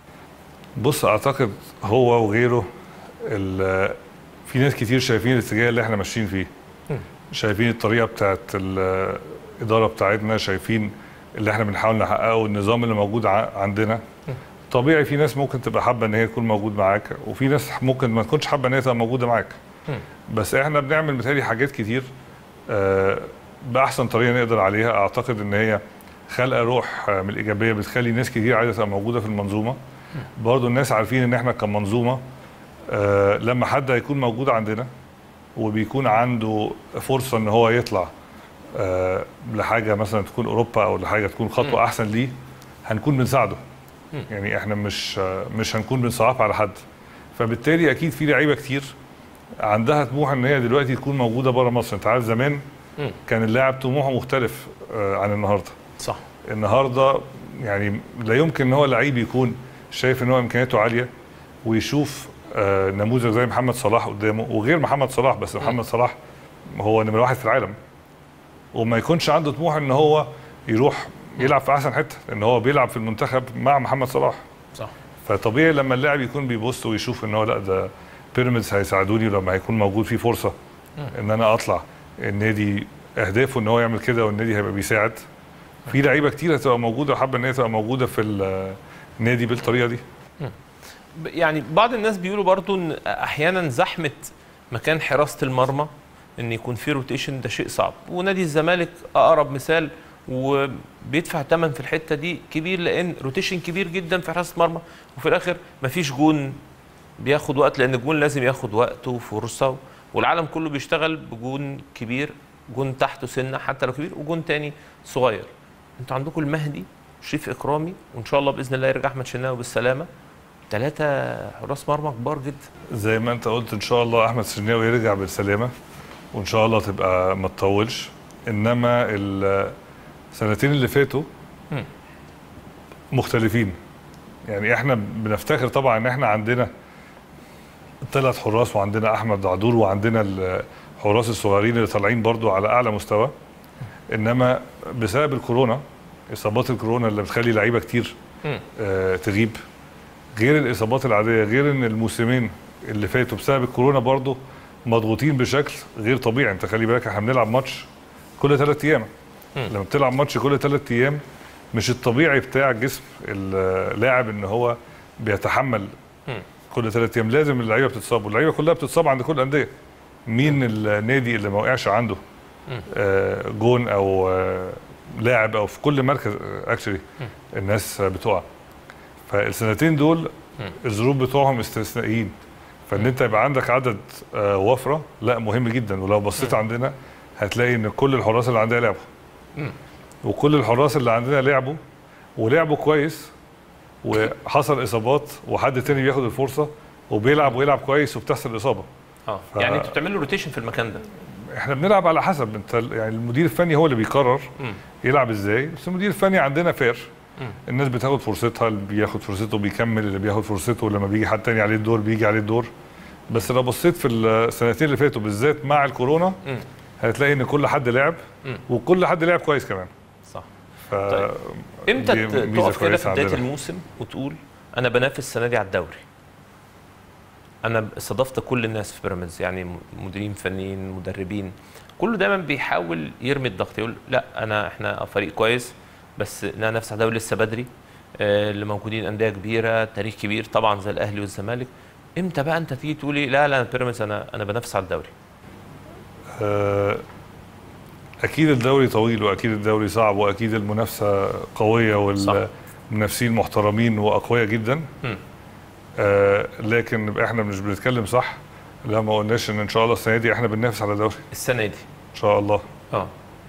بص اعتقد هو وغيره ال- في ناس كتير شايفين الاتجاه اللي احنا ماشيين فيه مم. شايفين الطريقه بتاعت الاداره بتاعتنا شايفين اللي احنا بنحاول نحققه النظام اللي موجود ع- عندنا طبيعي في ناس ممكن تبقى حابه ان هي تكون موجود معاك وفي ناس ممكن ما تكونش حابه ان هي تبقى موجوده معاك مم. بس احنا بنعمل مثالي حاجات كتير آه، باحسن طريقه نقدر عليها اعتقد ان هي خلقه روح آه، من الايجابيه بتخلي ناس كتير عايزه تبقى موجوده في المنظومه برضو الناس عارفين ان احنا كمنظومه آه، لما حد هيكون موجود عندنا وبيكون عنده فرصه ان هو يطلع آه، لحاجه مثلا تكون اوروبا او لحاجه تكون خطوه احسن ليه هنكون بنساعده مم. يعني احنا مش آه، مش هنكون بنصعب على حد فبالتالي اكيد في لعيبه كتير عندها طموح ان هي دلوقتي تكون موجوده بره مصر انت عارف زمان مم. كان اللاعب طموحه مختلف آه، عن النهارده صح النهارده يعني لا يمكن ان هو لعيب يكون شايف ان هو امكانياته عاليه ويشوف آه، نموذج زي محمد صلاح قدامه وغير محمد صلاح بس محمد صلاح هو نمره واحد في العالم وما يكونش عنده طموح ان هو يروح يلعب في احسن حته لان هو بيلعب في المنتخب مع محمد صلاح صح فطبيعي لما اللاعب يكون بيبص ويشوف ان هو لا ده بيراميدز هيساعدوني لما هيكون موجود في فرصه ان انا اطلع النادي اهدافه ان هو يعمل كده والنادي هيبقى بيساعد في لعيبه كتير هتبقى موجوده وحابه ان هي تبقى موجوده في النادي بالطريقه دي ب- يعني بعض الناس بيقولوا برضو ان احيانا زحمه مكان حراسه المرمى ان يكون في روتيشن ده شيء صعب ونادي الزمالك اقرب مثال وبيدفع ثمن في الحته دي كبير لان روتيشن كبير جدا في حراسه المرمى وفي الاخر مفيش جون بياخد وقت لان الجون لازم ياخد وقته وفرصه والعالم كله بيشتغل بجون كبير جون تحته سنه حتى لو كبير وجون تاني صغير انتوا عندكم المهدي شريف اكرامي وان شاء الله باذن الله يرجع احمد شناوي بالسلامه ثلاثه حراس مرمى كبار جدا زي ما انت قلت ان شاء الله احمد سناوي يرجع بالسلامه وان شاء الله تبقى ما تطولش انما السنتين اللي فاتوا مم. مختلفين يعني احنا بنفتخر طبعا ان احنا عندنا ثلاث حراس وعندنا احمد دعدور وعندنا الحراس الصغيرين اللي طالعين برضو على اعلى مستوى انما بسبب الكورونا اصابات الكورونا اللي بتخلي لعيبه كتير مم. آه تغيب غير الاصابات العاديه غير ان الموسمين اللي فاتوا بسبب الكورونا برضو مضغوطين بشكل غير طبيعي انت خلي بالك احنا بنلعب ماتش كل ثلاث ايام مم. لما بتلعب ماتش كل ثلاث ايام مش الطبيعي بتاع جسم اللاعب ان هو بيتحمل مم. كل ثلاث ايام لازم اللعيبه بتتصاب واللعيبه كلها بتتصاب عند كل الانديه مين النادي اللي ما وقعش عنده مم. آه، جون او آه، لاعب او في كل مركز اكشلي مم. الناس بتقع فالسنتين دول مم. الظروف بتوعهم استثنائيين فان انت يبقى عندك عدد آه، وفره لا مهم جدا ولو بصيت عندنا هتلاقي ان كل الحراس اللي عندنا لعبوا مم. وكل الحراس اللي عندنا لعبوا ولعبوا كويس وحصل اصابات وحد تاني بياخد الفرصه وبيلعب ويلعب كويس وبتحصل اصابه اه ف- يعني انتوا بتعملوا روتيشن في المكان ده احنا بنلعب على حسب انت يعني المدير الفني هو اللي بيقرر مم. يلعب ازاي بس المدير الفني عندنا فير مم. الناس بتاخد فرصتها اللي بياخد فرصته بيكمل اللي بياخد فرصته لما بيجي حد تاني عليه الدور بيجي عليه الدور بس لو بصيت في السنتين اللي فاتوا بالذات مع الكورونا مم. هتلاقي ان كل حد لعب مم. وكل حد لعب كويس كمان صح ف طيب. امتى دي ت- ميزة تقف كده كويسة في بدايه عندنا. الموسم وتقول انا بنافس السنه دي على الدوري انا استضفت كل الناس في بيراميدز يعني م- مديرين فنيين مدربين كله دايما بيحاول يرمي الضغط يقول لا انا احنا فريق كويس بس لا نفس على الدوري لسه بدري آه، اللي موجودين انديه كبيره تاريخ كبير طبعا زي الاهلي والزمالك امتى بقى انت تيجي تقولي لا لا بيراميدز انا انا بنافس على الدوري آه، اكيد الدوري طويل واكيد الدوري صعب واكيد المنافسه قويه صح. والمنافسين محترمين واقوياء جدا مم. آه، لكن احنا مش بنتكلم صح لا ما قلناش ان ان شاء الله السنه دي احنا بننافس على الدوري السنه دي ان شاء الله اه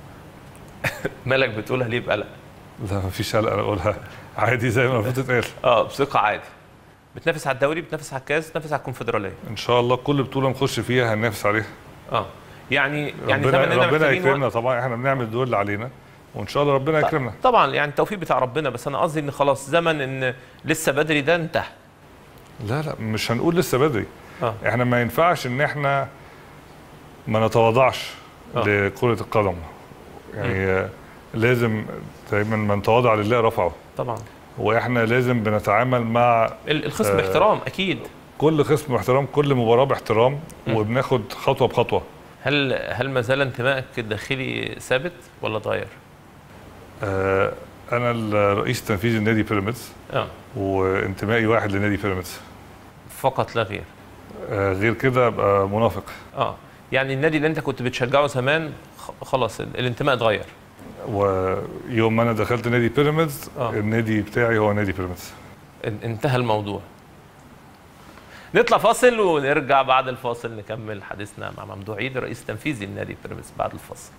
مالك بتقولها ليه بقلق لا ما فيش قلق انا اقولها عادي زي ما المفروض تتقال اه بثقه عادي بتنافس على الدوري بتنافس على الكاس بتنافس على الكونفدراليه ان شاء الله كل بطوله نخش فيها هننافس عليها اه يعني يعني زي ربنا ما اننا ربنا محتاجين يكرمنا وقت. طبعا احنا بنعمل الدور اللي علينا وان شاء الله ربنا يكرمنا طبعا يعني التوفيق بتاع ربنا بس انا قصدي ان خلاص زمن ان لسه بدري ده انتهى لا لا مش هنقول لسه بدري اه احنا ما ينفعش ان احنا ما نتواضعش آه. لكرة القدم يعني آه، لازم دايما من تواضع لله رفعه طبعا واحنا لازم بنتعامل مع ال- الخصم آه، باحترام اكيد كل خصم باحترام كل مباراة باحترام مم. وبناخد خطوة بخطوة هل هل ما زال انتمائك الداخلي ثابت ولا اتغير؟ آه، انا الرئيس التنفيذي لنادي بيراميدز اه وانتمائي واحد لنادي بيراميدز فقط لا غير آه، غير كده ابقى منافق اه يعني النادي اللي انت كنت بتشجعه زمان خ- خلاص ال- الانتماء اتغير ويوم ما انا دخلت نادي بيراميدز آه. النادي بتاعي هو نادي بيراميدز ان- انتهى الموضوع نطلع فاصل ونرجع بعد الفاصل نكمل حديثنا مع ممدوح عيد رئيس تنفيذي لنادي بيراميدز بعد الفاصل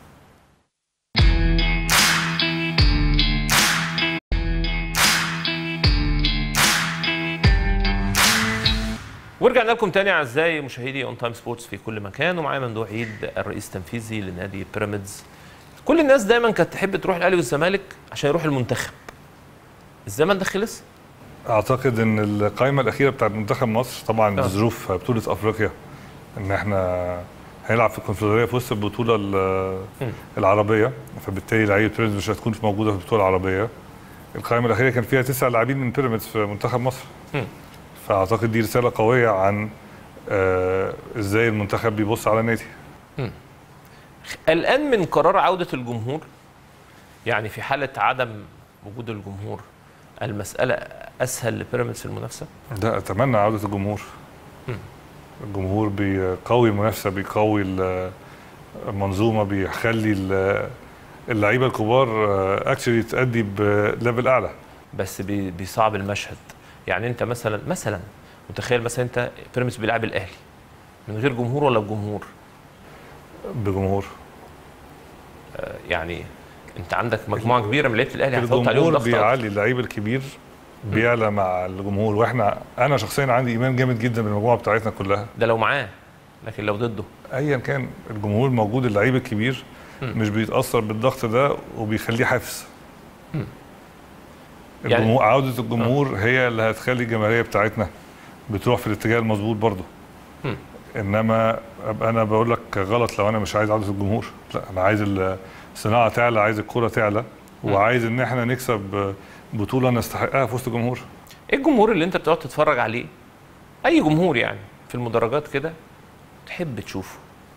ورجعنا لكم تاني اعزائي مشاهدي اون تايم سبورتس في كل مكان ومعايا ممدوح عيد الرئيس التنفيذي لنادي بيراميدز كل الناس دايما كانت تحب تروح الاهلي والزمالك عشان يروح المنتخب الزمن ده خلص اعتقد ان القائمه الاخيره بتاعت منتخب مصر طبعا آه. ظروف بطوله افريقيا ان احنا هنلعب في الكونفدراليه في وسط البطوله ال- مم. العربيه فبالتالي لعيبه بيراميدز مش هتكون موجوده في البطوله العربيه القائمه الاخيره كان فيها تسع لاعبين من بيراميدز في منتخب مصر مم. فاعتقد دي رساله قويه عن آه ازاي المنتخب بيبص على النادي قلقان من قرار عودة الجمهور يعني في حاله عدم وجود الجمهور المساله اسهل لبيراميدز في المنافسه لا اتمنى عوده الجمهور مم. الجمهور بيقوي المنافسه بيقوي ال- المنظومه بيخلي ال- اللعيبه الكبار اكشلي تأدي بليفل اعلى بس بي- بيصعب المشهد يعني انت مثلا مثلا متخيل مثلا انت بيراميدز بيلعب الاهلي من غير جمهور ولا بجمهور بجمهور آه، يعني انت عندك مجموعه كبيره من لعيبه الاهلي هتحط عليهم الجمهور ضغط أكتر. بيعلي اللعيب الكبير بيعلى مع الجمهور واحنا انا شخصيا عندي ايمان جامد جدا بالمجموعه بتاعتنا كلها ده لو معاه لكن لو ضده ايا كان الجمهور موجود اللعيب الكبير مم. مش بيتاثر بالضغط ده وبيخليه حافز مم. يعني- الجمهور عوده الجمهور هي اللي هتخلي الجماهيريه بتاعتنا بتروح في الاتجاه المظبوط برضه مم. انما ابقى انا بقول لك غلط لو انا مش عايز عوده الجمهور لا انا عايز الصناعه تعلى عايز الكره تعلى وعايز ان احنا نكسب بطوله نستحقها في وسط الجمهور ايه الجمهور اللي انت بتقعد تتفرج عليه اي جمهور يعني في المدرجات كده تحب تشوفه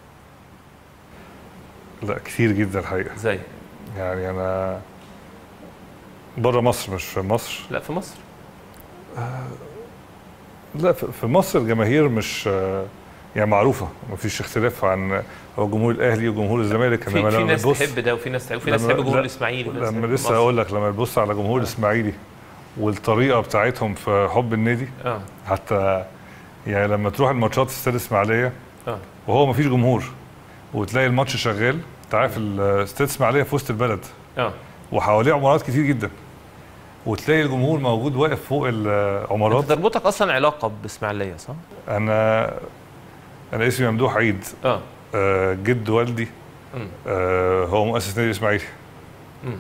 لا كتير جدا الحقيقه زي يعني انا بره مصر مش في مصر لا في مصر لا في في مصر الجماهير مش آه، يعني معروفه مفيش اختلاف عن هو جمهور الاهلي وجمهور الزمالك في, انما في لما ناس تبص تحب ده وفي ناس تحب وفي ناس لما- تحب جمهور لا، الاسماعيلي وفي ناس لما تحب لسه مصر. هقول لك لما تبص على جمهور الاسماعيلي والطريقه بتاعتهم في حب النادي اه حتى يعني لما تروح الماتشات في استاد اسماعيليه اه وهو مفيش جمهور وتلاقي الماتش شغال انت عارف الاستاد اسماعيليه في وسط البلد اه وحواليه عمارات كتير جدا وتلاقي الجمهور موجود واقف فوق العمارات انت تربطك اصلا علاقه باسماعيليه صح؟ انا انا اسمي ممدوح عيد اه آه جد والدي مم. آه هو مؤسس نادي الاسماعيلي مم.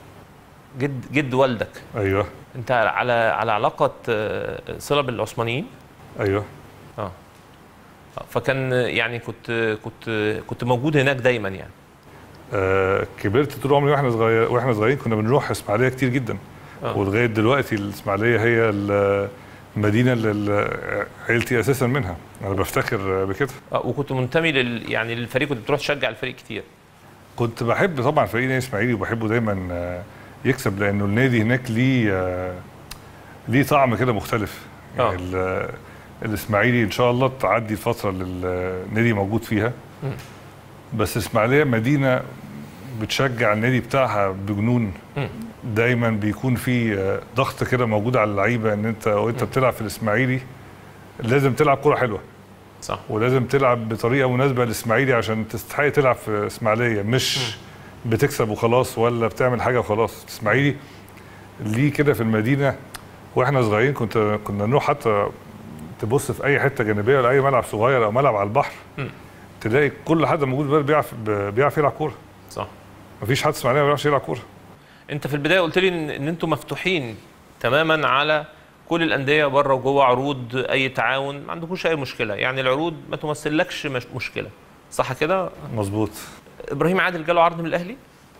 جد جد والدك ايوه انت على على علاقه آه، صله بالعثمانيين ايوه اه آه، فكان يعني كنت كنت كنت موجود هناك دايما يعني آه كبرت طول عمري واحنا صغير واحنا صغيرين كنا بنروح اسماعيليه كتير جدا آه. ولغايه دلوقتي الاسماعيليه هي المدينه اللي عيلتي اساسا منها انا بفتخر بكده اه وكنت منتمي لل يعني للفريق كنت بتروح تشجع الفريق كتير كنت بحب طبعا فريق نادي الاسماعيلي وبحبه دايما آه، يكسب لانه النادي هناك ليه آه، ليه طعم كده مختلف يعني آه. ال- الاسماعيلي ان شاء الله تعدي الفتره اللي النادي موجود فيها مم. بس اسماعيليه مدينه بتشجع النادي بتاعها بجنون مم. دايما بيكون في آه، ضغط كده موجود على اللعيبه ان انت وانت بتلعب في الاسماعيلي لازم تلعب كره حلوه صح ولازم تلعب بطريقه مناسبه للاسماعيلي عشان تستحق تلعب في اسماعيليه مش بتكسب وخلاص ولا بتعمل حاجه وخلاص الاسماعيلي ليه كده في المدينه واحنا صغيرين كنت كنا نروح حتى تبص في اي حته جانبيه ولا اي ملعب صغير او ملعب على البحر مم. تلاقي كل حد موجود بقى بيعرف بيعرف يلعب كوره صح مفيش حد اسماعيليه ما بيعرفش يلعب كوره انت في البدايه قلت لي ان, إن انتوا مفتوحين تماما على كل الانديه بره وجوه عروض اي تعاون ما عندكوش اي مشكله يعني العروض ما تمثلكش مش مشكله صح كده مظبوط ابراهيم عادل جاله عرض من الاهلي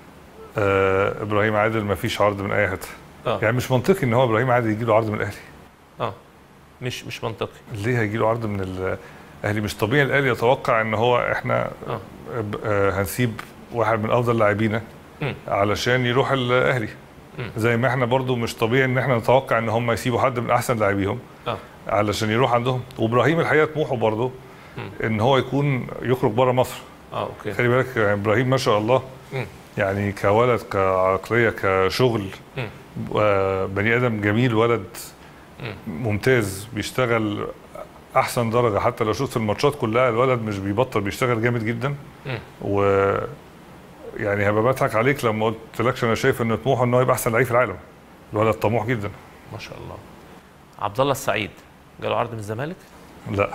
آه ابراهيم عادل مفيش عرض من اي حته اه يعني مش منطقي ان هو ابراهيم عادل يجي له عرض من الاهلي اه مش مش منطقي ليه هيجي له عرض من الاهلي مش طبيعي الاهلي يتوقع ان هو احنا اه ب- آه، هنسيب واحد من افضل لاعبينا مم. علشان يروح الاهلي مم. زي ما احنا برضو مش طبيعي ان احنا نتوقع ان هم يسيبوا حد من احسن لاعبيهم اه علشان يروح عندهم وابراهيم الحقيقه طموحه برضو مم. ان هو يكون يخرج بره مصر اه اوكي خلي بالك يعني ابراهيم ما شاء الله مم. يعني كولد كعقليه كشغل مم. آه، بني ادم جميل ولد مم. ممتاز بيشتغل احسن درجه حتى لو شفت الماتشات كلها الولد مش بيبطل بيشتغل جامد جدا مم. و يعني هبقى بضحك عليك لما قلت لكش انا شايف ان طموحه ان هو يبقى احسن لعيب في العالم الولد طموح جدا ما شاء الله عبد الله السعيد جاله عرض من الزمالك لا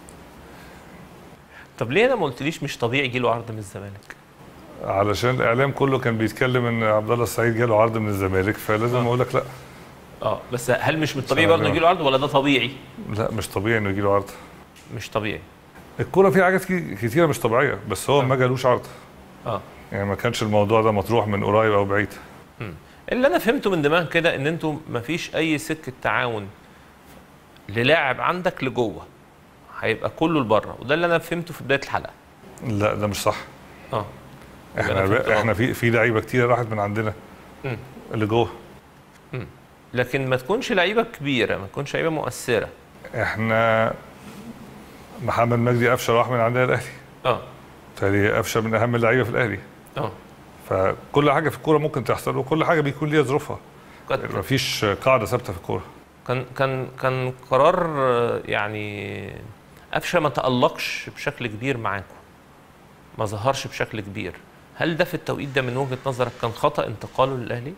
طب ليه انا ما قلتليش مش طبيعي يجي له عرض من الزمالك علشان الاعلام كله كان بيتكلم ان عبد الله السعيد جاله عرض من الزمالك فلازم آه. اقول لك لا اه بس هل مش من الطبيعي صح، برضه آه. يجي له عرض ولا ده طبيعي لا مش طبيعي انه يجي له عرض مش طبيعي الكوره فيها حاجات كي- كتيره مش طبيعيه بس هو ما جالوش عرض اه يعني ما كانش الموضوع ده مطروح من قريب او بعيد اللي انا فهمته من دماغ كده ان انتوا مفيش اي سكه تعاون للاعب عندك لجوه هيبقى كله لبره وده اللي انا فهمته في بدايه الحلقه لا ده مش صح اه احنا أنا فهمت احنا في في لعيبه كتير راحت من عندنا مم. اللي جوه مم. لكن ما تكونش لعيبه كبيره ما تكونش لعيبه مؤثره احنا محمد مجدي قفشه راح من عندنا الاهلي اه بالتالي قفشه من اهم اللعيبه في الاهلي اه فكل حاجه في الكوره ممكن تحصل وكل حاجه بيكون ليها ظروفها مفيش قاعده ثابته في الكوره كان كان كان قرار آه، يعني قفشه ما تألقش بشكل كبير معاكم ما ظهرش بشكل كبير هل ده في التوقيت ده من وجهة نظرك كان خطأ انتقاله للأهلي؟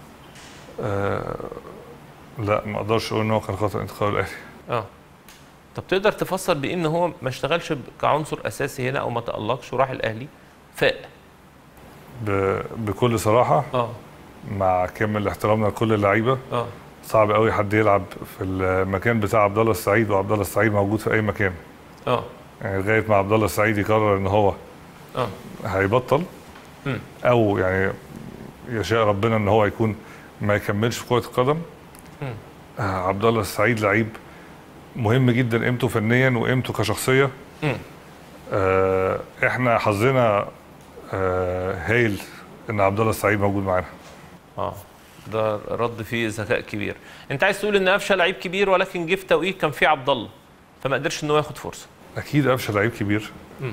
آه لا ما اقدرش اقول ان هو كان خطا انتقال الاهلي اه طب تقدر تفسر بإيه ان هو ما اشتغلش ب- كعنصر اساسي هنا او ما تألقش وراح الاهلي فاق ب- بكل صراحه اه مع كامل احترامنا لكل اللعيبه اه صعب قوي حد يلعب في المكان بتاع عبد الله السعيد وعبد الله السعيد موجود في اي مكان اه يعني لغايه ما عبد الله السعيد يقرر ان هو اه هيبطل مم. او يعني يشاء ربنا ان هو يكون ما يكملش في كره القدم مم. آه، عبد الله السعيد لعيب مهم جدا قيمته فنيا وقيمته كشخصيه مم. آه احنا حظنا آه هايل ان عبد الله السعيد موجود معانا اه ده رد فيه ذكاء كبير انت عايز تقول ان قفشه لعيب كبير ولكن جه في توقيت كان فيه عبد الله فما قدرش ان هو ياخد فرصه اكيد قفشه لعيب كبير مم.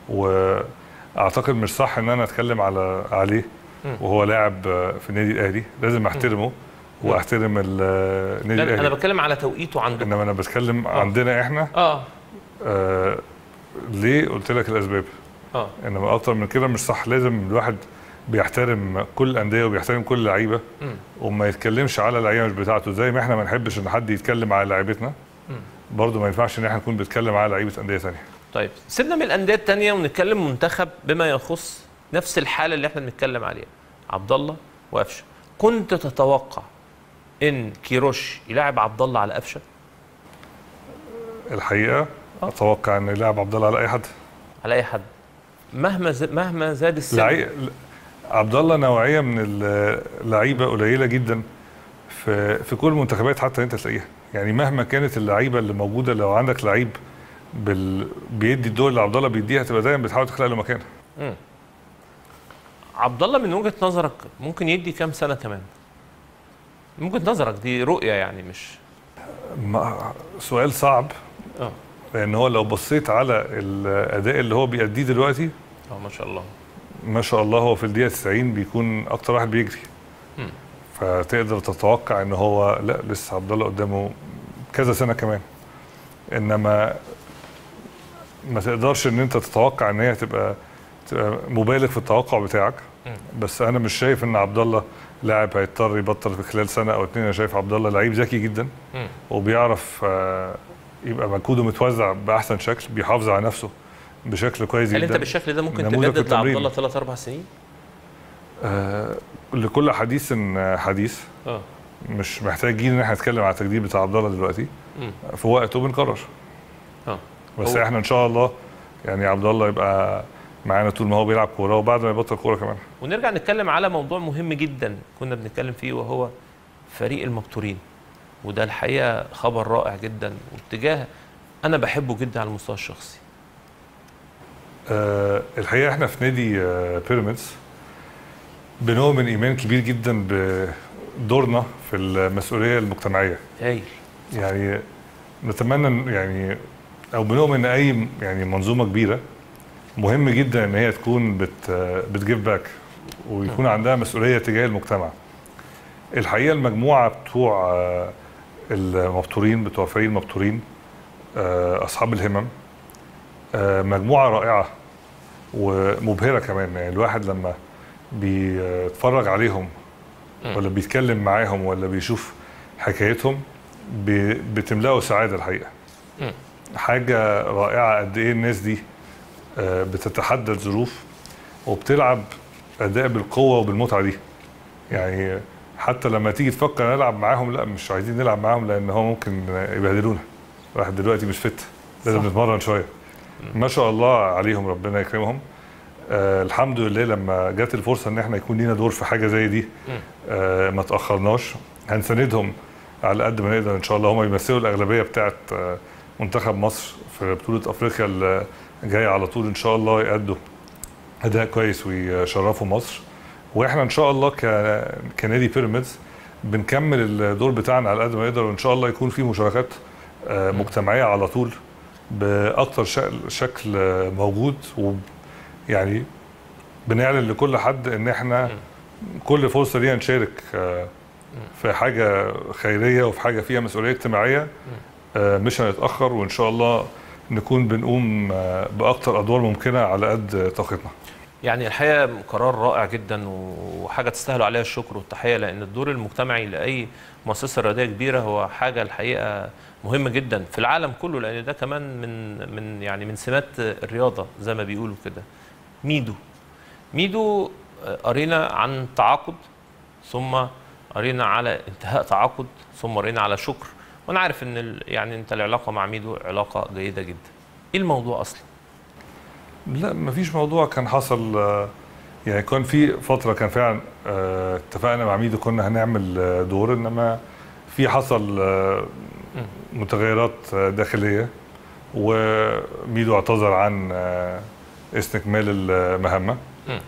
واعتقد مش صح ان انا اتكلم على عليه مم. وهو لاعب آه، في النادي الاهلي لازم احترمه واحترم ال- آه، النادي لا انا الاهلي بتكلم على توقيته عندكم انما انا بتكلم عندنا احنا اه آه ليه قلت لك الاسباب اه انما اكتر من كده مش صح لازم الواحد بيحترم كل الانديه وبيحترم كل اللعيبه مم. وما يتكلمش على اللعيبه مش بتاعته زي ما احنا ما نحبش ان حد يتكلم على لعيبتنا مم. برضه ما ينفعش ان احنا نكون بنتكلم على لعيبه انديه ثانيه طيب سيبنا من الانديه الثانيه ونتكلم منتخب بما يخص نفس الحاله اللي احنا بنتكلم عليها عبد الله وقفشه كنت تتوقع ان كيروش يلاعب عبد الله على قفشه الحقيقه اتوقع ان يلعب عبد الله على اي حد على اي حد مهما ز... مهما زاد السن لعي... عبد الله نوعيه من اللعيبه قليله جدا في في كل المنتخبات حتى انت تلاقيها يعني مهما كانت اللعيبه اللي موجوده لو عندك لعيب بال... بيدي الدور اللي عبد الله بيديها تبقى دايما بتحاول تخلق له مكان مم. عبد الله من وجهه نظرك ممكن يدي كام سنه كمان من وجهه نظرك دي رؤيه يعني مش ما... سؤال صعب اه لان هو لو بصيت على الاداء اللي هو بيأديه دلوقتي اه ما شاء الله ما شاء الله هو في الدقيقه 90 بيكون اكتر واحد بيجري مم. فتقدر تتوقع ان هو لا لسه عبد الله قدامه كذا سنه كمان انما ما تقدرش ان انت تتوقع ان هي تبقى تبقى مبالغ في التوقع بتاعك مم. بس انا مش شايف ان عبد الله لاعب هيضطر يبطل في خلال سنه او اتنين انا شايف عبد الله لعيب ذكي جدا مم. وبيعرف آه، يبقى مجهوده متوزع باحسن شكل بيحافظ على نفسه بشكل كويس هل جدا انت بالشكل ده ممكن نموذج في تجدد لعبد التمرين. الله ثلاث اربع سنين؟ آه لكل حديث حديث اه مش محتاجين ان احنا نتكلم على التجديد بتاع عبد الله دلوقتي مم. في وقته بنقرر اه بس هو- احنا ان شاء الله يعني عبد الله يبقى معانا طول ما هو بيلعب كوره وبعد ما يبطل كوره كمان ونرجع نتكلم على موضوع مهم جدا كنا بنتكلم فيه وهو فريق المبتورين وده الحقيقه خبر رائع جدا واتجاه انا بحبه جدا على المستوى الشخصي آه الحقيقه احنا في نادي آه بيراميدز بنؤمن ايمان كبير جدا بدورنا في المسؤوليه المجتمعيه هايل يعني نتمنى إن- يعني او بنؤمن ان اي يعني منظومه كبيره مهم جدا ان هي تكون بت بتجيف باك ويكون عندها مسؤوليه تجاه المجتمع. الحقيقه المجموعه بتوع آه، المبتورين بتوع فريق المبتورين آه، اصحاب الهمم آه، مجموعه رائعه ومبهره كمان يعني الواحد لما بيتفرج عليهم ولا بيتكلم معاهم ولا بيشوف حكايتهم بي- بتملأه سعاده الحقيقه. مم. حاجه رائعه قد ايه الناس دي آه، بتتحدى الظروف وبتلعب اداء بالقوه وبالمتعه دي يعني حتى لما تيجي تفكر نلعب معاهم لا مش عايزين نلعب معاهم لان هو ممكن يبهدلونا الواحد دلوقتي مش فت لازم صح. نتمرن شويه ما شاء الله عليهم ربنا يكرمهم آه الحمد لله لما جت الفرصه ان احنا يكون لينا دور في حاجه زي دي مم. آه ما تاخرناش هنساندهم على قد ما نقدر ان شاء الله هم يمثلوا الاغلبيه بتاعه آه منتخب مصر في بطوله افريقيا اللي جايه على طول ان شاء الله يأدوا اداء كويس ويشرفوا مصر واحنا ان شاء الله ك... كنادي بيراميدز بنكمل الدور بتاعنا على قد ما نقدر وان شاء الله يكون في مشاركات آه، مجتمعيه على طول باكتر شكل, شكل آه، موجود ويعني بنعلن لكل حد ان احنا كل فرصه لينا نشارك آه، في حاجه خيريه وفي حاجه فيها مسؤوليه اجتماعيه آه، مش هنتاخر وان شاء الله نكون بنقوم آه، باكتر ادوار ممكنه على قد طاقتنا يعني الحقيقه قرار رائع جدا وحاجه تستاهلوا عليها الشكر والتحيه لان الدور المجتمعي لاي مؤسسه رياضيه كبيره هو حاجه الحقيقه مهمه جدا في العالم كله لان ده كمان من من يعني من سمات الرياضه زي ما بيقولوا كده ميدو ميدو آه، قرينا عن تعاقد ثم قرينا على انتهاء تعاقد ثم قرينا على شكر وانا عارف ان ال- يعني انت العلاقه مع ميدو علاقه جيده جدا ايه الموضوع اصلا لا مفيش موضوع كان حصل آه، يعني كان في فتره كان فعلا آه، اتفقنا مع ميدو كنا هنعمل آه، دور انما في حصل آه، متغيرات آه، داخليه وميدو اعتذر عن آه، استكمال المهمه مم.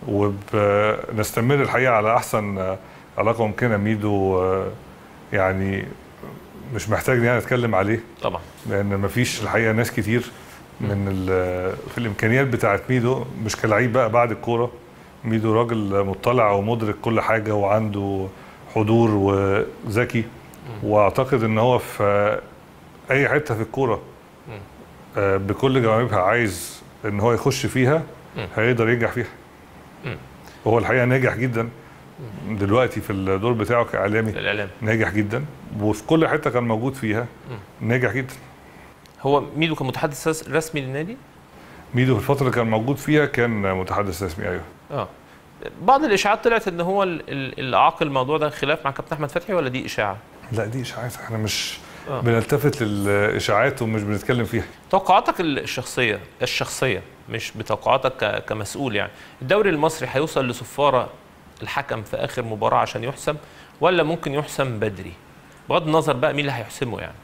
وبنستمر الحقيقه على احسن آه، علاقه ممكنه ميدو آه، يعني مش محتاج ان انا اتكلم عليه طبعا لان مفيش الحقيقه ناس كتير من ال- في الامكانيات بتاعت ميدو مش كلاعب بقى بعد الكوره ميدو راجل مطلع ومدرك كل حاجه وعنده حضور وذكي واعتقد ان هو في اي حته في الكوره آه، بكل جوانبها عايز ان هو يخش فيها مم. هيقدر ينجح فيها مم. وهو الحقيقه ناجح جدا دلوقتي في الدور بتاعه كاعلامي الاعلام ناجح جدا وفي كل حته كان موجود فيها ناجح جدا هو ميدو كان متحدث رس- رسمي للنادي ميدو في الفتره اللي كان موجود فيها كان متحدث رسمي ايوه اه بعض الاشاعات طلعت ان هو ال- ال- اللي عاقل الموضوع ده خلاف مع كابتن احمد فتحي ولا دي اشاعه لا دي اشاعات احنا مش آه. بنلتفت للاشاعات ومش بنتكلم فيها توقعاتك الشخصيه الشخصيه مش بتوقعاتك ك- كمسؤول يعني الدوري المصري هيوصل لصفاره الحكم في اخر مباراه عشان يحسم ولا ممكن يحسم بدري بغض النظر بقى مين اللي هيحسمه يعني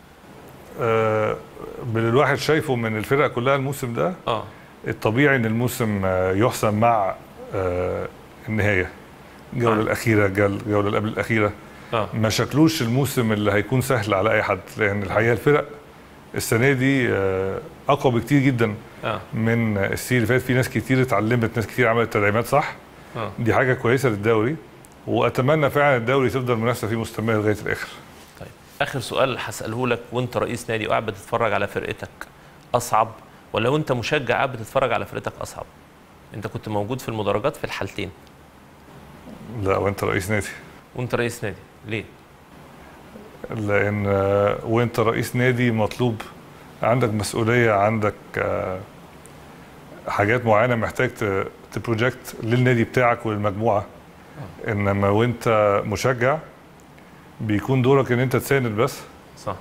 آه من الواحد شايفه من الفرق كلها الموسم ده اه الطبيعي ان الموسم آه، يحسم مع آه النهايه الجوله آه. الاخيره الجل- الجوله اللي قبل الاخيره اه ما شكلوش الموسم اللي هيكون سهل على اي حد لان الحقيقه الفرق السنه دي آه، اقوى بكتير جدا اه من السنين اللي فاتت في ناس كتير اتعلمت ناس كتير عملت تدعيمات صح اه دي حاجه كويسه للدوري واتمنى فعلا الدوري تفضل المنافسه فيه مستمره لغايه الاخر طيب اخر سؤال هساله لك وانت رئيس نادي وقاعد بتتفرج على فرقتك اصعب ولا وانت مشجع قاعد بتتفرج على فرقتك اصعب انت كنت موجود في المدرجات في الحالتين لا وانت رئيس نادي وانت رئيس نادي ليه لان آه، وانت رئيس نادي مطلوب عندك مسؤوليه عندك آه، حاجات معينه محتاج ت- تبروجكت للنادي بتاعك وللمجموعه انما وانت مشجع بيكون دورك ان انت تساند بس صح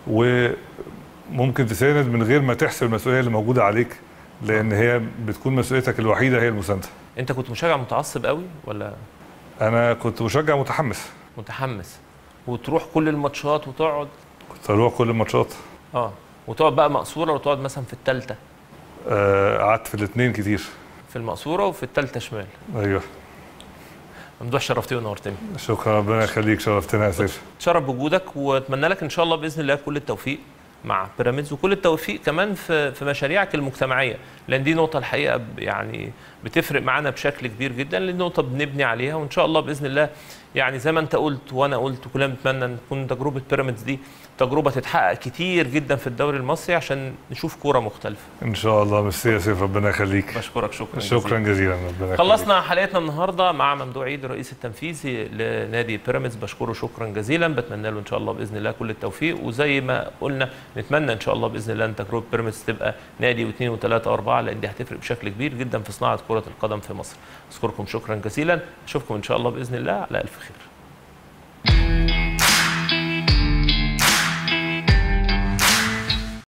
وممكن تساند من غير ما تحسب المسؤوليه اللي موجوده عليك لان هي بتكون مسؤوليتك الوحيده هي المسانده انت كنت مشجع متعصب قوي ولا انا كنت مشجع متحمس متحمس وتروح كل الماتشات وتقعد كنت اروح كل الماتشات اه وتقعد بقى مقصوره وتقعد مثلا في الثالثه آه، قعدت في الاثنين كتير في المقصوره وفي الثالثه شمال ايوه ممدوح شرفتني ونورتني شكرا ربنا يخليك شرفتنا يا سيف تشرف بوجودك واتمنى لك ان شاء الله باذن الله كل التوفيق مع بيراميدز وكل التوفيق كمان في في مشاريعك المجتمعيه لان دي نقطه الحقيقه ب- يعني بتفرق معانا بشكل كبير جدا لان نقطه بنبني عليها وان شاء الله باذن الله يعني زي ما انت قلت وانا قلت وكلنا بنتمنى ان تكون تجربه بيراميدز دي تجربه تتحقق كتير جدا في الدوري المصري عشان نشوف كوره مختلفه ان شاء الله ميرسي يا سيف ربنا يخليك بشكرك شكرا شكرا جزيلا ربنا يخليك خلصنا حلقتنا النهارده مع ممدوح عيد الرئيس التنفيذي لنادي بيراميدز بشكره شكرا جزيلا بتمنى له ان شاء الله باذن الله كل التوفيق وزي ما قلنا نتمنى ان شاء الله باذن الله ان تجربه بيراميدز تبقى نادي واثنين وثلاثه واربعه لان دي هتفرق بشكل كبير جدا في صناعه كره القدم في مصر اشكركم شكرا جزيلا اشوفكم ان شاء الله باذن الله على الف خير